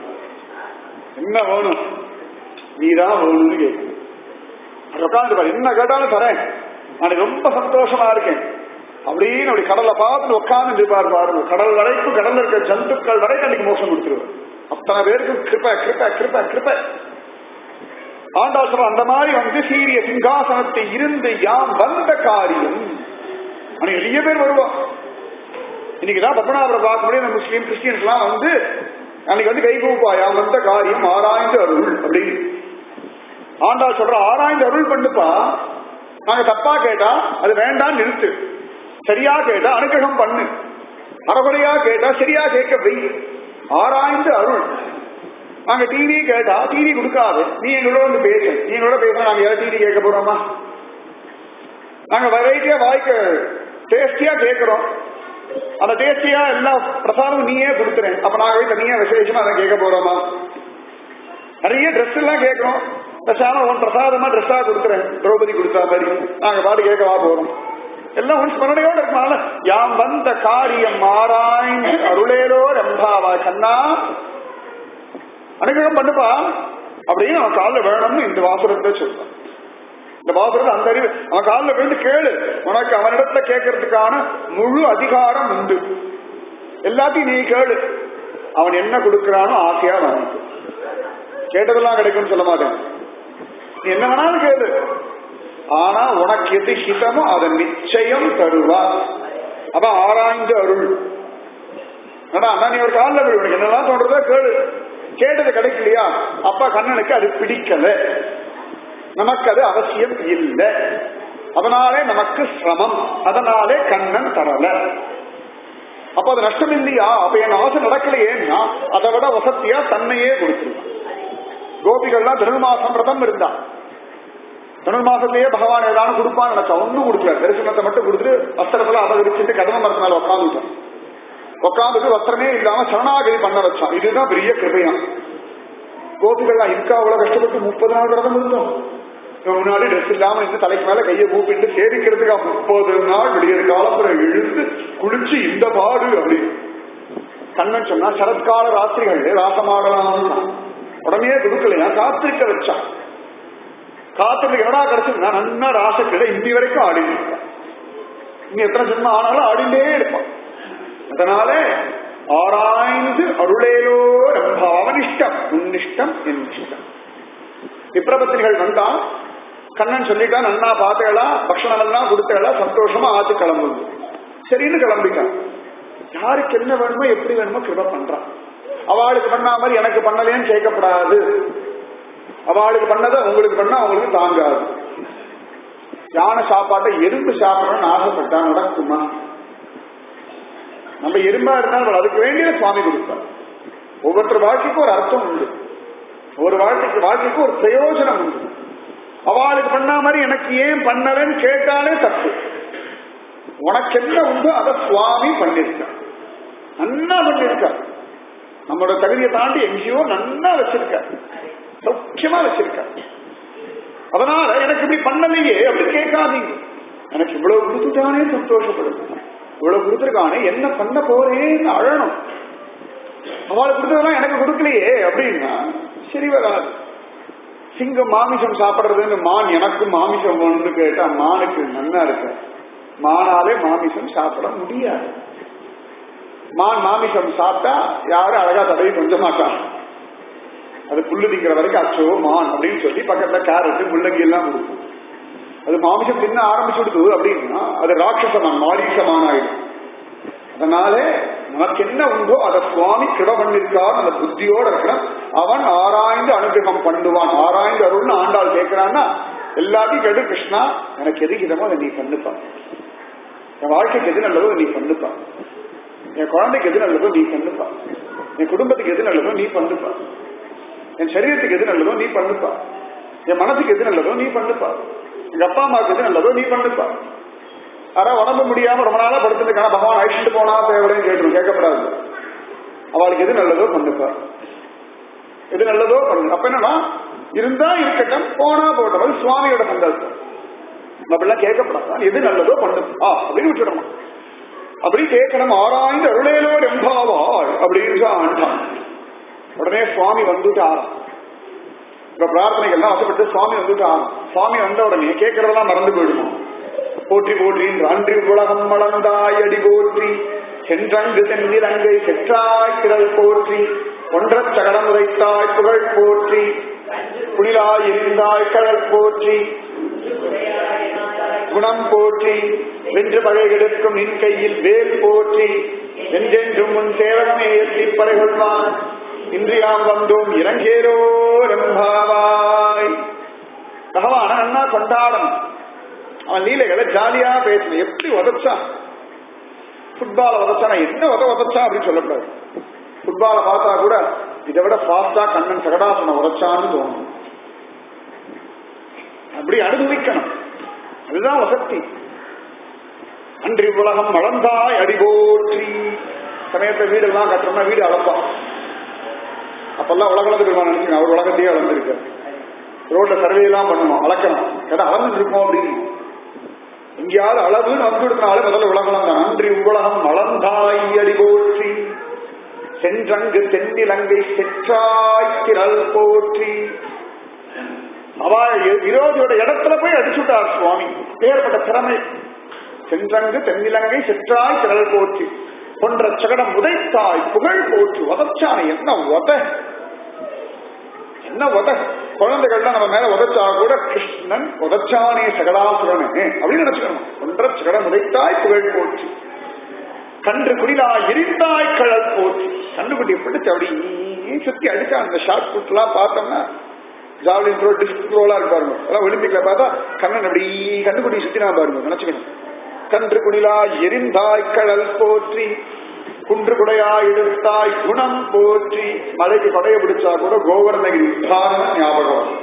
என்ன வேணும் நீதான் வேணும்னு கேட்கணும் அது உட்காந்து பாரு என்ன கேட்டாலும் தரேன் நான் ரொம்ப சந்தோஷமா இருக்கேன் அப்படின்னு அப்படி கடலை பார்த்துட்டு உட்காந்து இருப்பார் பாருங்க கடல் வரைக்கும் கடல்ல இருக்க ஜந்துக்கள் வரைக்கும் அன்னைக்கு மோசம் கொடுத்துருவார் அத்தனை பேருக்கு கிருப்ப கிருப்ப கிருப்ப கிருப்ப ஆண்டாசுரம் அந்த மாதிரி வந்து சீரிய சிங்காசனத்தை இருந்து யாம் வந்த காரியம் அன்னைக்கு நிறைய பேர் வருவோம் இன்னைக்குதான் பத்மநாபரை பார்க்க முடியும் இந்த முஸ்லீம் கிறிஸ்டியன்ஸ் எல்லாம் வந்து அன்னைக்கு வந்து கை கூப்பா யாம் வந்த காரியம் ஆராய்ந்து அருள் அப்படின்னு ஆண்டாள் சொல்ற ஆராய்ந்து அருள் பண்ணுப்பா நாங்க தப்பா கேட்டா அது வேண்டாம் நிறுத்து சரியா கேட்டா அனுகிரகம் பண்ணு அறகுறையா கேட்டா சரியா கேட்க வை ஆராய்ந்து அருள் நாங்க டிவி கேட்டா டிவி கொடுக்காது நீ எங்களோட வந்து பேசு நீ எங்களோட பேச நாங்க யாரும் டிவி கேட்க போறோமா நாங்க வெரைட்டியா வாய்க்க டேஸ்டியா கேட்கிறோம் அந்த டேஸ்டியா எல்லா பிரசாதமும் நீயே கொடுத்துறேன் அப்ப நாங்க போய் தனியா விசேஷமா அதை கேட்க போறோமா நிறைய ட்ரெஸ் எல்லாம் கேட்கிறோம் பேசாம உன் பிரசாதமா ட்ரெஸ்ஸா கொடுக்குறேன் திரௌபதி கொடுத்தா மாதிரி நாங்க பாட்டு கேட்கவா போறோம் எல்லாம் உன் ஸ்மரணையோட இருக்கனால யாம் வந்த காரியம் ஆராய்ந்து அருளேலோ ரம்பாவா கண்ணா அனுகிரகம் பண்ணுப்பா அப்படின்னு அவன் காலில் வேணும்னு இந்த வாசுரத்தை சொல்றான் இந்த வாசுரத்தை அந்த அறிவு அவன் காலில் விழுந்து கேளு உனக்கு அவனிடத்துல கேட்கறதுக்கான முழு அதிகாரம் உண்டு எல்லாத்தையும் நீ கேளு அவன் என்ன கொடுக்கிறானோ ஆசையா வாங்கிக்கும் கேட்டதெல்லாம் கிடைக்கும்னு சொல்ல மாட்டேன் நீ என்ன வேணாலும் கேளு ஆனா உனக்கு எது ஹிதமோ அதை நிச்சயம் தருவா அவன் ஆராய்ந்து அருள் ஏடா அண்ணா நீ ஒரு காலில் விழு உனக்கு என்னெல்லாம் தோன்றதோ கேளு கேட்டது கிடைக்கலையா அப்பா கண்ணனுக்கு அது பிடிக்கல நமக்கு அது அவசியம் இல்லை அதனாலே நமக்கு சிரமம் அதனாலே கண்ணன் தரல அப்ப அது நஷ்டம் இல்லையா அப்ப என் ஆசை நடக்கலையேன்னா அதை விட வசதியா தன்னையே கொடுத்துருவான் கோபிகள்லாம் தனுர்மாசம் விரதம் இருந்தா தனுர்மாசத்திலேயே பகவான் ஏதாவது கொடுப்பான்னு நினைச்சா ஒன்னும் கொடுக்கல தரிசனத்தை மட்டும் கொடுத்துட்டு வஸ்திரத்துல அபகரிச்சுட்டு கதம மரத்தினால உட்காந்துட்டான் உட்காந்துட்டு வஸ்திரமே இல்லாம சரணாகதி பண்ண வச்சான் இதுதான் பெரிய கிருபையான் கோபிகள்லாம் இருக்கா அவ்வளவு கஷ்டப்பட்டு முப்பது நாள் விரதம் இருந்தோம் இவன் முன்னாடி ட்ரெஸ் இல்லாம இருந்து தலைக்கு மேல கையை கூப்பிட்டு சேவிக்கிறதுக்கு முப்பது நாள் விடியற் காலத்துல இழுத்து குளிச்சு இந்த பாடு அப்படின்னு கண்ணன் சொன்னா சரத்கால ராத்திரிகள் ராசமாடலாம் உடனே கொடுக்கலையா காத்திருக்க வச்சான் காத்திருக்கு என்னடா கிடைச்சது நான் நன்னா ராசக்கிட இன்னி வரைக்கும் ஆடிட்டு இருக்கான் இன்னும் எத்தனை ஜென்மம் ஆனாலும் ஆடிண்டே இருப்பான் அதனால ஆராய்ந்து அருளேலோ ரம்பாவனிஷ்டம் உன்னிஷ்டம் என் இஷ்டம் விப்ரபத்தினிகள் வந்தா கண்ணன் சொல்லிட்டா நன்னா பார்த்தேளா பக்ஷணம் எல்லாம் கொடுத்தேளா சந்தோஷமா ஆத்து கிளம்புது சரின்னு கிளம்பிட்டான் யாருக்கு என்ன வேணுமோ எப்படி வேணுமோ கிருப பண்றான் அவளுக்கு பண்ணா மாதிரி எனக்கு பண்ணலேன்னு கேட்கப்படாது அவளுக்கு பண்ணதை உங்களுக்கு பண்ணா அவங்களுக்கு தாங்காது யானை சாப்பாட்டை எறும்பு சாப்பிடணும்னு ஆசைப்பட்டா நடக்குமா நம்ம எறும்பா இருந்தாலும் அதுக்கு வேண்டிய சுவாமி கொடுப்பார் ஒவ்வொருத்தர் வாழ்க்கைக்கும் ஒரு அர்த்தம் உண்டு ஒரு வாழ்க்கைக்கு வாழ்க்கைக்கு ஒரு பிரயோஜனம் உண்டு அவளுக்கு பண்ண மாதிரி எனக்கு ஏன் பண்ணலன்னு கேட்டாலே தப்பு உனக்கு என்ன உண்டோ அதை சுவாமி பண்ணிருக்க நன்னா பண்ணிருக்க நம்மளோட தகுதியை தாண்டி எங்கேயோ நன்னா வச்சிருக்க சௌக்கியமா வச்சிருக்க அதனால எனக்கு இப்படி பண்ணலையே அப்படி கேட்காதீங்க எனக்கு இவ்வளவு கொடுத்துட்டானே சந்தோஷப்படுது இவ்வளவு கொடுத்துருக்கானே என்ன பண்ண போறேன்னு அழணும் அவளுக்கு கொடுத்ததெல்லாம் எனக்கு கொடுக்கலையே அப்படின்னா சரி வராது சிங்கம் மாமிசம் சாப்பிடுறதுன்னு மான் எனக்கும் மாமிசம் வேணும்னு கேட்டா மானுக்கு நன்னா இருக்க மானாலே மாமிசம் சாப்பிட முடியாது மான் மாமிசம் சாப்பிட்டா யாரும் அழகா தடவி கொஞ்ச மாட்டான் அது புல்லு திங்கிற வரைக்கும் அச்சோ மான் அப்படின்னு சொல்லி பக்கத்துல கேரட் முள்ளங்கி எல்லாம் கொடுக்கும் அது மாமிசம் தின்ன ஆரம்பிச்சுடுது அப்படின்னா அது ராட்சசமான் மாரீசமான் ஆயிடும் அதனால நமக்கு என்ன உண்டோ அதை சுவாமி கிருப பண்ணிருக்கார் அந்த புத்தியோட இருக்கிறான் அவன் ஆராய்ந்து அனுகிரகம் பண்ணுவான் ஆராய்ந்து அருள்னு ஆண்டாள் கேட்கிறான்னா எல்லாத்தையும் கேட்டு கிருஷ்ணா எனக்கு எது இதமோ அதை நீ பண்ணுப்பா என் வாழ்க்கைக்கு எது நல்லதோ நீ பண்ணுப்பா என் குழந்தைக்கு எது நல்லதோ நீ பண்ணுப்பா என் குடும்பத்துக்கு எது நல்லதோ நீ பண்ணுப்பா என் சரீரத்துக்கு எது நல்லதோ நீ பண்ணுப்பா என் மனசுக்கு எது நல்லதோ நீ பண்ணுப்பா எங்க அப்பா அம்மாவுக்கு எது நல்லதோ நீ பண்ணுப்பா ஆனா உடம்பு முடியாம ரொம்ப நாளா படுத்துருக்கான பகவான் அழிச்சுட்டு போனா தேவைன்னு கேட்டு கேட்கப்படாது அவளுக்கு எது நல்லதோ பண்ணுப்பா எது நல்லதோ பண்ணு அப்ப என்னன்னா இருந்தா இருக்கட்டும் போனா போட்டவள் சுவாமியோட சந்தோஷம் அப்படிலாம் கேட்கப்படாது எது நல்லதோ பண்ணு ஆ அப்படின்னு விட்டுடணும் அப்படி கேட்கணும் ஆராய்ந்து அருளேலோ எம்பாவாள் அப்படின்னு ஆண்டான் உடனே சுவாமி வந்துட்டு ஆறாம் இப்ப பிரார்த்தனைகள்லாம் ஆசைப்பட்டு சுவாமி வந்துட்டு ஆறாம் சுவாமி வந்த உடனே கேட்கறதெல்லாம் மறந்து போயிடுமா போற்றி போற்றி அன்றி உலகம் வளர்ந்தாய் அடி போற்றி சென்றங்கு சென்னில் அங்கை செற்றாய் திரள் போற்றி ஒன்றச் சகடம் உதைத்தாய் புகழ் போற்றி புனிலாய் இருந்தாய் கடல் போற்றி குணம் போற்றி வென்று பகை கெடுக்கும் நின் கையில் வேல் போற்றி என்றென்றும் உன் சேவகமே எத்தி பறைகொள்வான் இன்றியாம் வந்தோம் இறங்கேரோ ரம்பாவாய் பகவான அண்ணா கொண்டாடணும் அவன் லீலைகளை ஜாலியா பேசணும் எப்படி உதச்சான் ஃபுட்பால உதச்சானா என்ன உத உதச்சான் அப்படின்னு சொல்லக்கூடாது ஃபுட்பால பார்த்தா கூட இதை விட ஃபாஸ்டா கண்ணன் சகடாசனை உதச்சான்னு தோணும் அப்படி அனுபவிக்கணும் அதுதான் வசக்தி அன்றி உலகம் வளர்ந்தாய் அடிபோற்றி சமயத்தை வீடெல்லாம் கட்டுறோம்னா வீடு அளப்பான் அப்பெல்லாம் உலகளந்து பெருமான் நினைச்சுங்க அவர் உலகத்தையே அளந்திருக்காரு ரோட்ல சர்வே எல்லாம் பண்ணணும் அளக்கணும் கேட்டா அளந்துட்டு இருக்கோம் அப்படின்னு எங்கேயாவது அளவுன்னு வந்து கொடுத்தனால முதல்ல உலகம் தான் அன்றி உலகம் வளர்ந்தாய் அடி போற்றி சென்றங்கு தென்னிலங்கை செற்றாய் திரள் போற்றி அவள் விரோதியோட இடத்துல போய் அடிச்சுட்டார் சுவாமி ஏற்பட்ட திறமை சென்றங்கு தென்னிலங்கை செற்றாய் திரள் போற்றி போன்ற சகடம் உதைத்தாய் புகழ் போற்று உதச்சான என்ன உத என்ன உத குழந்தைகள்லாம் நம்ம மேல உதச்சா கூட கிருஷ்ணன் உதச்சானே சகடாசுரனே அப்படின்னு நினைச்சுக்கணும் ஒன்ற சகடம் உதைத்தாய் புகழ் போற்று கன்று குடிலா எரிந்தாய் கழல் போச்சு கண்ணுக்குட்டி பிடிச்சு அப்படி சுத்தி அடிச்சா அந்த ஷார்ட் புட் எல்லாம் பார்த்தோம்னா ஜாவலின் த்ரோ டிஸ்க் த்ரோலாம் இருக்கு பாருங்க அதெல்லாம் ஒலிம்பிக்ல பார்த்தா கண்ணன் அப்படி கண்ணுக்குட்டி சுத்தினா பாருங்க நினைச்சுக்கணும் கன்று குடிலா எரிந்தாய் கடல் போற்றி குன்று குடையா எடுத்தாய் குணம் போற்றி மலைக்கு கொடைய பிடிச்சா கூட கோவர்ணகிரி உத்தாரணம் ஞாபகம் வரும்.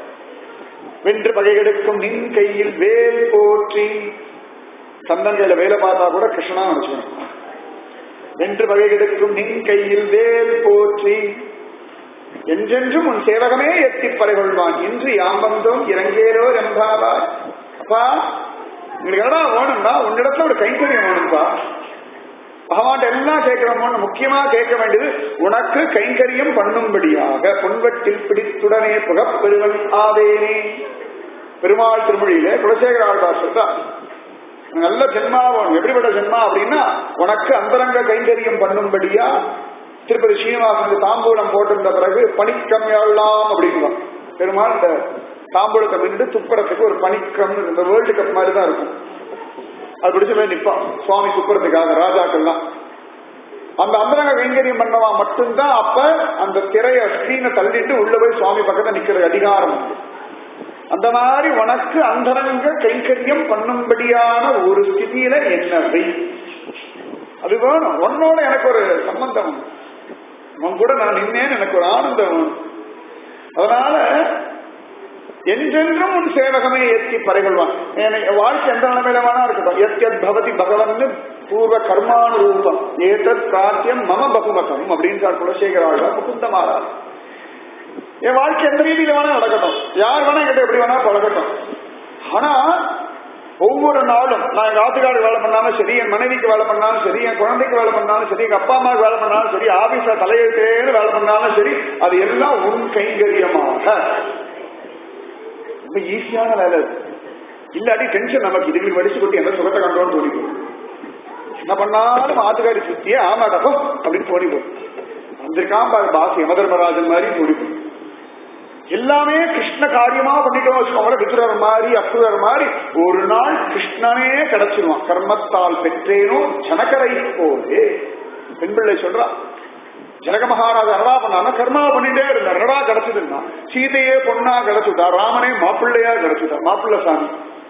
வென்று பகையெடுக்கும் நின் கையில் வேல் போற்றி சந்தன் கையில வேலை பார்த்தா கூட கிருஷ்ணா நினைச்சுக்கணும் வென்று பகையெடுக்கும் நின் கையில் வேல் போற்றி என்றென்றும் உன் சேவகமே எத்தி பறைகொள்வான் இன்று யாம் வந்தோம் இறங்கேரோ ரெம்பாவா அப்பா உங்களுக்கு என்னடா வேணும்டா உன்னிடத்துல ஒரு கைங்கரியம் வேணும்பா பகவான் எல்லாம் கேட்கிறோமோன்னு முக்கியமா கேட்க வேண்டியது உனக்கு கைங்கரியம் பண்ணும்படியாக பொன்வட்டில் பிடித்துடனே புகப்பெருவன் ஆவேனே பெருமாள் திருமொழியில குலசேகர ஆழ்வார் சொல்றார் நல்ல ஜென்மா வேணும் எப்படிப்பட்ட ஜென்மா அப்படின்னா உனக்கு அந்தரங்க கைங்கரியம் பண்ணும்படியா திருப்பதி ஸ்ரீனிவாசனுக்கு தாம்பூலம் போட்டிருந்த பிறகு பனிக்கம்யெல்லாம் அப்படிங்குவான் பெருமாள் இந்த தாம்பூலத்தை மின்று துப்புறத்துக்கு ஒரு பனிக்கம் இந்த வேர்ல்டு கப் மாதிரி தான் இருக்கும் அது பிடிச்ச போய் நிப்பான் சுவாமி துப்புறத்துக்காக ராஜாக்கள்லாம் அந்த அந்தரங்க கைங்கரியம் பண்ணவா மட்டும்தான் அப்ப அந்த திரைய ஸ்கிரீனை தள்ளிட்டு உள்ள போய் சுவாமி பக்கத்துல நிக்கிற அதிகாரம் உண்டு. அந்த மாதிரி உனக்கு அந்தரங்க கைங்கரியம் பண்ணும்படியான ஒரு ஸ்திதியில என்ன வை அது வேணும் உன்னோட எனக்கு ஒரு சம்பந்தம் உண்டு. உன் கூட நான் நின்னேன்னு எனக்கு ஒரு ஆனந்தம் வேணும். அதனால என்றென்றும் உன் சேவகமே ஏற்றி பறைகொள்வான் எனக்கு வாழ்க்கை எந்த நிலைமையில வேணா இருக்கட்டும் எத் எத் பவதி பகவன் பூர்வ கர்மானுரூபம் ஏதத் பிராத்தியம் மம பகுமகம் அப்படின்னு சார் குலசேகராழ்வார் முகுந்தமாரா என் வாழ்க்கை எந்த ரீதியில வேணா நடக்கட்டும் யார் வேணா என்கிட்ட எப்படி வேணா பழகட்டும் ஆனா ஒவ்வொரு நாளும் நான் எங்க ஆத்துக்காடு வேலை பண்ணாலும் சரி என் மனைவிக்கு வேலை பண்ணாலும் சரி என் குழந்தைக்கு வேலை பண்ணாலும் சரி எங்க அப்பா அம்மாவுக்கு வேலை பண்ணாலும் சரி ஆபீஸ்ல தலையெழுத்தேன்னு வேலை பண்ணாலும் சரி அது எல்லாம் உன் கைங்கரியமாக ரொம்ப ஈஸியான வேலை அது இல்லாட்டி டென்ஷன் நமக்கு இதுக்கு வடிச்சு கொட்டி எந்த சுகத்தை கண்டோன்னு தோணிப்போம் என்ன பண்ணாலும் ஆத்துக்காரி சுத்தியே ஆமாடப்போ அப்படின்னு தோணிப்போம் வந்திருக்கான் பாரு பாஸ் யமதர்மராஜன் மாதிரி தோணிப்போம் எல்லாமே கிருஷ்ண காரியமா பண்ணிட்டோம் வச்சுக்கோங்களேன் விதுரர் மாதிரி அசுரர் மாதிரி ஒரு நாள் கிருஷ்ணனே கிடைச்சிருவான் கர்மத்தால் பெற்றேனோ ஜனகரை போலே பெண் பிள்ளை சொல்றான் ஜனக மகாராஜா என்னடா பண்ணானா கர்மா பண்ணிட்டே இருந்தார் என்னடா கிடைச்சதுன்னா சீதையே பொண்ணா கிடைச்சுட்டா ராமனே மாப்பிள்ளையா கிடைச்சுட்டா மாப்பிள்ளை சாமி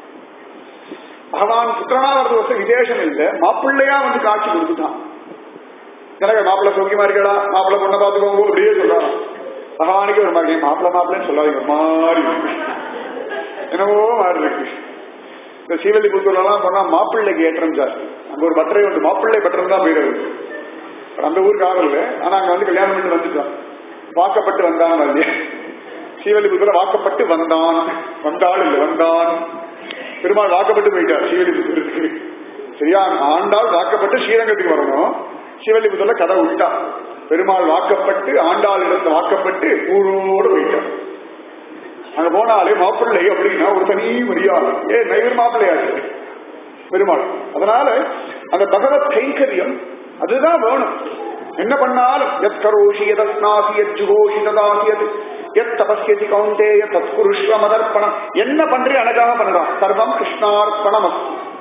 பகவான் புத்திரனா வரது வருஷம் விசேஷம் இல்லை மாப்பிள்ளையா வந்து காட்சி கொடுத்துட்டான் ஜனக மாப்பிள்ளை சௌக்கியமா இருக்கடா மாப்பிள்ளை பொண்ணை பார்த்துக்கோங்க அப்படியே சொல்றாராம் பகவானுக்கு ஒரு மாதிரி மாப்பிள்ளை மாப்பிள்ளைன்னு சொல்லாதீங்க மாறி இருக்கு. என்னவோ மாறி இருக்கு இந்த சீவல்லிபுத்தூர்ல எல்லாம் போனா மாப்பிள்ளைக்கு ஏற்றம் ஜாஸ்தி அங்க ஒரு பட்டரை உண்டு மாப்பிள்ளை பட்டரம் தான் போயிடுறது அந்த ஊருக்கு ஆகல ஆனா அங்க வந்து கல்யாணம் பண்ணி வந்துட்டான் வாக்கப்பட்டு வந்தான் இல்லையா ஸ்ரீவல்லிபுத்தூர்ல வாக்கப்பட்டு வந்தான் வந்தாள் இல்லை வந்தான் பெருமாள் வாக்கப்பட்டு போயிட்டார் ஸ்ரீவல்லிபுத்தூருக்கு சரியா ஆண்டாள் வாக்கப்பட்டு ஸ்ரீரங்கத்துக்கு வரணும் ஸ்ரீவல்லிபுத்தூர்ல கதை விட்டா பெருமாள் வாக்கப்பட்டு ஆண்டாள் இடத்துல வாக்கப்பட்டு ஊரோடு போயிட்டார் அங்க போனாலே மாப்பிள்ளை அப்படின்னா ஒரு தனி மரியாதை ஏ நைவர் மாப்பிள்ளையாச்சு பெருமாள் அதனால அந்த பகவத் கைங்கரியம் அதுதான் வேணும் என்ன பண்ணாலும் எத் கரோஷி எதஸ்நாசி எத் ஜுகோஷி ததாசியது எத் தபஸ்யதி கௌந்தேய தத் குருஷ்வ மதர்ப்பணம் என்ன பண்றி அழகாக பண்றான் சர்வம் கிருஷ்ணார்ப்பணம்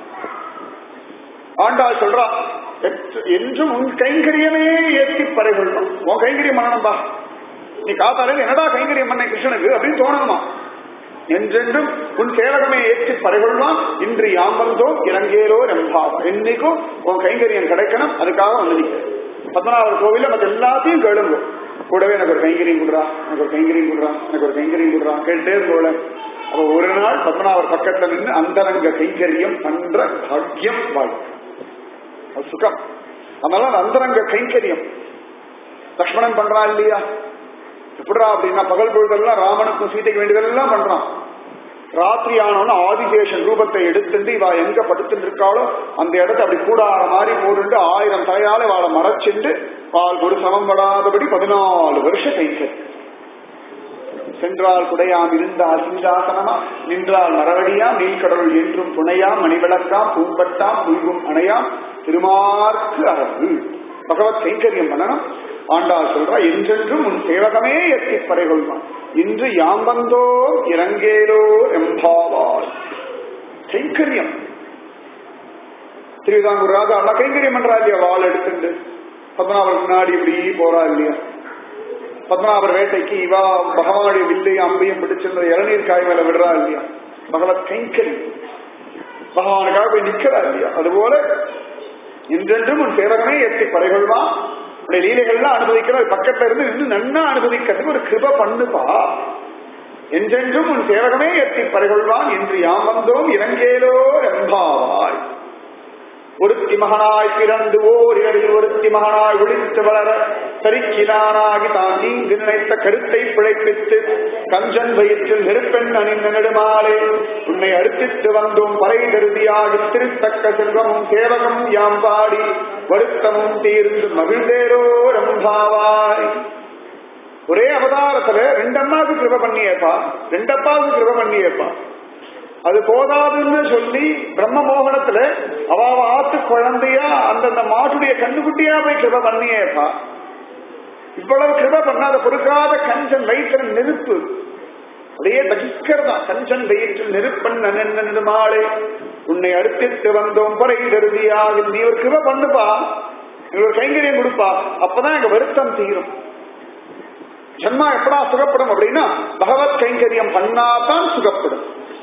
ஆண்டாள் சொல்றா எத்- என்றும் உன் கைங்கரியமே ஏற்றி பறைகொள்ளும் உன் கைங்கரியம் பண்ணணும்பா நீ காத்தாலே என்னடா கைங்கரியம் பண்ண கிருஷ்ணனுக்கு அப்படின்னு தோணணுமா என்றென்றும் உன் சேவகமே ஏற்றி பறைகொள்வான் இன்று யாம் வந்தோம் இறங்கேரோ ரெம்பாவா என்னைக்கும் உன் கைங்கரியம் கிடைக்கணும் அதுக்காக வந்து நிற்க பத்மநாபர் கோவில்ல மத்த எல்லாத்தையும் கேளுங்க கூடவே எனக்கு ஒரு கைங்கரியம் கொடுறா எனக்கு ஒரு கைங்கரியம் கொடுறா எனக்கு ஒரு கைங்கரியம் கொடுறா கேட்டே இருந்தோட அப்ப ஒரு நாள் பத்மநாபர் பக்கத்துல நின்று அந்தரங்க கைங்கரியம் பண்ற பாக்கியம் வாழ்க்கை அது சுகம் அதனால அந்த அந்தரங்க கைங்கரியம் லக்ஷ்மணன் பண்றான் இல்லையா எப்படிடா அப்படின்னா பகல் பொழுதெல்லாம் ராமனுக்கும் சீதைக்கு வேண்டியதெல்லாம் பண்றான் ராத்திரி ஆனவன ஆதிசேஷன் ரூபத்தை எடுத்துட்டு இவ எங்க படுத்துட்டு இருக்காளோ அந்த இடத்த அப்படி கூடார மாதிரி போட்டு ஆயிரம் தலையால வாழை மறைச்சிட்டு பால் ஒரு சமம் படாதபடி பதினாலு வருஷம் கைக்க சென்றால் குடையாம் இருந்தால் சிங்காசனமா நின்றால் மரவடியாம் நீல்கடவுள் என்றும் புனையாம் மணிவிளக்காம் பூம்பட்டாம் புல்கும் அணையாம் திருமார்க்கு அரசு பகவத் கைங்கரியம் பண்ணணும் ஆண்டாள் சொல்றா என்றென்றும் உன் சேவகமே எட்டி பறைகொள்வான் இன்று யாம் வந்தோ இறங்கேலோ எம்பாவால் கைங்கரியம் திருவிதாங்கூர் ராஜா அல்ல கைங்கரியம் பண்றா இல்லையா வாள் எடுத்துட்டு பத்மநாபர் முன்னாடி இப்படி போறா இல்லையா பத்மநாபர் வேட்டைக்கு இவா பகவானுடைய வில்லையும் அம்பையும் பிடிச்சிருந்த இளநீர் காய் மேல விடுறா இல்லையா பகவத் கைங்கரி பகவானுக்காக போய் நிக்கிறா இல்லையா அதுபோல என்றென்றும் உன் சேவகமே ஏற்றி பறைகொள்வான் உடைய லீலைகள்லாம் அனுபவிக்கிற பக்கத்துல இருந்து இன்னும் நன்னா அனுபவிக்கிறதுக்கு ஒரு கிருப பண்ணுப்பா என்றென்றும் உன் சேவகமே எத்தி பறைகொள்வான் என்று யாம் வந்தோம் இறங்கேலோ ரம்பாவாய் ஒருத்தி மகனாய் பிறந்து ஓர் இரவில் ஒருத்தி மகனாய் ஒளித்து வளர சரிக்கிலானாகி தான் நீங்கு நினைத்த கருத்தை பிழைப்பித்து கஞ்சன் வயிற்றில் நெருப்பெண் அணிந்த நெடுமாலே உன்னை அறுத்திட்டு வந்தோம் பறை கருதியாகி திருத்தக்க செல்வமும் சேவகம் யாம் பாடி வருத்தமும் தீர்ந்து மகிழ்ந்தேரோ ரம்பாவாய் ஒரே அவதாரத்துல ரெண்டம்மாவுக்கு கிருப பண்ணியேப்பா ரெண்டப்பாவுக்கு கிருப பண்ணியேப்பா அது போதாதுன்னு சொல்லி பிரம்ம மோகனத்துல அவ ஆத்து குழந்தையா அந்தந்த மாட்டுடைய கண்ணுக்குட்டியா போய் கிருப பண்ணியேப்பா இவ்வளவு கிருப பண்ணாத பொறுக்காத கஞ்சன் வயிற்று நெருப்பு அப்படியே தகிக்கிறதா கஞ்சன் வயிற்றில் நெருப்பன் நெடுமாளே உன்னை அடுத்திட்டு வந்தோம் பறை கருதியாக நீ ஒரு கிருப பண்ணுப்பா நீ ஒரு கைங்கரியம் கொடுப்பா அப்பதான் எங்க வருத்தம் தீரும் ஜன்மா எப்படா சுகப்படும் அப்படின்னா பகவத் கைங்கரியம் பண்ணாதான் சுகப்படும்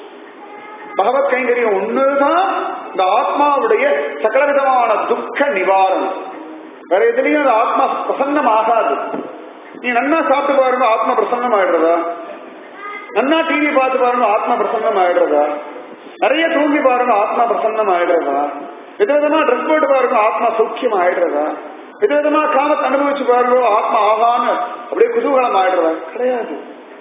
பகவத் கைங்கரியம் ஒண்ணுதான் இந்த ஆத்மாவுடைய சகலவிதமான துக்க நிவாரணம் வேற எதுலயும் அந்த ஆத்மா பிரசன்னம் ஆகாது நீ நன்னா சாப்பிட்டு பாருங்க ஆத்மா பிரசன்னம் ஆயிடுறதா நன்னா டிவி பார்த்து பாருங்க ஆத்மா பிரசன்னம் ஆயிடுறதா நிறைய தூங்கி பாருங்க ஆத்மா பிரசன்னம் ஆயிடுறதா விதவிதமா ட்ரெஸ் போட்டு பாருங்க ஆத்மா சௌக்கியம் ஆயிடுறதா விதவிதமா காமத்தை அனுபவிச்சு பாருங்க ஆத்மா ஆகான்னு அப்படியே குதூகலம் ஆயிடுறதா கிடையாது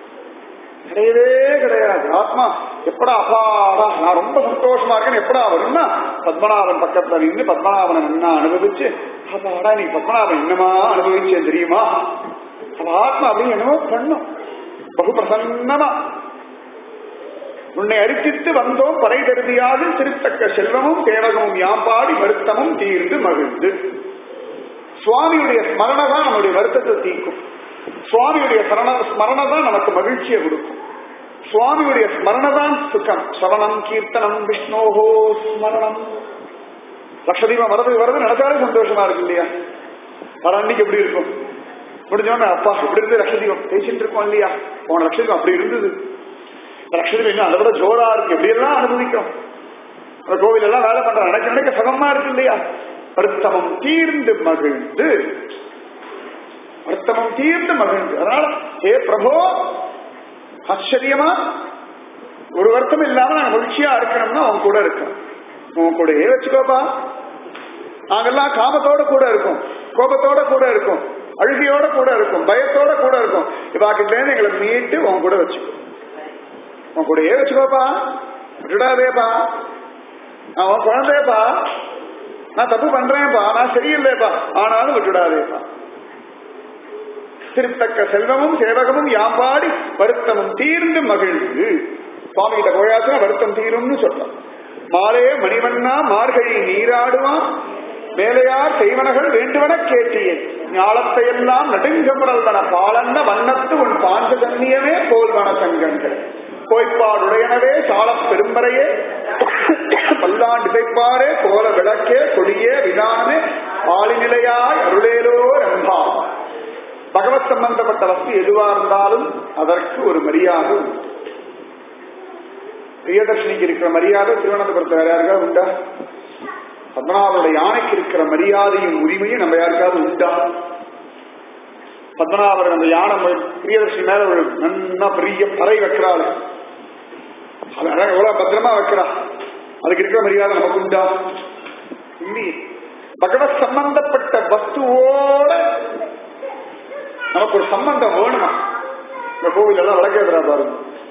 கிடையவே கிடையாது ஆத்மா எப்படா அப்பாடா நான் ரொம்ப சந்தோஷமா இருக்கேன் எப்படா வரும்னா பத்மநாபன் பக்கத்துல நின்று பத்மநாபனை என்ன அனுபவிச்சு அப்பாடா நீ பத்மநாபன் என்னமா அனுபவிச்சேன் தெரியுமா அவ ஆத்மா அப்படின்னு என்னமோ பண்ணும் பகு பிரசன்னமா உன்னை அரிசித்து வந்தோம் பறை கருதியாக திருத்தக்க செல்வமும் தேவகமும் யாம்பாடி வருத்தமும் தீர்ந்து மகிழ்ந்து சுவாமியுடைய ஸ்மரண தான் நம்முடைய வருத்தத்தை தீர்க்கும் சுவாமியுடைய ஸ்மரண தான் நமக்கு மகிழ்ச்சியை கொடுக்கும் சுவாமியுடைய ஸ்மரண தான் சுகம் சவணம் கீர்த்தனம் விஷ்ணோகோ ஸ்மரணம் லட்சதீபம் வரது வரது நினைச்சாலே சந்தோஷமா இருக்கு இல்லையா வர அன்னைக்கு எப்படி இருக்கும் முடிஞ்சோடனே அப்பா எப்படி இருந்து லட்சதீபம் பேசிட்டு இருக்கோம் இல்லையா போன லட்சதீபம் அப்படி இருந்தது லட்சதீபம் இன்னும் அதை விட ஜோரா இருக்கு எப்படி எல்லாம் அனுபவிக்கும் அந்த கோவில் எல்லாம் வேலை பண்ற நினைக்க நினைக்க சகமா இருக்கு இல்லையா வருத்தமம் தீர்ந்து மகிழ்ந்து வருத்தமம் தீர்ந்து மகிழ்ந்து அதனால ஹே பிரபோ ஆச்சரியமா ஒரு வருத்தம் இல்லாம நாங்க மகிழ்ச்சியா இருக்கணும்னா அவன் கூட இருக்கணும் உன் கூடயே வச்சுக்கோப்பா நாங்கெல்லாம் காமத்தோட கூட இருக்கும் கோபத்தோட கூட இருக்கும் அழுகையோட கூட இருக்கும் பயத்தோட கூட இருக்கும் இவாக்கிட்ட இருந்து எங்களை மீட்டு உன் கூட வச்சுக்கோ உன் கூடயே வச்சுக்கோப்பா விட்டுடாதேப்பா நான் உன் குழந்தையப்பா நான் தப்பு பண்றேன்ப்பா நான் சரியில்லைப்பா ஆனாலும் விட்டுடாதேப்பா திருத்தக்க செல்வமும் சேவகமும் யாம்பாடி வருத்தமும் தீர்ந்து மகிழ்ந்து சுவாமி கிட்ட கோயாச்சுனா வருத்தம் தீரும்னு சொல்றான் மாலே மணிவண்ணா மார்கழி நீராடுவான் மேலையார் செய்வனகள் வேண்டுவன கேட்டியே ஞாலத்தை எல்லாம் நெடுங்கமுறல்வன பாலன்ன வண்ணத்து உன் பாஞ்ச தண்ணியமே போல்வன சங்கங்கள் கோய்ப்பாடுடையனவே சாலப் பெரும்பறையே பல்லாண்டு இசைப்பாரே கோல விளக்கே கொடியே விதானமே ஆளிநிலையாய் அருளேலோ ரம்பா பகவத் சம்பந்தப்பட்ட வஸ்து எதுவா இருந்தாலும் அதற்கு ஒரு மரியாதை உண்டு பிரியதர்ஷினிக்கு இருக்கிற மரியாதை திருவனந்தபுரத்தில் வேற யாருக்காவது உண்டா பத்மநாபனுடைய யானைக்கு இருக்கிற மரியாதையும் உரிமையும் நம்ம யாருக்காவது உண்டா பத்மநாபர் அந்த யானை பிரியதர்ஷினி மேல ஒரு நன்னா பெரிய பறை வைக்கிறாள் அது எவ்வளவு பத்திரமா வைக்கிறா அதுக்கு இருக்கிற மரியாதை நமக்கு உண்டா இல்லையே பகவத் சம்பந்தப்பட்ட வஸ்துவோட நமக்கு ஒரு சம்பந்தம் வேணுமா இந்த கோவில் எல்லாம் விளக்கேதுரா பாருங்க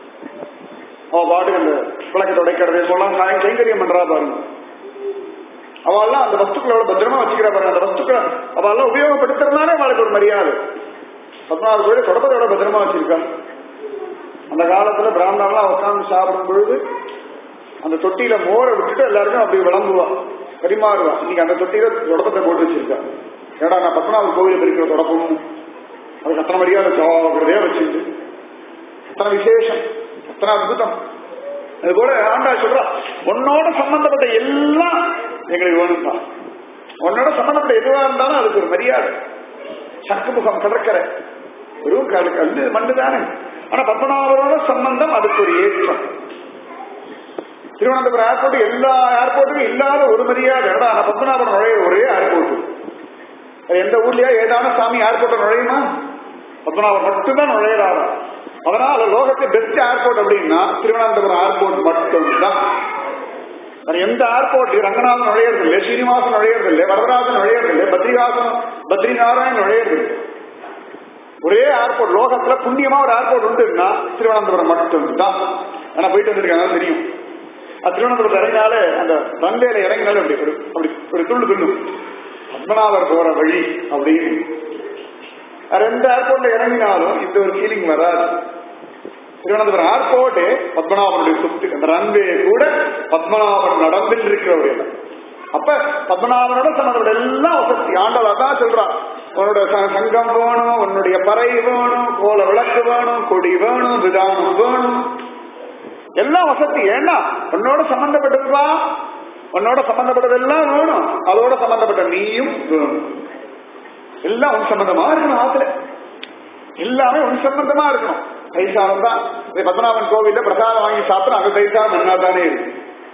அவன் பாட்டுக்கு அந்த விளக்கத்தை உடைக்கிறது சொல்லலாம் நான் கைங்கரியம் பண்றா பாருங்க அவெல்லாம் அந்த வஸ்துக்களோட பத்திரமா வச்சுக்கிறா பாருங்க அந்த வஸ்துக்களை அவெல்லாம் உபயோகப்படுத்துறதுனாலே அவளுக்கு ஒரு மரியாதை பதினாறு கோயில் தொடப்பதோட பத்திரமா வச்சிருக்கா அந்த காலத்துல பிராமணர்லாம் உட்கார்ந்து சாப்பிடும் பொழுது அந்த தொட்டியில மோரை விட்டுட்டு எல்லாருக்கும் அப்படி விளம்புவா பரிமாறுவா இன்னைக்கு அந்த தொட்டியில தொடப்பத்தை போட்டு வச்சிருக்கா ஏடா நான் பத்மநாப கோவில இருக்கிற தொடப்பம் அதுக்கு அத்தனை மரியாதை ஜாகிரதையா வச்சிருந்து அத்தனை விசேஷம் அத்தனை அற்புதம் அது போல ஆண்டா சொல்றா உன்னோட சம்பந்தப்பட்ட எல்லாம் எங்களுக்கு வேணும்பா உன்னோட சம்பந்தப்பட்ட எதுவா இருந்தாலும் அதுக்கு ஒரு மரியாதை சக்குமுகம் கடற்கரை வெறும் கல் கல்லு மண்ணு தானே ஆனா பத்மநாபரோட சம்பந்தம் அதுக்கு ஒரு ஏற்றம் திருவனந்தபுரம் ஏர்போர்ட் எல்லா ஏர்போர்ட்டுக்கும் இல்லாத ஒரு மரியாதை ஏடா ஆனா பத்மநாபன் நுழைய ஒரே ஏர்போர்ட் எந்த ஊர்லயா ஏதான சாமி ஏர்போர்ட் நுழையுமா பத்மநாபன் மட்டும்தான் நுழையிறாரா அதனால லோகத்தை பெஸ்ட் ஏர்போர்ட் அப்படின்னா திருவனந்தபுரம் ஏர்போர்ட் மட்டும்தான் வேற எந்த ஏர்போர்ட் ரங்கநாதன் நுழையிறது இல்லை ஸ்ரீனிவாசன் நுழையிறது இல்லை வரதராஜன் நுழையிறது இல்லை பத்ரிகாசன் பத்ரிநாராயண் நுழையிறது இல்லை ஒரே ஏர்போர்ட் லோகத்துல புண்ணியமா ஒரு ஏர்போர்ட் உண்டுன்னா திருவனந்தபுரம் மட்டும்தான் ஆனா போயிட்டு வந்திருக்காங்க தெரியும் அது திருவனந்தபுரத்தில் இறங்கினாலே அந்த ரன்வேல இறங்கினாலே அப்படி ஒரு அப்படி ஒரு துள்ளு துள்ளும் பத்மநாபர் போற வழி அப்படின்னு வேற எந்த ஏர்போர்ட்ல இறங்கினாலும் இந்த ஒரு ஃபீலிங் வராது திருவனந்தபுரம் ஏர்போர்ட் பத்மநாபனுடைய சொத்து அந்த ரன்வே கூட பத்மநாபன் நடந்துட்டு இருக்கிற ஒரு இடம் அப்ப பத்மநாபனோட சம்மந்தப்பட்ட எல்லாம் வசதி ஆண்டவா தான் சொல்றான் உன்னோட ச- சங்கம் வேணும் உன்னுடைய பறை வேணும் கோல விளக்கு வேணும் கொடி வேணும் விதானம் வேணும் எல்லாம் வசதி ஏன்னா உன்னோட சம்பந்தப்பட்டதுவா உன்னோட சம்பந்தப்பட்டதெல்லாம் வேணும் அதோட சம்பந்தப்பட்ட நீயும் வேணும் எல்லாம் உன் சம்பந்தமா இருக்கணும் ஆத்துல எல்லாமே உன் சம்பந்தமா இருக்கணும் தைசாரம் தான் இந்த பத்மநாபன் கோவில்ல பிரசாதம் வாங்கி சாப்பிட்டா அங்க தைசாரம் என்ன தானே இருக்கு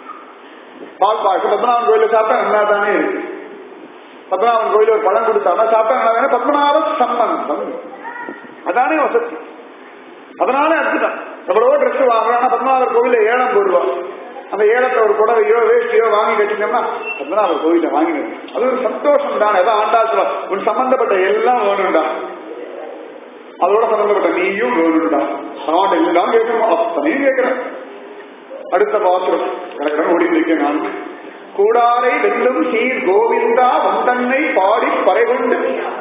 பால் பாக்கு பத்மநாபன் கோயில சாப்பிட்டா என்ன தானே இருக்கு பத்மநாபன் கோயில ஒரு பழம் கொடுத்தாங்க சாப்பிட்டா என்ன தானே பத்மநாப சம்பந்தம் அதானே வசதி அதனால அதுதான் எவ்வளவோ ட்ரெஸ் வாங்குறோம் ஆனா பத்மநாபர் கோவில ஏலம் போடுவோம் அந்த ஏலத்தை ஒரு புடவையோ வேஷ்டியோ வாங்கி கட்டினோம்னா பத்மநாபர் கோவில வாங்கினது அது ஒரு சந்தோஷம் தான் எதாவது ஆண்டாச்சுவா உன் சம்பந்தப்பட்ட எல்லாம் வேணும்டா அதோட சம்பந்தப்பட்ட நீயும் வேணும்டா அவன் எல்லாம் கேட்கணும் அத்தனையும் கேட்கிறேன் அடுத்த பாத்திரம் கடற்கடன் ஓடி இருக்கேன் நான் கூடாரை வெல்லும் சீர் கோவிந்தா வந்தன்னை பாடி பறைகொண்டு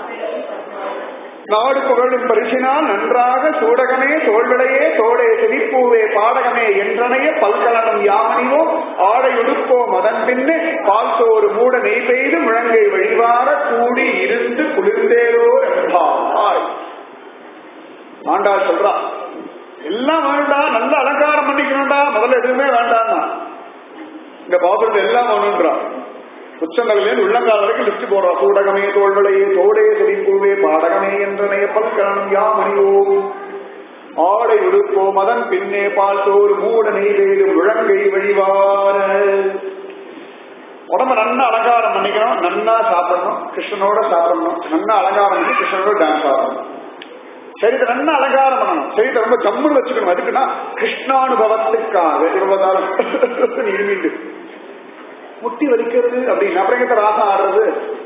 நாடு புகழும் பரிசினால் நன்றாக சூடகமே தோல்விளையே தோடே செழிப்பூவே பாடகமே என்றனைய பல்கலனம் யாமணியோ ஆடை உடுப்போம் அதன் பின்னே பால் சோறு மூட நெய் பெய்து முழங்கை வழிவார கூடி இருந்து குளிர்ந்தேரோ என்பாய் ஆண்டாள் சொல்றா எல்லாம் வேண்டாம் நல்ல அலங்காரம் பண்ணிக்கணும்டா முதல்ல எதுவுமே வேண்டாம்னா இந்த பாபுரத்தை எல்லாம் வேணும்ன்றா உச்சந்தகளில் உள்ளங்கால் வரைக்கும் லிஸ்ட் போடுறா சூடகமே தோல்வளையே தோடே செடிப்பூவே பாடகமே என்றனைய பல்கலம் யாமணியோ ஆடை உடுப்போம் அதன் பின்னே பால் சோறு மூட நெய்வேடு முழங்கை வழிவார உடம்ப நன்னா அலங்காரம் பண்ணிக்கணும் நன்னா சாப்பிடணும் கிருஷ்ணனோட சாப்பிடணும் நன்னா அலங்காரம் பண்ணி கிருஷ்ணனோட டான்ஸ் ஆடணும் சரிதை நல்லா அலங்காரம் பண்ணணும் சரிதை ரொம்ப ஜம்முன்னு வச்சுக்கணும் அதுக்குன்னா கிருஷ்ணானுபவத்துக்காக இருபதாலும் இருமிண்டு முட்டி வலிக்கிறது அப்படின்னு அப்புறம் எங்க ராசம் ஆடுறது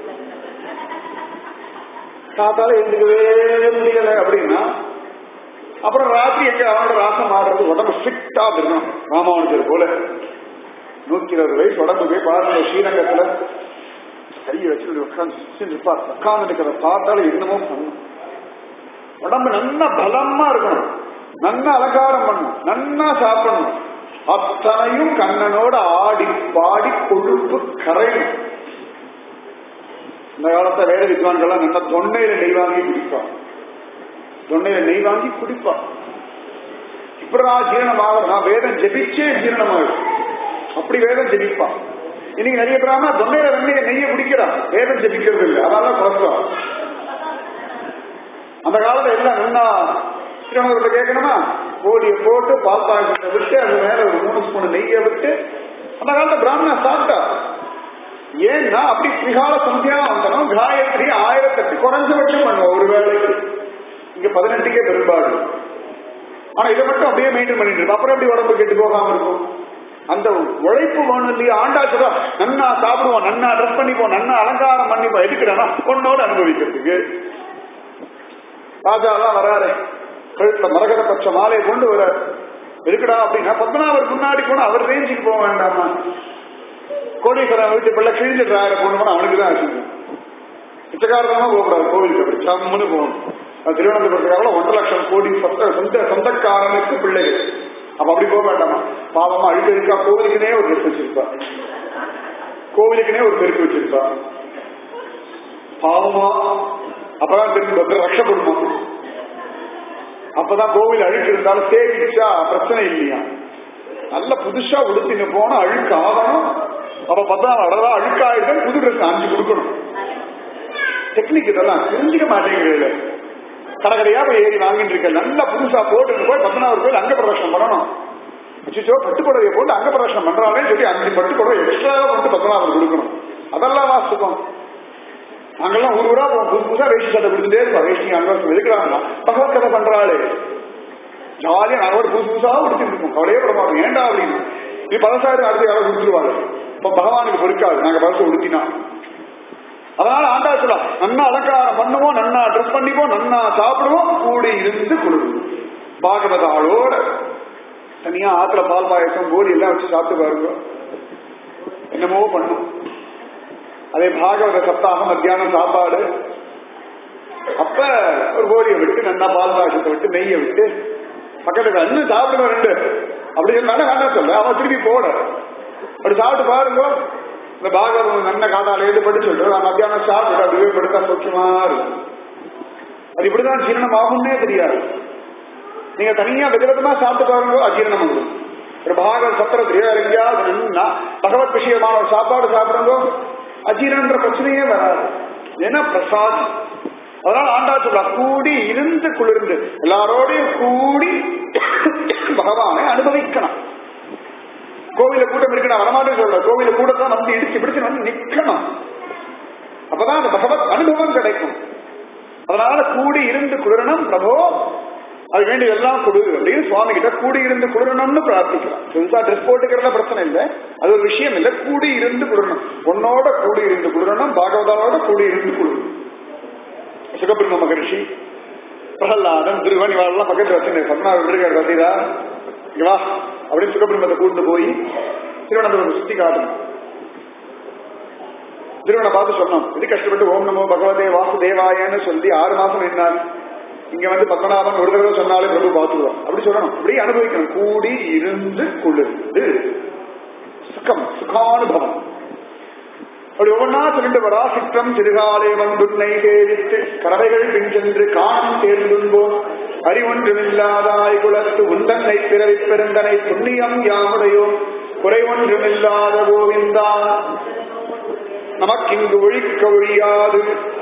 காத்தால எழுந்துக்கவே முடியல அப்படின்னா அப்புறம் ராத்திரி எங்க அவனோட ராசம் ஆடுறது உடம்பு ஃபிட்டா இருக்கணும் ராமானுஜர் போல நூத்தி இருபது வயசு உடம்பு போய் பாருங்க ஸ்ரீரங்கத்துல கையை வச்சு உட்காந்து இருப்பா உட்கார்ந்து இருக்கிறத பார்த்தாலும் என்னமோ பண்ணும் உடம்பு நல்லா பலமா இருக்கணும் நல்லா அலங்காரம் பண்ணணும் நல்லா சாப்பிடணும் அத்தனையும் கண்ணனோட ஆடி பாடி கொழுப்பு கரையும் இந்த காலத்தை வேற வித்வான்கள்லாம் நல்லா தொண்டையில நெய் வாங்கி குடிப்பா தொண்டையில நெய் வாங்கி குடிப்பா இப்படா ஜீரணமாக நான் வேதம் ஜெபிச்சே ஜீரணமாகும் அப்படி வேதம் ஜெபிப்பா இன்னைக்கு நிறைய பேராம தொண்டையில வெண்ணைய நெய்ய குடிக்கிறா வேதம் ஜெபிக்கிறது இல்லை அதனால குழப்பம் அந்த காலத்துல எல்லாம் நல்லா திருமணத்துல கேட்கணுமா கோழியை போட்டு பால் பாயசத்தை விட்டு அது மேல ஒரு மூணு ஸ்பூன் நெய்யை விட்டு அந்த காலத்துல பிராமணா சாப்பிட்டா ஏன்னா அப்படி திரிகால சந்தியா வந்தனும் காயத்ரி ஆயிரத்தெட்டு குறைஞ்சபட்சம் பண்ணுவோம் ஒரு வேளைக்கு இங்க பதினெட்டுக்கே பெரும்பாடு ஆனா இதை மட்டும் அப்படியே மெயின்டைன் பண்ணிட்டு இருக்கும் அப்புறம் எப்படி உடம்பு கெட்டு போகாம இருக்கும் அந்த உழைப்பு வேணும் இல்லையா ஆண்டா சொல்றா நன்னா சாப்பிடுவோம் நன்னா ட்ரெஸ் பண்ணிப்போம் நன்னா அலங்காரம் பண்ணிப்போம் எதுக்குறா பொண்ணோட அனுபவிக்கிறதுக்கு ராஜா தான் வராரு கழுத்துல மரகத பச்சை மாலையை கொண்டு வர இருக்குடா அப்படின்னா பத்மநாபர் முன்னாடி போனா அவர் ரேஞ்சுக்கு போக வேண்டாமா கோடீஸ்வரன் வீட்டு பிள்ளை கிழிஞ்சிடுறாரு பொண்ணு போனா அவனுக்கு தான் ஆச்சு பிச்சைக்காரதமா போகக்கூடாது கோவிலுக்கு அப்படி சம்முன்னு போகணும் அது திருவனந்தபுரத்துக்காக ஒன்றரை லட்சம் கோடி சொந்த சொந்த சொந்தக்காரனுக்கு பிள்ளைகள் அப்ப அப்படி போக வேண்டாமா பாவமா அழுக்க இருக்கா கோவிலுக்குனே ஒரு ட்ரெஸ் வச்சிருப்பா கோவிலுக்குனே ஒரு பெருக்கு வச்சிருப்பா பாவமா அப்பதான் தெரிஞ்சு பத்திர ரஷப்படுமா அப்பதான் கோவில் அழுக்கு இருந்தாலும் சேவிச்சா பிரச்சனை இல்லையா நல்ல புதுசா உடுத்தின்னு போனா அழுக்கு ஆகணும் அப்ப பத்மநாபம் அழகா அழுக்காயிட்டு புது ட்ரெஸ் அஞ்சு கொடுக்கணும் டெக்னிக் இதெல்லாம் தெரிஞ்சுக்க மாட்டேங்கிறது கடற்கரையா போய் ஏறி வாங்கிட்டு இருக்க நல்லா புதுசா போட்டு போய் பத்மநாபர் கோயில் அங்க பிரதர்ஷனம் பண்ணணும் அச்சோ பட்டு புடவையை போட்டு அங்க பிரதர்ஷனம் பண்றாங்கன்னு சொல்லி அஞ்சு பட்டு புடவை எக்ஸ்ட்ராவா போட்டு பத்மநாபர் கொடுக்கணும் அதெல்லாம் வாசிப்போம் நாங்கெல்லாம் ஒரு ஊரா போவோம் புது புதுசா வேஷ்டி சட்டை கொடுத்துட்டே இருப்போம் வேஷ்டி அங்க எதுக்குறாங்களா பகவத் கதை பண்றாளே ஜாலியா நாங்களோட புதுசு புதுசா கொடுத்துட்டு இருக்கோம் கவலையே பட மாட்டோம் ஏன்டா அப்படின்னு நீ பழசாயிரம் அடுத்து யாரும் கொடுத்துருவாங்க இப்ப பகவானுக்கு பொறுக்காது நாங்க பழச உடுத்தினா அதனால ஆண்டா சொல்லலாம் நன்னா அலங்காரம் பண்ணுவோம் நன்னா ட்ரெஸ் பண்ணிப்போம் நன்னா சாப்பிடுவோம் கூடி இருந்து குளிரும் பாகவத ஆளோட தனியா ஆத்துல பால் பாயசம் கோரி எல்லாம் வச்சு சாப்பிட்டு பாருங்க என்னமோ பண்ணும் அதே பாகவத சப்தாகம் மத்தியானம் சாப்பாடு அப்ப ஒரு கோரியை விட்டு நல்லா பால் பாயசத்தை விட்டு நெய்யை விட்டு பக்கத்துல இன்னும் சாப்பிடுங்க ரெண்டு அப்படி சொன்னாலும் வேண்டாம் சொல்ல அவன் திருப்பி போட அப்படி சாப்பிட்டு பாருங்க இந்த பாகவதம் நல்ல காதால எழுது படிச்சு சொல்லிட்டு நான் மத்தியானம் சாப்பிட்டு அப்படியே படுத்தா சௌக்கியமா இருக்கும் அது இப்படிதான் ஜீரணம் ஆகும்னே தெரியாது நீங்க தனியா விதவிதமா சாப்பிட்டு பாருங்க அஜீரணம் வந்துடும் ஒரு பாகவத சத்திரத்திலேயோ எங்கேயாவது நின்னா பகவத் விஷயமான ஒரு சாப்பாடு சாப்பிடுங்க அஜீரணன்ற பிரச்சனையே வராது ஏன்னா பிரசாத் அதனால ஆண்டா சொல்ல கூடி இருந்து குளிர்ந்து எல்லாரோடையும் கூடி பகவானை அனுபவிக்கணும் கோவில கூட்டம் இருக்கு நான் வரமாட்டேன் சொல்ல கோவில கூட்டத்தான் வந்து இடிச்சு பிடிச்சு வந்து நிக்கணும் அப்பதான் அந்த பகவத் அனுபவம் கிடைக்கும் அதனால கூடி இருந்து குளிரணும் பிரபோ அது வேண்டி எல்லாம் கொடு அப்படின்னு சுவாமி கிட்ட கூடி இருந்து குளிரணும்னு பிரார்த்திக்கலாம் புதுசா ட்ரெஸ் போட்டுக்கிறதுல பிரச்சனை இல்லை அது ஒரு விஷயம் இல்லை கூடி இருந்து குளிரணும் உன்னோட கூடி இருந்து குளிரணும் பாகவதாவோட கூடி இருந்து குளிரணும் சுகபிரம்ம மகரிஷி பிரகலாதன் திருவன் இவரெல்லாம் பக்கத்துல வச்சு பத்மநாபர் இருக்காரு பார்த்தீரா இங்க வா அப்படின்னு சுகபிரம்மத்தை கூட்டு போய் திருவனந்தபுரம் சுத்தி காட்டணும் திருவனை பார்த்து சொன்னோம் இது கஷ்டப்பட்டு ஓம் நமோ பகவதே வாசுதேவாயன்னு சொல்லி ஆறு மாசம் என்னார் இங்க வந்து பத்மநாபன் ஒரு தடவை சொன்னாலே பிரபு பார்த்துருவோம் அப்படி சொல்லணும் அப்படி அனுபவிக்கணும் கூடி இருந்து குளிர்ந்து சுகம் சுகானுபவம் அப்படி ஒவ்வொன்னா சொல்லிட்டு வரா சிற்றம் சிறுகாலே வந்துன்னை சேவித்து கறவைகள் பின் சென்று காணும் தேர்ந்துன்போம் அறிவொன்றுமில்லாதாய் குலத்து உந்தன்னை பிறவி பெருந்தனை புண்ணியம் யாமுடையோ குறைவொன்றுமில்லாத கோவிந்தா நமக்கிங்கு ஒழிக்க ஒழியாது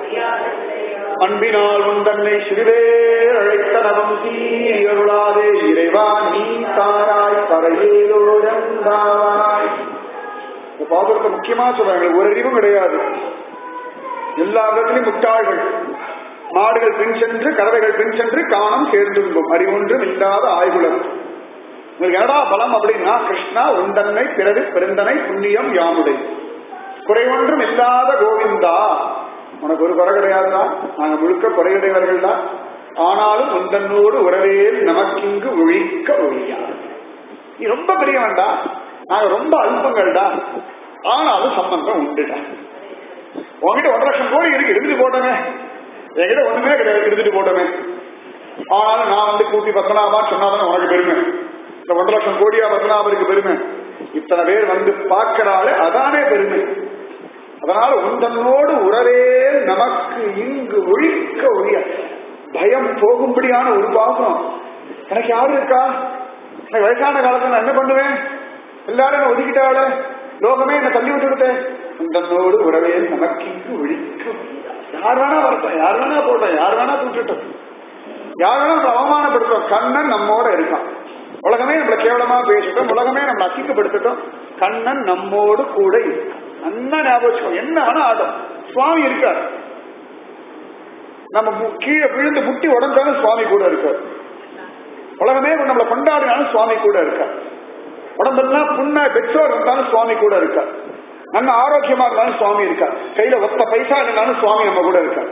அன்பினால் உந்தன்னை சிறுவேர் அழைத்த நவம் தீயருளாதே இறைவா நீ தாராய் பறையேலோரந்தாய் இந்த பாசுரத்தை முக்கியமா சொல்றாங்க ஒரு அறிவும் கிடையாது எல்லா இடத்திலும் முட்டாள்கள் மாடுகள் பின் சென்று கறவைகள் பின் சென்று காணம் சேர்ந்திருக்கும் அறிவொன்றும் இல்லாத ஆய்வுலர் உங்களுக்கு என்னடா பலம் அப்படின்னா கிருஷ்ணா உந்தன்னை பிறகு பெருந்தனை புண்ணியம் யாமுடை குறைவொன்றும் இல்லாத கோவிந்தா உனக்கு ஒரு குறை கிடையாதுதான் நாங்க முழுக்க குறையுடையவர்கள் தான் ஆனாலும் உந்தன்னோடு உறவே நமக்கிங்கு ஒழிக்க ஒழியாது நீ ரொம்ப பெரியவன்டா நாங்க ரொம்ப அல்பங்கள்டா ஆனாலும் சம்பந்தம் உண்டுடா உங்ககிட்ட ஒன்றரை லட்சம் கோடி இருக்கு இருந்துட்டு போட்டோமே என்கிட்ட ஒண்ணுமே கிடையாது இருந்துட்டு போட்டோமே ஆனாலும் நான் வந்து கூட்டி பத்மநாபா சொன்னாதான் உனக்கு பெருமை இந்த ஒன்றரை லட்சம் கோடியா பத்மநாபருக்கு பெருமை இத்தனை பேர் வந்து பார்க்கிறாளே அதானே பெருமை அதனால உந்தன்னோடு உறவே நமக்கு இங்கு ஒழிக்க ஒழிய பயம் போகும்படியான ஒரு பாசம் எனக்கு யாரு இருக்கா எனக்கு வயசான காலத்துல நான் என்ன பண்ணுவேன் எல்லாரும் என்ன ஒதுக்கிட்டாள லோகமே என்ன தள்ளி விட்டுடுத்தேன் உந்தன்னோடு உறவே நமக்கு இங்கு ஒழிக்க யார் வேணா வரட்டும் யார் வேணா போட்டோம் யார் வேணா கூட்டுட்டோம் யார் வேணா நம்மளை அவமானப்படுத்தும் கண்ணன் நம்மோட இருக்கான் உலகமே நம்மள கேவலமா பேசிட்டோம் உலகமே நம்மளை அசிக்கப்படுத்தட்டும் கண்ணன் நம்மோடு கூட இருக்கான் நல்லா ஞாபகம் என்ன ஆனா ஆட்டம் சுவாமி இருக்கார் நம்ம மு- கீழே விழுந்து முட்டி உடஞ்சாலும் சுவாமி கூட இருக்கார் உலகமே நம்மளை கொண்டாடினாலும் சுவாமி கூட இருக்கார் உடம்பெல்லாம் புண்ணா பெற்றோர் இருந்தாலும் சுவாமி கூட இருக்கார் நல்ல ஆரோக்கியமா இருந்தாலும் சுவாமி இருக்கார் கையில ஒத்த பைசா இருந்தாலும் சுவாமி நம்ம கூட இருக்கார்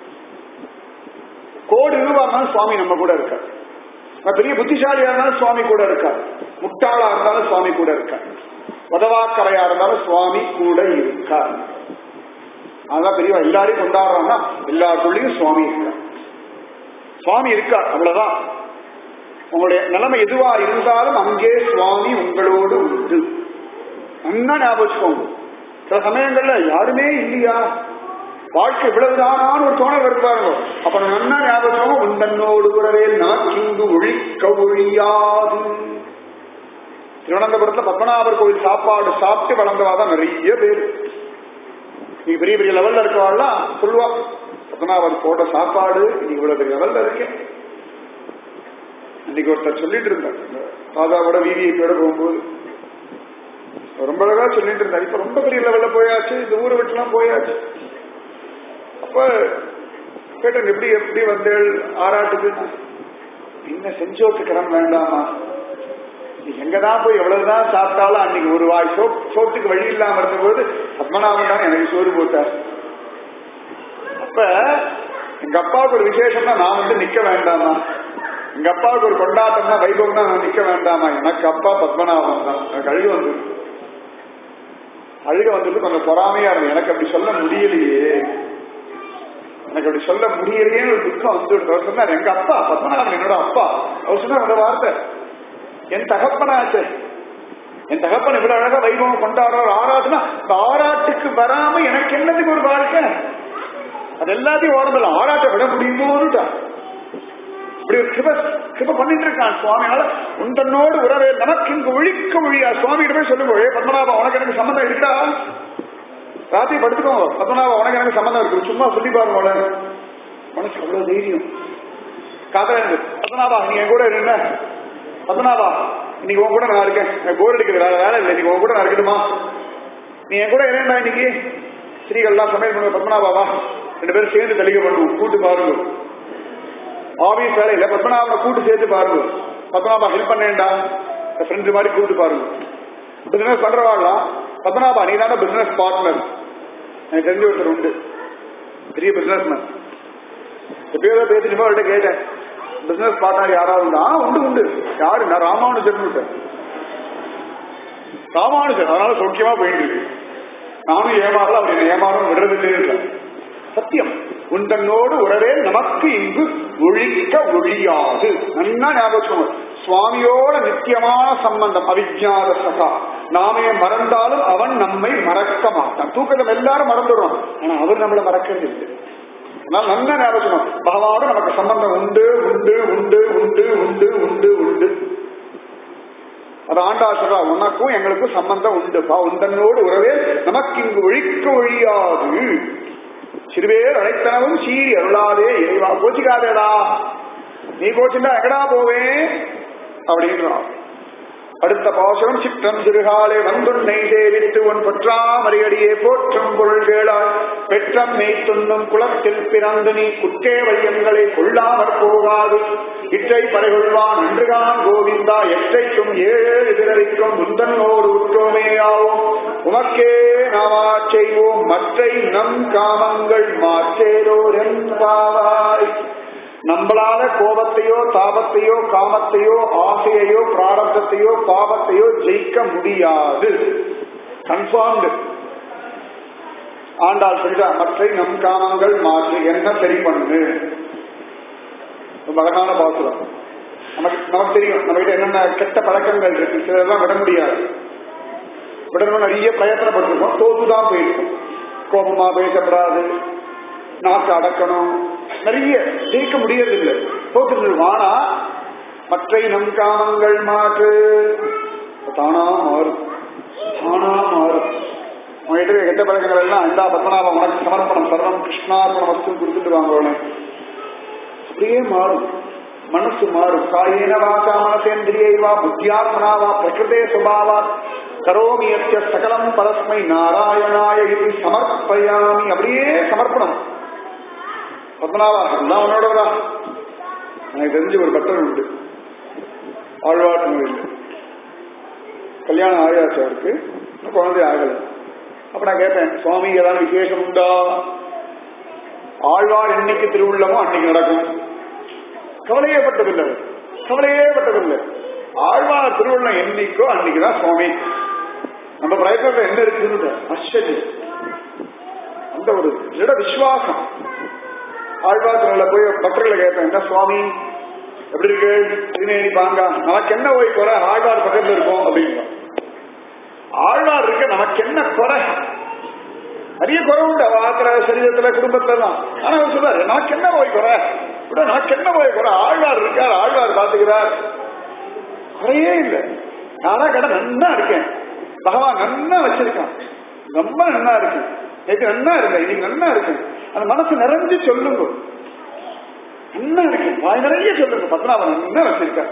கோடி ரூபா இருந்தாலும் சுவாமி நம்ம கூட இருக்கார் நான் பெரிய புத்திசாலியா இருந்தாலும் சுவாமி கூட இருக்கார் முட்டாளா இருந்தாலும் சுவாமி கூட இருக்கார் உதவாக்கரையா இருந்தாலும் சுவாமி கூட இருக்கார் அதான் பெரியவா எல்லாரையும் கொண்டாடுறாங்கன்னா எல்லாருக்குள்ளயும் சுவாமி இருக்கார் சுவாமி இருக்கார் அவ்வளவுதான் உங்களுடைய நிலைமை எதுவா இருந்தாலும் அங்கே சுவாமி உங்களோடு உண்டு நல்லா ஞாபகம் வச்சுக்கோங்க சில சமயங்கள்ல யாருமே இல்லையா வாழ்க்கை இவ்வளவுதானான்னு ஒரு தோணல் வருது பாருங்க அப்ப நன்னா ஞாபகம் வச்சுக்கோங்க உந்தன்னோடு உறவே நாக்கிங்கு ஒழிக்க ஒழியாது திருவனந்தபுரத்துல பத்மநாபர் கோயில் சாப்பாடு சாப்பிட்டு வளர்ந்தவா தான் நிறைய பேர் நீ பெரிய பெரிய லெவல்ல இருக்கவாள்லாம் சொல்லுவா பத்மநாபர் போட்ட சாப்பாடு நீ இவ்வளவு பெரிய லெவல்ல இருக்கேன் அன்னைக்கு ஒருத்தர் சொல்லிட்டு இருந்தார் ராதாவோட விவிஐபியோட போகும்போது ரொம்ப அழகா சொல்லிட்டு இருந்தார் இப்ப ரொம்ப பெரிய லெவல்ல போயாச்சு இந்த ஊரை விட்டுலாம் போயாச்சு அப்ப கேட்டேன் எப்படி எப்படி வந்தேள் ஆராட்டுக்கு என்ன செஞ்சோக்கு கடன் வேண்டாமா நீ எங்கதான் போய் எவ்வளவுதான் சாப்பிட்டாலும் அன்னைக்கு ஒரு வாய் சோப் சோத்துக்கு வழி இல்லாம இருந்தபோது பத்மநாபன் தான் எனக்கு சோறு போட்டார் அப்ப எங்க அப்பாவுக்கு ஒரு விசேஷம்னா நான் வந்து நிக்க வேண்டாமா எங்க அப்பாவுக்கு ஒரு கொண்டாட்டம்னா வைபவம்னா நான் நிக்க வேண்டாமா எனக்கு அப்பா பத்மநாபன் தான் எனக்கு அழுக வந்து அழுக வந்தது கொஞ்சம் பொறாமையா இருந்தது எனக்கு அப்படி சொல்ல முடியலையே எனக்கு அப்படி சொல்ல முடியலையே ஒரு துக்கம் வந்து அவர் சொன்னார் எங்க அப்பா பத்மநாபன் என்னோட அப்பா அவர் சொன்னார் அந்த வார்த்தை என் தகப்பனாச்சு என் தகப்பன் இவ்வளவு அழகா வைபவம் கொண்டாடுற ஆராதுனா இந்த ஆராட்டுக்கு வராம எனக்கு என்னதுக்கு ஒரு வாழ்க்கை அது எல்லாத்தையும் ஓடலாம் ஆராட்ட விட முடியுமோன்னுட்டா இப்படி ஒரு கிருப கிருப பண்ணிட்டு இருக்கான் சுவாமியால உண்டனோடு உறவே நமக்கு இங்கு ஒழிக்க ஒழியா சுவாமிகிட்ட போய் சொல்லுங்க "ஏய் பத்மநாபா உனக்கு எனக்கு சம்மந்தம் இருக்கா ராத்திரி படுத்துக்கோங்க பத்மநாபா உனக்கு எனக்கு சம்மந்தம் இருக்கு சும்மா சொல்லி பாருங்க மனசு அவ்வளவு தைரியம் காதல பத்மநாபா நீ என் கூட இருந்த பத்மநாபா இன்னைக்கு உன் கூட நான் இருக்கேன் எனக்கு போர் அடிக்கிறது வேலை வேலை இல்லை இன்னைக்கு உன் கூட நான் இருக்கட்டுமா நீ என் கூட இருந்தா இன்னைக்கு ஸ்ரீகள்லாம் சமையல் பண்ணுவ பத்மநாபாவா ரெண்டு பேரும் சேர்ந்து தெளிக்க பண்ணுவோம் கூட்டு பாருங்க ஆபீஸ் வேலையில பத்மநாபனை கூட்டு சேர்த்து பாருங்க பத்மநாபா ஹெல்ப் பண்ணேன்டா ஃப்ரெண்டு மாதிரி கூட்டு பாருங்க பிசினஸ் பண்றவாள்லாம் பத்மநாபா நீ தானே பிசினஸ் பார்ட்னர் எனக்கு தெரிஞ்ச ஒருத்தர் உண்டு பெரிய பிசினஸ் மேன் எப்பயோ பேசிட்டு அவர்கிட்ட கேட்டேன் பிசினஸ் பார்ட்னர் யாராவது உண்டா ஆ, உண்டு உண்டு யாரு நான் ராமானுஜன் விட்டேன் ராமானுஜன் அதனால சௌக்கியமா போயிட்டு இருக்கு நானும் ஏமாறல அவர் என்ன ஏமாறும் விடுறதில்லை இல்லை சத்தியம் உண்டனோடு உறவே நமக்கு இங்கு ஒழிக்க ஒழியாது நன்னா ஞாபகம் வச்சுக்கோங்க. சுவாமியோட நித்தியமான சம்பந்தம் அவிஜாத சகா நாமே மறந்தாலும் அவன் நம்மை மறக்க மாட்டான் தூக்கத்தில் எல்லாரும் மறந்துடுறோம் ஆனா அவர் நம்மளை மறக்கிறது இல்லை அதனால நல்லா ஞாபகம் வச்சுக்கணும். பகவானோட நமக்கு சம்பந்தம் உண்டு உண்டு உண்டு உண்டு உண்டு உண்டு உண்டு அது ஆண்டா சொல்றா உனக்கும் எங்களுக்கும் சம்பந்தம் உண்டுப்பா உந்தனோடு உறவே நமக்கு இங்கு ஒழிக்க ஒழியாது சிறுவேர் அழைத்தனவும் சீரி அருளாதே இறைவா கோச்சிக்காதேடா நீ கோச்சிண்டா எங்கடா போவேன் அப்படின்றான் அடுத்த பாசனம் சிற்றம் சிறுகாலே வந்துன்னை சேவித்து உன் பொற்றாமறியடியே போற்றும் பொருள் கேளாய் பெற்றம் மெய்த்துண்ணும் குளத்தில் பிறந்து நீ குற்றே வையங்களை கொள்ளாமற் போகாது இற்றை பறைகொள்வான் அன்றுகான் கோவிந்தா எற்றைக்கும் ஏழு பிறவிக்கும் முந்தனோடு உற்றோமேயாவோம் உமக்கே நாமா செய்வோம் மற்றை நம் காமங்கள் மாற்றேரோரென்பாவாய் நம்மளால கோபத்தையோ தாபத்தையோ காமத்தையோ ஆசையையோ பிராரப்தத்தையோ பாவத்தையோ ஜெயிக்க முடியாது கன்ஃபார்ம்டு ஆண்டாள் சொல்லிட்டா மற்றை நம் காமங்கள் மாற்று என்ன சரி பண்ணு ரொம்ப அழகான பாசுரம் நமக்கு நமக்கு தெரியும் நம்ம கிட்ட என்னென்ன கெட்ட பழக்கங்கள் இருக்கு சிலதெல்லாம் விட முடியாது விடணும் நிறைய பிரயத்தனப்பட்டிருக்கோம் தோத்துதான் போயிருக்கோம் கோபமா பேசப்படாது நாக்கு அடக்கணும் நிறைய ஜெயிக்க முடியறதில்லை தோற்று வானா மற்றை நம் காமங்கள் மாற்று தானா மாறும் தானா மாறும் உங்ககிட்ட இருக்க கெட்ட பழக்கங்கள் எல்லாம் இந்தா பத்மநாபம் உனக்கு சமர்ப்பணம் சர்வம் கிருஷ்ணார்ப்பணம் வஸ்து கொடுத்துட்டு வாங்க உடனே அப்படியே மாறும் மனசு மாறும் காயேன வாச்சா மனசேந்திரியை வா புத்தியாத்மனா வா பிரகிருதே சுபாவா கரோமி யத்ய சகலம் பரஸ்மை நாராயணாய இது சமர்ப்பயாமி அப்படியே சமர்ப்பணம் பத்மநாபா எல்லாம் உன்னோடவரா எனக்கு தெரிஞ்ச ஒரு பக்தர் உண்டு ஆழ்வார் கோயில் கல்யாணம் ஆயாச்சு அவருக்கு இன்னும் குழந்தை ஆகல அப்ப நான் கேட்டேன் சுவாமி ஏதாவது விசேஷம் உண்டா ஆழ்வார் என்னைக்கு திருவுள்ளமோ அன்னைக்கு நடக்கும் கவலையே பட்டதில்லை அவர். கவலையே பட்டதில்லை ஆழ்வார் திருவுள்ளம் என்னைக்கோ அன்னைக்குதான் சுவாமி நம்ம பிரயத்தனத்துல என்ன இருக்குன்னு ஆச்சரியம் அந்த ஒரு திட விசுவாசம் ஆழ்வார்ல போய் பக்தர்களை கேட்பேன் என்ன சுவாமி எப்படி இருக்கு திருநேரி பாங்க நமக்கு என்ன போய் குறை ஆழ்வார் பக்கத்துல இருக்கோம் அப்படின்னா ஆழ்வார் இருக்க நமக்கு என்ன குறை நிறைய குறை உண்டு வாக்குற சரீரத்துல குடும்பத்துல எல்லாம் ஆனா அவர் சொல்றாரு நமக்கு என்ன போய் குறை விட நமக்கு என்ன போய் குறை ஆழ்வார் இருக்கார் ஆழ்வார் பாத்துக்கிறார் குறையே இல்லை யாரா கடை நன்னா இருக்கேன் பகவான் நன்னா வச்சிருக்கான் ரொம்ப நன்னா இருக்கு நேற்று நன்னா இருந்தேன் இன்னைக்கு நன்னா இருக்கு அந்த மனசு நிறைஞ்சு சொல்லுங்க நன்னா இருக்கு வாய் நிறைய சொல்லுங்க பத்மநாபன் நன்னா வச்சிருக்கான்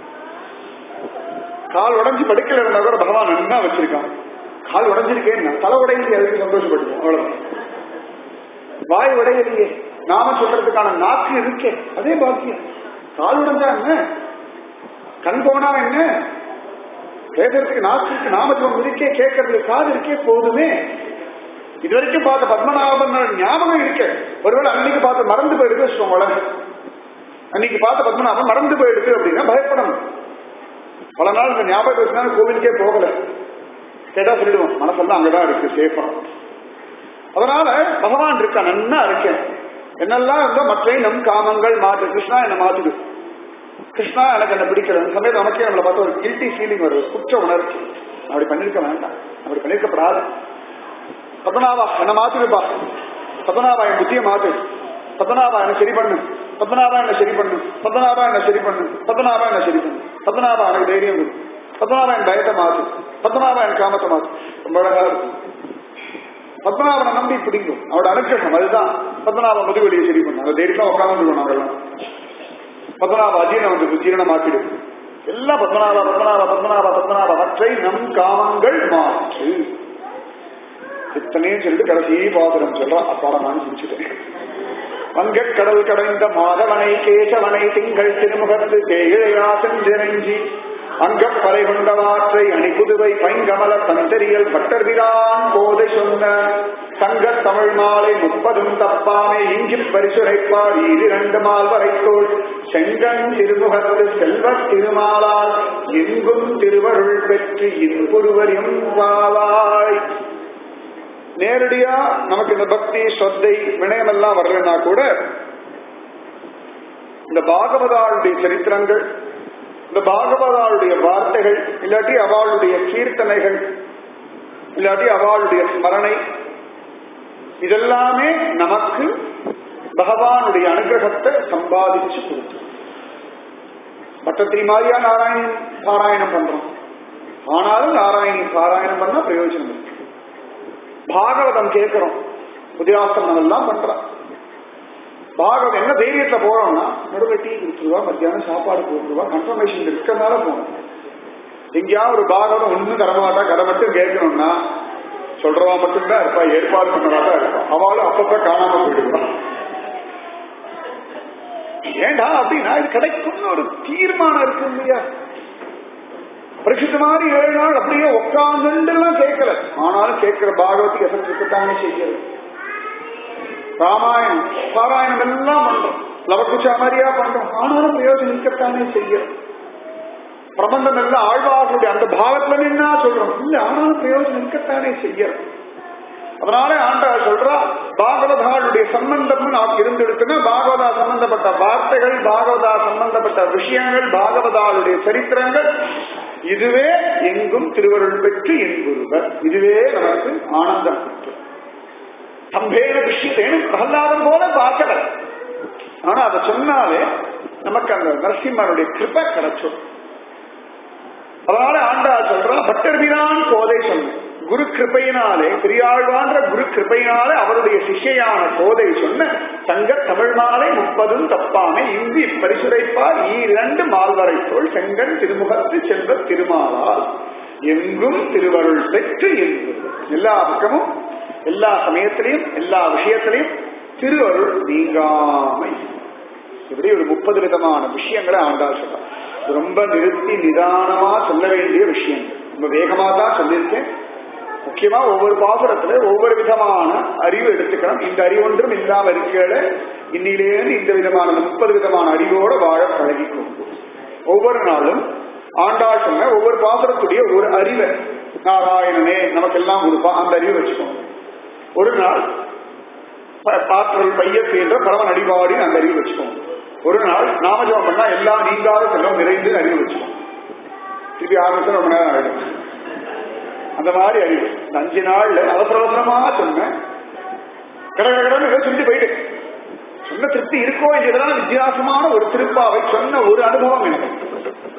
கால் உடைஞ்சு படுக்கல இருந்தா கூட பகவான் நன்னா வச்சிருக்கான் கால் உடைஞ்சிருக்கேன் தலை உடையிலே அதுக்கு சந்தோஷப்படுவோம் அவ்வளவுதான் வாய் உடையலையே நாம சொல்றதுக்கான நாக்கு இருக்கே அதே பாக்கியம் கால் உடைஞ்சா என்ன கண் போனா என்ன பேசுறதுக்கு நாக்கு இருக்கு நாமத்துவம் இருக்கே கேட்கறதுக்கு காது இருக்கே போதுமே இது வரைக்கும் பார்த்த பத்மநாபன் ஞாபகம் இருக்கு ஒருவேளை அன்னைக்கு பார்த்து மறந்து போயிடுது வச்சுக்கோங்களேன் அன்னைக்கு பார்த்த பத்மநாபன் மறந்து போயிடுது அப்படின்னா பயப்படணும் பல நாள் இந்த ஞாபகம் வச்சுனா கோவிலுக்கே போகல கேட்டா சொல்லிடுவோம் மனசெல்லாம் அங்கதான் இருக்கு சேஃபா அதனால பகவான் இருக்கா நன்னா இருக்கேன் என்னெல்லாம் இருந்தோ மற்ற நம் காமங்கள் மாற்று கிருஷ்ணா என்ன மாத்துது கிருஷ்ணா எனக்கு என்ன பிடிக்கல அந்த சமயத்தில் நமக்கே நம்மளை பார்த்து ஒரு கில்ட்டி ஃபீலிங் வருது குற்ற உணர்ச்சி நான் அப்படி பண்ணிருக்க வேண்டாம் அப்படி பண்ணிருக்கப்படாது பத்மநாபா என்ன மாத்துதுப்பா பத்மநாபா என் புத்திய மாத்து பத்மநாபா என்ன சரி பண்ணு பத்மநாபா என்ன சரி பண்ணு பத்மநாபா என்ன சரி பண்ணு பத்மநாபா என்ன சரி பண்ணு பத்மநாபா எனக்கு தைரியம் கொடு பத்மநாபா என் பயத்தை மாத்து பத்மநாபா என் காமத்தை மாத்து ரொம்ப அழகா இருக்கும் பத்மநாபனை நம்பி பிடிக்கும் அவரோட அனுக்கிரகம் அதுதான் பத்மநாப முதுவலியை சரி பண்ணு அந்த தைரியமா உட்காந்துருவோம் நாங்கெல்லாம் பத்மநாப அஜீரணம் வந்து ஜீரணமாக்கிடு எல்லாம் பத்மநாபா பத்மநாபா பத்மநாபா பத்மநாபா அவற்றை நம் காமங்கள் மாற்று இத்தனையும் சொல்லிட்டு கடைசி பாத்திரம் சொல்றான் அப்பாடமானு முடிச்சுட்டேன் வங்கக் கடல் கடைந்த மாதவனை கேசவனை திங்கள் திருமுகத்து தேயிழையா செஞ்சிரஞ்சி அங்கப் பறை கொண்டவாற்றை அணிபுதுவை பைங்கமல தந்தரியல் பட்டர்பிரான் போதை சொன்ன சங்கத் தமிழ் மாலை முப்பதும் தப்பாமை இங்கிப் பரிசுரைப்பார் ஈரிரண்டு மால் வரைத்தோள் செங்கன் திருமுகத்து செல்வத் திருமாலால் எங்கும் திருவருள் பெற்று இன்புருவரும் வாவாய் நேரடியா நமக்கு இந்த பக்தி ஸ்ரத்தை வினயம் எல்லாம் வரலன்னா கூட இந்த பாகவதாளுடைய சரித்திரங்கள் இந்த பாகவதாளுடைய வார்த்தைகள் இல்லாட்டி அவளுடைய கீர்த்தனைகள் இல்லாட்டி அவளுடைய ஸ்மரணை இதெல்லாமே நமக்கு பகவானுடைய அனுகிரகத்தை சம்பாதிச்சு கொடுத்து பட்டத்திரி மாதிரியா நாராயணன் பாராயணம் பண்றோம் ஆனாலும் நாராயணி பாராயணம் பண்ணா பிரயோஜனம் இருக்கு பாகவதம் கேட்கிறோம் உதயாசனம் எல்லாம் பண்றான் பாகவதம் என்ன தைரியத்துல போறோம்னா நடுவில் டீ கொடுத்துருவா மத்தியானம் சாப்பாடு போட்டுருவா கன்ஃபர்மேஷன் இருக்கிறதுனால போகணும் எங்கேயாவது ஒரு பாகவதம் ஒன்னும் தரமாட்டா கதை மட்டும் கேட்கணும்னா சொல்றவா மட்டும்தான் இருப்பா ஏற்பாடு பண்ணவா தான் இருப்பா அவளும் அப்பப்ப காணாம போயிடுவான் ஏண்டா அப்படின்னா இது கிடைக்கும்னு ஒரு தீர்மானம் இருக்கு இல்லையா பரிசுத்த மாதிரி ஏழு நாள் அப்படியே உட்கார்ந்து எல்லாம் கேட்கல ஆனாலும் கேட்கிற பாகவத்துக்கு எசன் இருக்கத்தானே செய்கிறது ராமாயணம் பாராயணம் எல்லாம் பண்றோம் லவக்குச்சா மாதிரியா பண்றோம் ஆனாலும் பிரயோஜனம் இருக்கத்தானே செய்கிறோம் பிரபந்தம் எல்லாம் ஆழ்வார்களுடைய அந்த பாவத்துல நின்னா சொல்றோம் இல்ல ஆனாலும் பிரயோஜனம் இருக்கத்தானே செய்யறோம் அதனால ஆண்டாள் சொல்றா பாகவதாளுடைய சம்பந்தம் நாம் இருந்திருக்குன்னா பாகவதா சம்பந்தப்பட்ட வார்த்தைகள் பாகவதா சம்பந்தப்பட்ட விஷயங்கள் பாகவதாளுடைய சரித்திரங்கள் இதுவே எங்கும் திருவருள் பெற்று என்புருவர் இதுவே நமக்கு ஆனந்தம் சம்பேன விஷயத்தேனும் பிரகலாதம் போல பார்க்கல ஆனா அதை சொன்னாலே நமக்கு அந்த நரசிம்மனுடைய கிருப்பை கிடைச்சோம் அதனால ஆண்டா சொல்றா பட்டர்பிரான் கோதை சொன்ன குரு கிருப்பையினாலே பெரியாழ்வான்ற குரு கிருப்பையினாலே அவருடைய சிஷ்யான கோதை சொன்ன தங்க தமிழ் மாலை முப்பதும் தப்பாமை இங்கு இப்பரிசுரைப்பார் ஈரண்டு மால்வரைத்தோள் செங்கன் திருமுகத்து செல்வ திருமாலால் எங்கும் திருவருள் பெற்று என்பது எல்லா பக்கமும் எல்லா சமயத்திலையும் எல்லா விஷயத்திலையும் திருவருள் நீங்காமை இப்படி ஒரு முப்பது விதமான விஷயங்களை ஆண்டாள் சொல்றார் ரொம்ப நிறுத்தி நிதானமா சொல்ல வேண்டிய விஷயங்கள் ரொம்ப வேகமா தான் சொல்லியிருக்கேன் முக்கியமா ஒவ்வொரு பாசுரத்துல ஒவ்வொரு விதமான அறிவு எடுத்துக்கணும் இந்த அறிவு ஒன்றும் இல்லாம இருக்கிற இன்னிலேருந்து இந்த விதமான முப்பது விதமான அறிவோட வாழ பழகிக்கும் ஒவ்வொரு நாளும் ஆண்டாள் சொன்ன ஒவ்வொரு பாசுரத்துடைய ஒரு அறிவை நாராயணனே நமக்கெல்லாம் கொடுப்பான் அந்த அறிவை வச்சுக்கோங்க ஒரு நாள் பாற்றல் பையத்து என்ற பரவன் அடிபாடின்னு அந்த அறிவு வச்சுக்கோங்க ஒரு நாள் நாமஜபம் பண்ணா எல்லா நீங்காத செல்வம் நிறைந்து அறிவு வச்சுக்கோங்க திருப்பி ஆரம்பிச்சு ரொம்ப நேரம் ஆயிடும் அந்த மாதிரி அறிவு இந்த அஞ்சு நாள்ல அவசர அவசரமா சொன்னேன் கட கடன்னு ஏதோ சொல்லிட்டு போயிட்டு சொன்ன திருப்தி இருக்கோ இதெல்லாம் வித்தியாசமான ஒரு திருப்பாவை சொன்ன ஒரு அனுபவம் எனக்கு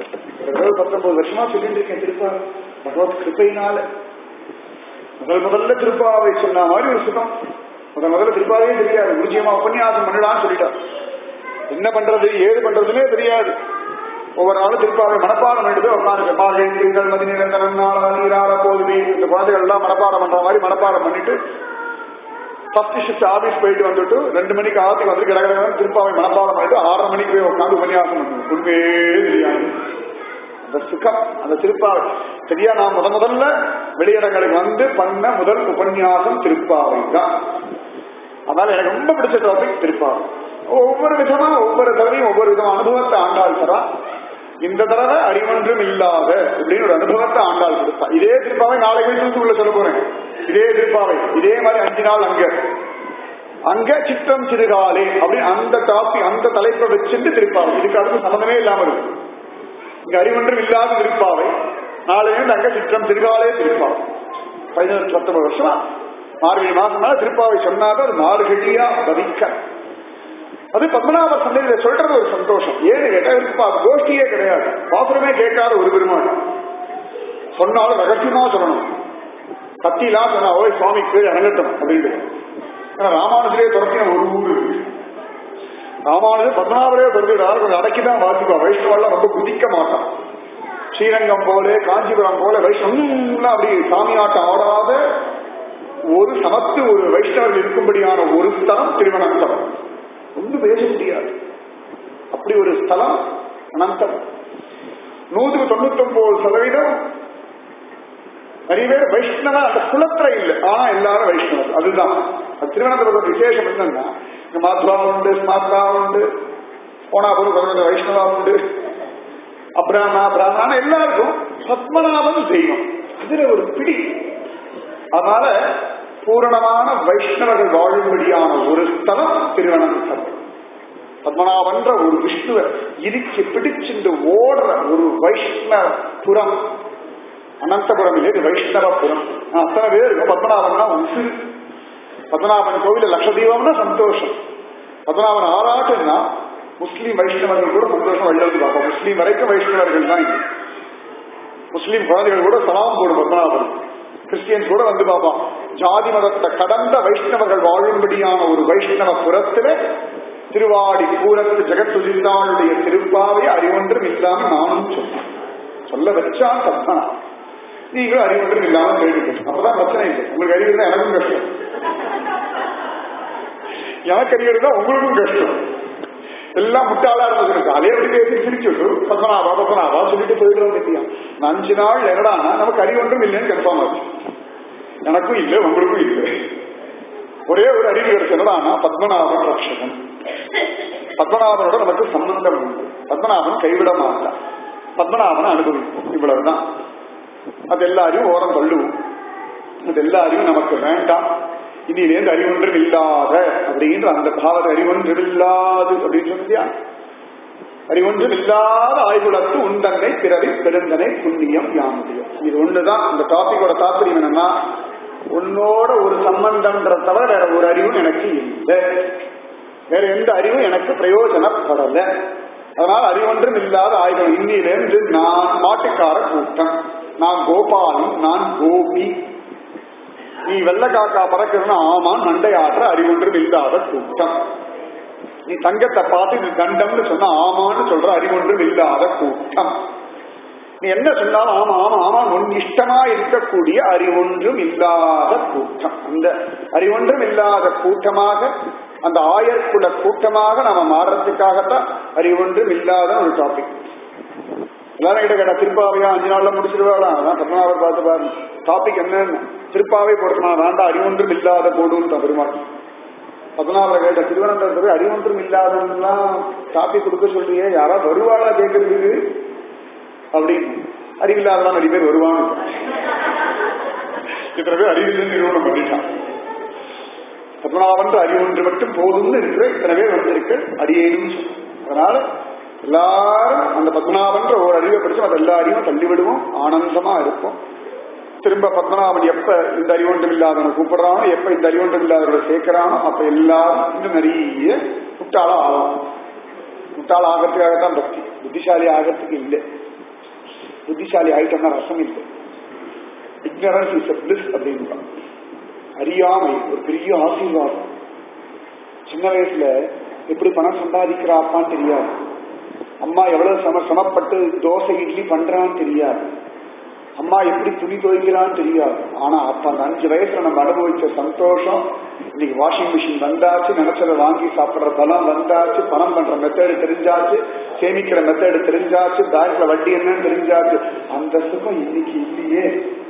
இருபது பத்தொன்பது வருஷமா சொல்லிட்டு இருக்கேன் திருப்பாவை பகவத் கிருப்பையினால முதல் முதல்ல திருப்பாவை சொன்ன மாதிரி ஒரு சுகம் முதல் முதல்ல திருப்பாவே தெரியாது குருஜியமா உபன்யாசம் பண்ணிடான்னு சொல்லிட்டான் என்ன பண்றது ஏது பண்றதுன்னே தெரியாது ஒவ்வொரு நாளும் திருப்பாவை மனப்பாடம் பண்ணிட்டு உட்காந்து மாலை திங்கள் மதி நிரந்தரம் நாளா நீராட போதுமே இந்த குழந்தைகள் எல்லாம் மனப்பாடம் பண்ற மாதிரி மனப்பாடம் பண்ணிட்டு ஃபர்ஸ்ட் ஷிஃப்ட் ஆபீஸ் போயிட்டு வந்துட்டு ரெண்டு மணிக்கு ஆத்துக்கு வந்து கிடக்கிற திருப்பாவை மனப்பாடம் பண்ணிட்டு ஆறரை மணிக்கு போய் உட்காந்து உபன்யாசம் பண்ணுவோம் உண்மையே தெரியாது அந்த சுகம் அந்த திருப்பாவை சரியா நான் முத முதல்ல வெளியிடங்களுக்கு வந்து பண்ண முதல் உபன்யாசம் திருப்பாவை தான் அதனால எனக்கு ரொம்ப பிடிச்ச டாபிக் திருப்பாவை ஒவ்வொரு விதமா ஒவ்வொரு தடவையும் ஒவ்வொரு விதமான அனுபவத்தை ஆண்டாள் தரா இந்த தடவை அறிவொன்றும் இல்லாத அப்படின்னு ஒரு அனுபவத்தை ஆண்டாள் கொடுத்தா இதே திருப்பாவை நாளை வீட்டுக்கு உள்ள சொல்ல போறேன் இதே திருப்பாவை இதே மாதிரி அஞ்சு நாள் அங்க அங்க சித்திரம் சிறுகாலே அப்படின்னு அந்த டாபிக் அந்த தலைப்பை வச்சுட்டு திருப்பாவை இதுக்கு அடுத்து சம்மந்தமே இல்லாம இருக்கு இங்க அறிவொன்றும் இல்லாத திருப்பாவை நாளையும் அங்க சித்திரம் சிறுகாலே திருப்பாவை பதினெட்டு பத்தொன்பது வருஷமா மார்கழி மாசம்னா திருப்பாவை சொன்னாதான் அது மார்கழியா பதிக்க அது பத்மநாப சந்தையில சொல்றது ஒரு சந்தோஷம் ஏன்னு கேட்டா இருக்குப்பா கோஷ்டியே கிடையாது பாசுரமே கேட்காத ஒரு பெருமாள் சொன்னாலும் ரகசியமா சொல்லணும் கத்திலாம் சொன்னா ஓய் சுவாமி கீழே இறங்கட்டும் அப்படின்னு ஏன்னா ராமானுஜரே துரத்தின ஒரு ஊர் இருக்கு ராமானுஜர் பத்மநாபரே துரத்திடாரு கொஞ்சம் அடக்கிதான் வாசிப்பா வைஷ்ணவெல்லாம் ரொம்ப குதிக்க மாட்டான் ஸ்ரீரங்கம் போல காஞ்சிபுரம் போல வைஷ்ணவம் அப்படி சாமியாட்டம் ஆடாத ஒரு சமத்து ஒரு வைஷ்ணவர்கள் இருக்கும்படியான ஒரு ஸ்தலம் திருவனந்தம் ஒன்றும் பேச முடியாது அப்படி ஒரு ஸ்தலம் அனந்தம் நூற்றுக்கு தொண்ணூத்தி ஒன்பது சதவீதம் நிறைய பேர் வைஷ்ணவ அந்த குலத்துல இல்லை ஆனா எல்லாரும் வைஷ்ணவர் அதுதான் அது திருவனந்தபுரம் விசேஷம் என்னன்னா இங்க மாத்வா உண்டு ஸ்மாத்வா உண்டு போனா போது கொஞ்சம் வைஷ்ணவா உண்டு அப்ராமா பிராமணா எல்லாருக்கும் பத்மநாபன் தெய்வம் அதுல ஒரு பிடி அதனால பூரணமான வைஷ்ணவர்கள் வாழும்படியான ஒரு ஸ்தலம் திருவனந்தபுரம் பத்மநாபன்ற ஒரு விஷ்ணுவ இறுக்கி பிடிச்சிட்டு ஓடுற ஒரு வைஷ்ணவபுரம் அனந்தபுரம் இல்லை இது வைஷ்ணவபுரம் அத்தனை பேர் இருக்கும் பத்மநாபன்னா உசுறு பத்மநாபன் கோவில லட்சதீபம்னா சந்தோஷம் பத்மநாபன் ஆராட்டுன்னா முஸ்லீம் வைஷ்ணவர்கள் கூட சந்தோஷம் வள்ளல் பார்ப்போம் முஸ்லீம் வரைக்கும் வைஷ்ணவர்கள் தான் இது முஸ்லீம் குழந்தைகள் கூட சலாம் போடும் பத்மநாபன் கிறிஸ்டியன்ஸ் கூட வந்து பார்ப்பான் ஜாதி மதத்தை கடந்த வைஷ்ணவர்கள் வாழும்படியான ஒரு வைஷ்ணவ புறத்துல திருவாடி பூரத்து ஜெகத்துதிந்தாளுடைய திருப்பாவை அறிவொன்றும் இல்லாம நானும் சொன்னேன் சொல்ல வச்சான் சத்தனா நீங்களும் அறிவொன்றும் இல்லாம கேட்டுக்கணும் அப்பதான் பிரச்சனை இல்லை உங்களுக்கு அறிவு இருந்தா எனக்கும் கஷ்டம் எனக்கு அறிவு இருந்தா உங்களுக்கும் கஷ்டம் எல்லாம் முட்டாளா இருந்தது அதே எப்படி பேசி சிரிச்சுட்டு பத்மநாபா பத்மநாபா சொல்லிட்டு போயிடுறோம் இல்லையா இந்த அஞ்சு நாள் என்னடானா நமக்கு அறிவு ஒன்றும் இல்லைன்னு கன்ஃபார்ம் ஆச்சு எனக்கும் இல்லை உங்களுக்கும் இல்லை ஒரே ஒரு அறிவு கிடைச்சதுடானா பத்மநாபன் ரட்சகன் பத்மநாபனோட நமக்கு சம்பந்தம் உண்டு பத்மநாபன் கைவிட மாட்டான் பத்மநாபனை அனுபவிப்போம் இவ்வளவுதான் அது எல்லாரையும் ஓரம் தள்ளுவோம் அது எல்லாரையும் நமக்கு வேண்டாம் இனியிலேருந்து அறிவொன்றும் இல்லாத அப்படின்ற அந்த பாவத்தை அறிவொன்றும் இல்லாது அப்படின்னு சொன்னியா அறிவொன்றும் இல்லாத ஆய்வுலத்து உண்டனை பிறவி பெருந்தனை புண்ணியம் யாமுடியும் இது ஒண்ணுதான் இந்த டாபிக்கோட தாற்பயம் என்னன்னா உன்னோட ஒரு சம்பந்தம்ன்ற தவிர வேற ஒரு அறிவும் எனக்கு இல்லை வேற எந்த அறிவும் எனக்கு பிரயோஜனப்படல அதனால அறிவொன்றும் இல்லாத ஆயுதம் இன்னிலிருந்து நான் மாட்டுக்கார கூட்டம் நான் கோபாலன் நான் கோபி நீ வெள்ளக்காக்கா பறக்கிறதுனா ஆமான் மண்டை ஆற்ற அறிவொன்றும் இல்லாத கூட்டம் நீ தங்கத்தை பார்த்து இது தண்டம்னு சொன்னா ஆமான்னு சொல்ற அறிவொன்றும் இல்லாத கூட்டம் நீ என்ன சொன்னாலும் ஆமா ஆமா ஆமா உன் இஷ்டமா இருக்கக்கூடிய அறிவொன்றும் இல்லாத கூட்டம் அந்த அறிவொன்றும் இல்லாத கூட்டமாக அந்த ஆயர்குல கூட்டமாக நாம மாறுறதுக்காகத்தான் அறிவொன்றும் இல்லாத ஒரு டாபிக் எல்லாரும் கிட்ட கேட்டா திருப்பாவையா அஞ்சு நாள்ல முடிச்சிருவாளா அதான் பத்மநாபர் பார்த்து பாருங்க டாபிக் என்னன்னு திருப்பாவை போடுமா வேண்டாம் அறிவொன்றும் இல்லாத போடுன்னு பெருமாள் பத்மநாபரை கேட்ட திருவனந்தபுரத்துக்கு அறிவொன்றும் இல்லாதவங்கலாம் டாபிக் கொடுக்க சொல்றியே யாரா வருவாளா கேட்கறதுக்கு அப்படின்னு அறிவில்லாததான் நிறைய பேர் வருவாங்க இத்தனை பேர் அறிவில்லை நிறுவனம் பண்ணிட்டான் பத்மநாபன்ற அறிவொன்று மட்டும் போதும்னு இருக்கிற இத்தனை பேர் வந்திருக்கு அடியேனும் அதனால எல்லாரும் அந்த பத்மநாபன்ற ஒரு அறிவை படிச்சு அது எல்லா அறிவும் தள்ளி விடுவோம் ஆனந்தமா இருப்போம் திரும்ப பத்மநாபன் எப்ப இந்த அறிவொன்றும் இல்லாதவனை கூப்பிடுறானோ எப்ப இந்த அறிவொன்றும் இல்லாதவரை சேர்க்கிறானோ அப்ப எல்லாரும் இன்னும் நிறைய முட்டாளா ஆகும் முட்டாள ஆகிறதுக்காகத்தான் பக்தி புத்திசாலி ஆகிறதுக்கு இல்லை புத்திசாலி ஆயிட்டோம்னா ரசம் இல்லை இக்னரன்ஸ் இஸ் பிளிஸ் அப்படின்னு அறியாமை ஒரு பெரிய ஆசீர்வாதம் சின்ன வயசுல எப்படி பணம் சம்பாதிக்கிறா அப்பான்னு தெரியாது அம்மா எவ்வளவு சம சமப்பட்டு தோசை இட்லி பண்றான்னு தெரியாது அம்மா எப்படி துணி துவைக்கிறான்னு தெரியாது ஆனா அப்ப அந்த அஞ்சு வயசுல நம்ம அனுபவிச்ச சந்தோஷம் இன்னைக்கு வாஷிங் மிஷின் வந்தாச்சு நினைச்சதை வாங்கி சாப்பிடுற பலம் வந்தாச்சு பணம் பண்ற மெத்தேடு தெரிஞ்சாச்சு சேமிக்கிற மெத்தேடு தெரிஞ்சாச்சு பேங்க்ல வட்டி என்னன்னு தெரிஞ்சாச்சு அந்த சுகம் இன்னைக்கு இல்லையே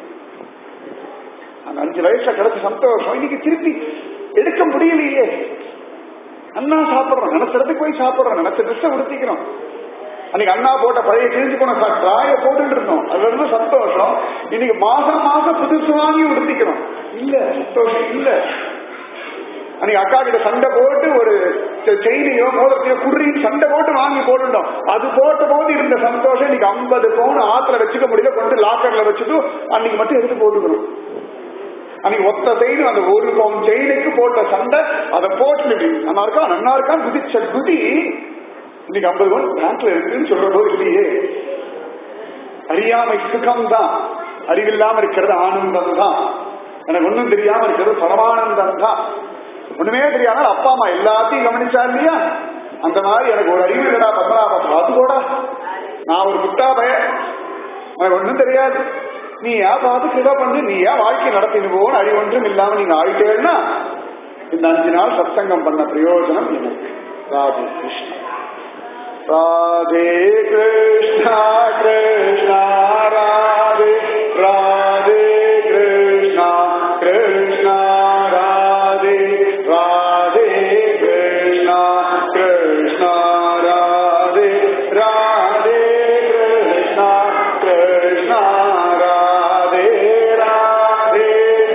அந்த அஞ்சு வயசுல கிடைச்ச சந்தோஷம் இன்னைக்கு திருப்பி எடுக்க முடியலையே அண்ணா சாப்பிடுறோம் நினைச்சதுக்கு போய் சாப்பிடுறோம் நினைச்ச ட்ரெஸ்ஸை உடுத்திக்கிறோம் அன்னைக்கு அண்ணா போட்ட பழைய கிழிஞ்சு போன டிராய போட்டுட்டு இருந்தோம் அதுல இருந்து சந்தோஷம் இன்னைக்கு மாசம் மாசம் புதுசு வாங்கி உடுத்திக்கிறோம் இல்ல சந்தோஷம் இல்ல அன்னைக்கு அக்கா கிட்ட சண்டை போட்டு ஒரு செயினையோ மோதிரத்தையோ குர்ரியும் சண்டை போட்டு வாங்கி போட்டுட்டோம் அது போட்ட போது இருந்த சந்தோஷம் இன்னைக்கு ஐம்பது பவுன் ஆத்துல வச்சுக்க முடியல கொண்டு லாக்கர்ல வச்சுட்டு அன்னைக்கு மட்டும் எடுத்து போட்டுக்கணும் அன்னைக்கு ஒத்த செயின் அந்த ஒரு பவுன் செயினுக்கு போட்ட சண்டை அதை போட்டு நல்லா இருக்கா நல்லா இருக்கா குதிச்ச குதி இன்னைக்கு ஐம்பது பவுன் பேங்க்ல இருக்குன்னு சொல்ற போது இல்லையே அறியாமை சுகம் தான் அறிவில்லாம இருக்கிறது ஆனந்தம் தான் எனக்கு ஒண்ணும் தெரியாம இருக்கிறது பரமானந்தம் தான் ஒண்ணுமே தெரியாம அப்பா அம்மா எல்லாத்தையும் கவனிச்சா இல்லையா அந்த மாதிரி எனக்கு ஒரு அறிவு இல்லடா பத்மநாபம் அது கூட நான் ஒரு முட்டா பய எனக்கு ஒண்ணும் தெரியாது நீ ஏன் பார்த்து கிருபா பண்ணு நீ ஏன் வாழ்க்கை நடத்தினுவோன்னு அறிவு ஒன்றும் இல்லாம நீங்க ஆயிட்டேன்னா இந்த அஞ்சு நாள் சத்சங்கம் பண்ண பிரயோஜனம் எனக்கு ராதே கிருஷ்ணா ராதே கிருஷ்ணா கிருஷ்ணா ராதே ராதே கிருஷ்ணா கிருஷ்ணா ராதே ராதே கிருஷ்ணா கிருஷ்ணா ராதே ராதே கிருஷ்ணா கிருஷ்ணா ராதே ராதே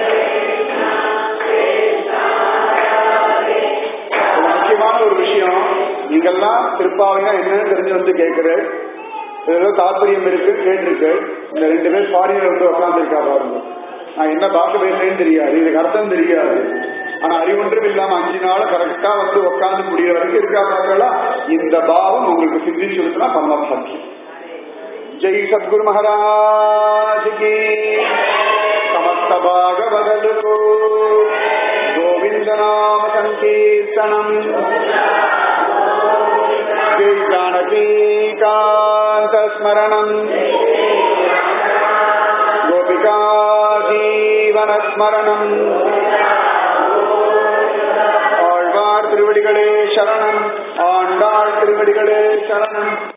ஒரு முக்கியமான ஒரு விஷயம் நீங்கெல்லாம் திருப்பாவைனா என்னன்னு தெரிஞ்சு வந்து கேட்கிறேன் ஏதோ தாற்பயம் இருக்கு கேட்டிருக்கு இந்த ரெண்டு பேர் ஃபாரின்ல வந்து உட்காந்துருக்கா பாருங்க நான் என்ன பாஷை பேசுறேன்னு தெரியாது இதுக்கு அர்த்தம் தெரியாது ஆனா அறிவொன்றும் இல்லாம அஞ்சு நாள் கரெக்டா வந்து உட்காந்து முடிய வரைக்கும் இருக்கா பார்க்கலாம் இந்த பாவம் உங்களுக்கு சிந்திச்சு கொடுத்தா பரம சத்தியம் ஜெய் சத்குரு மகாராஜ் கி समस्त भागवदलु गोविन्द नाम सङ्कीर्तनम् जय जानकीकान्तस्मरणम् गोपिका जीवनस्मरणम् ஆழ்வார் திருவடிகளே சரணம் ஆண்டாள் திருவடிகளே சரணம்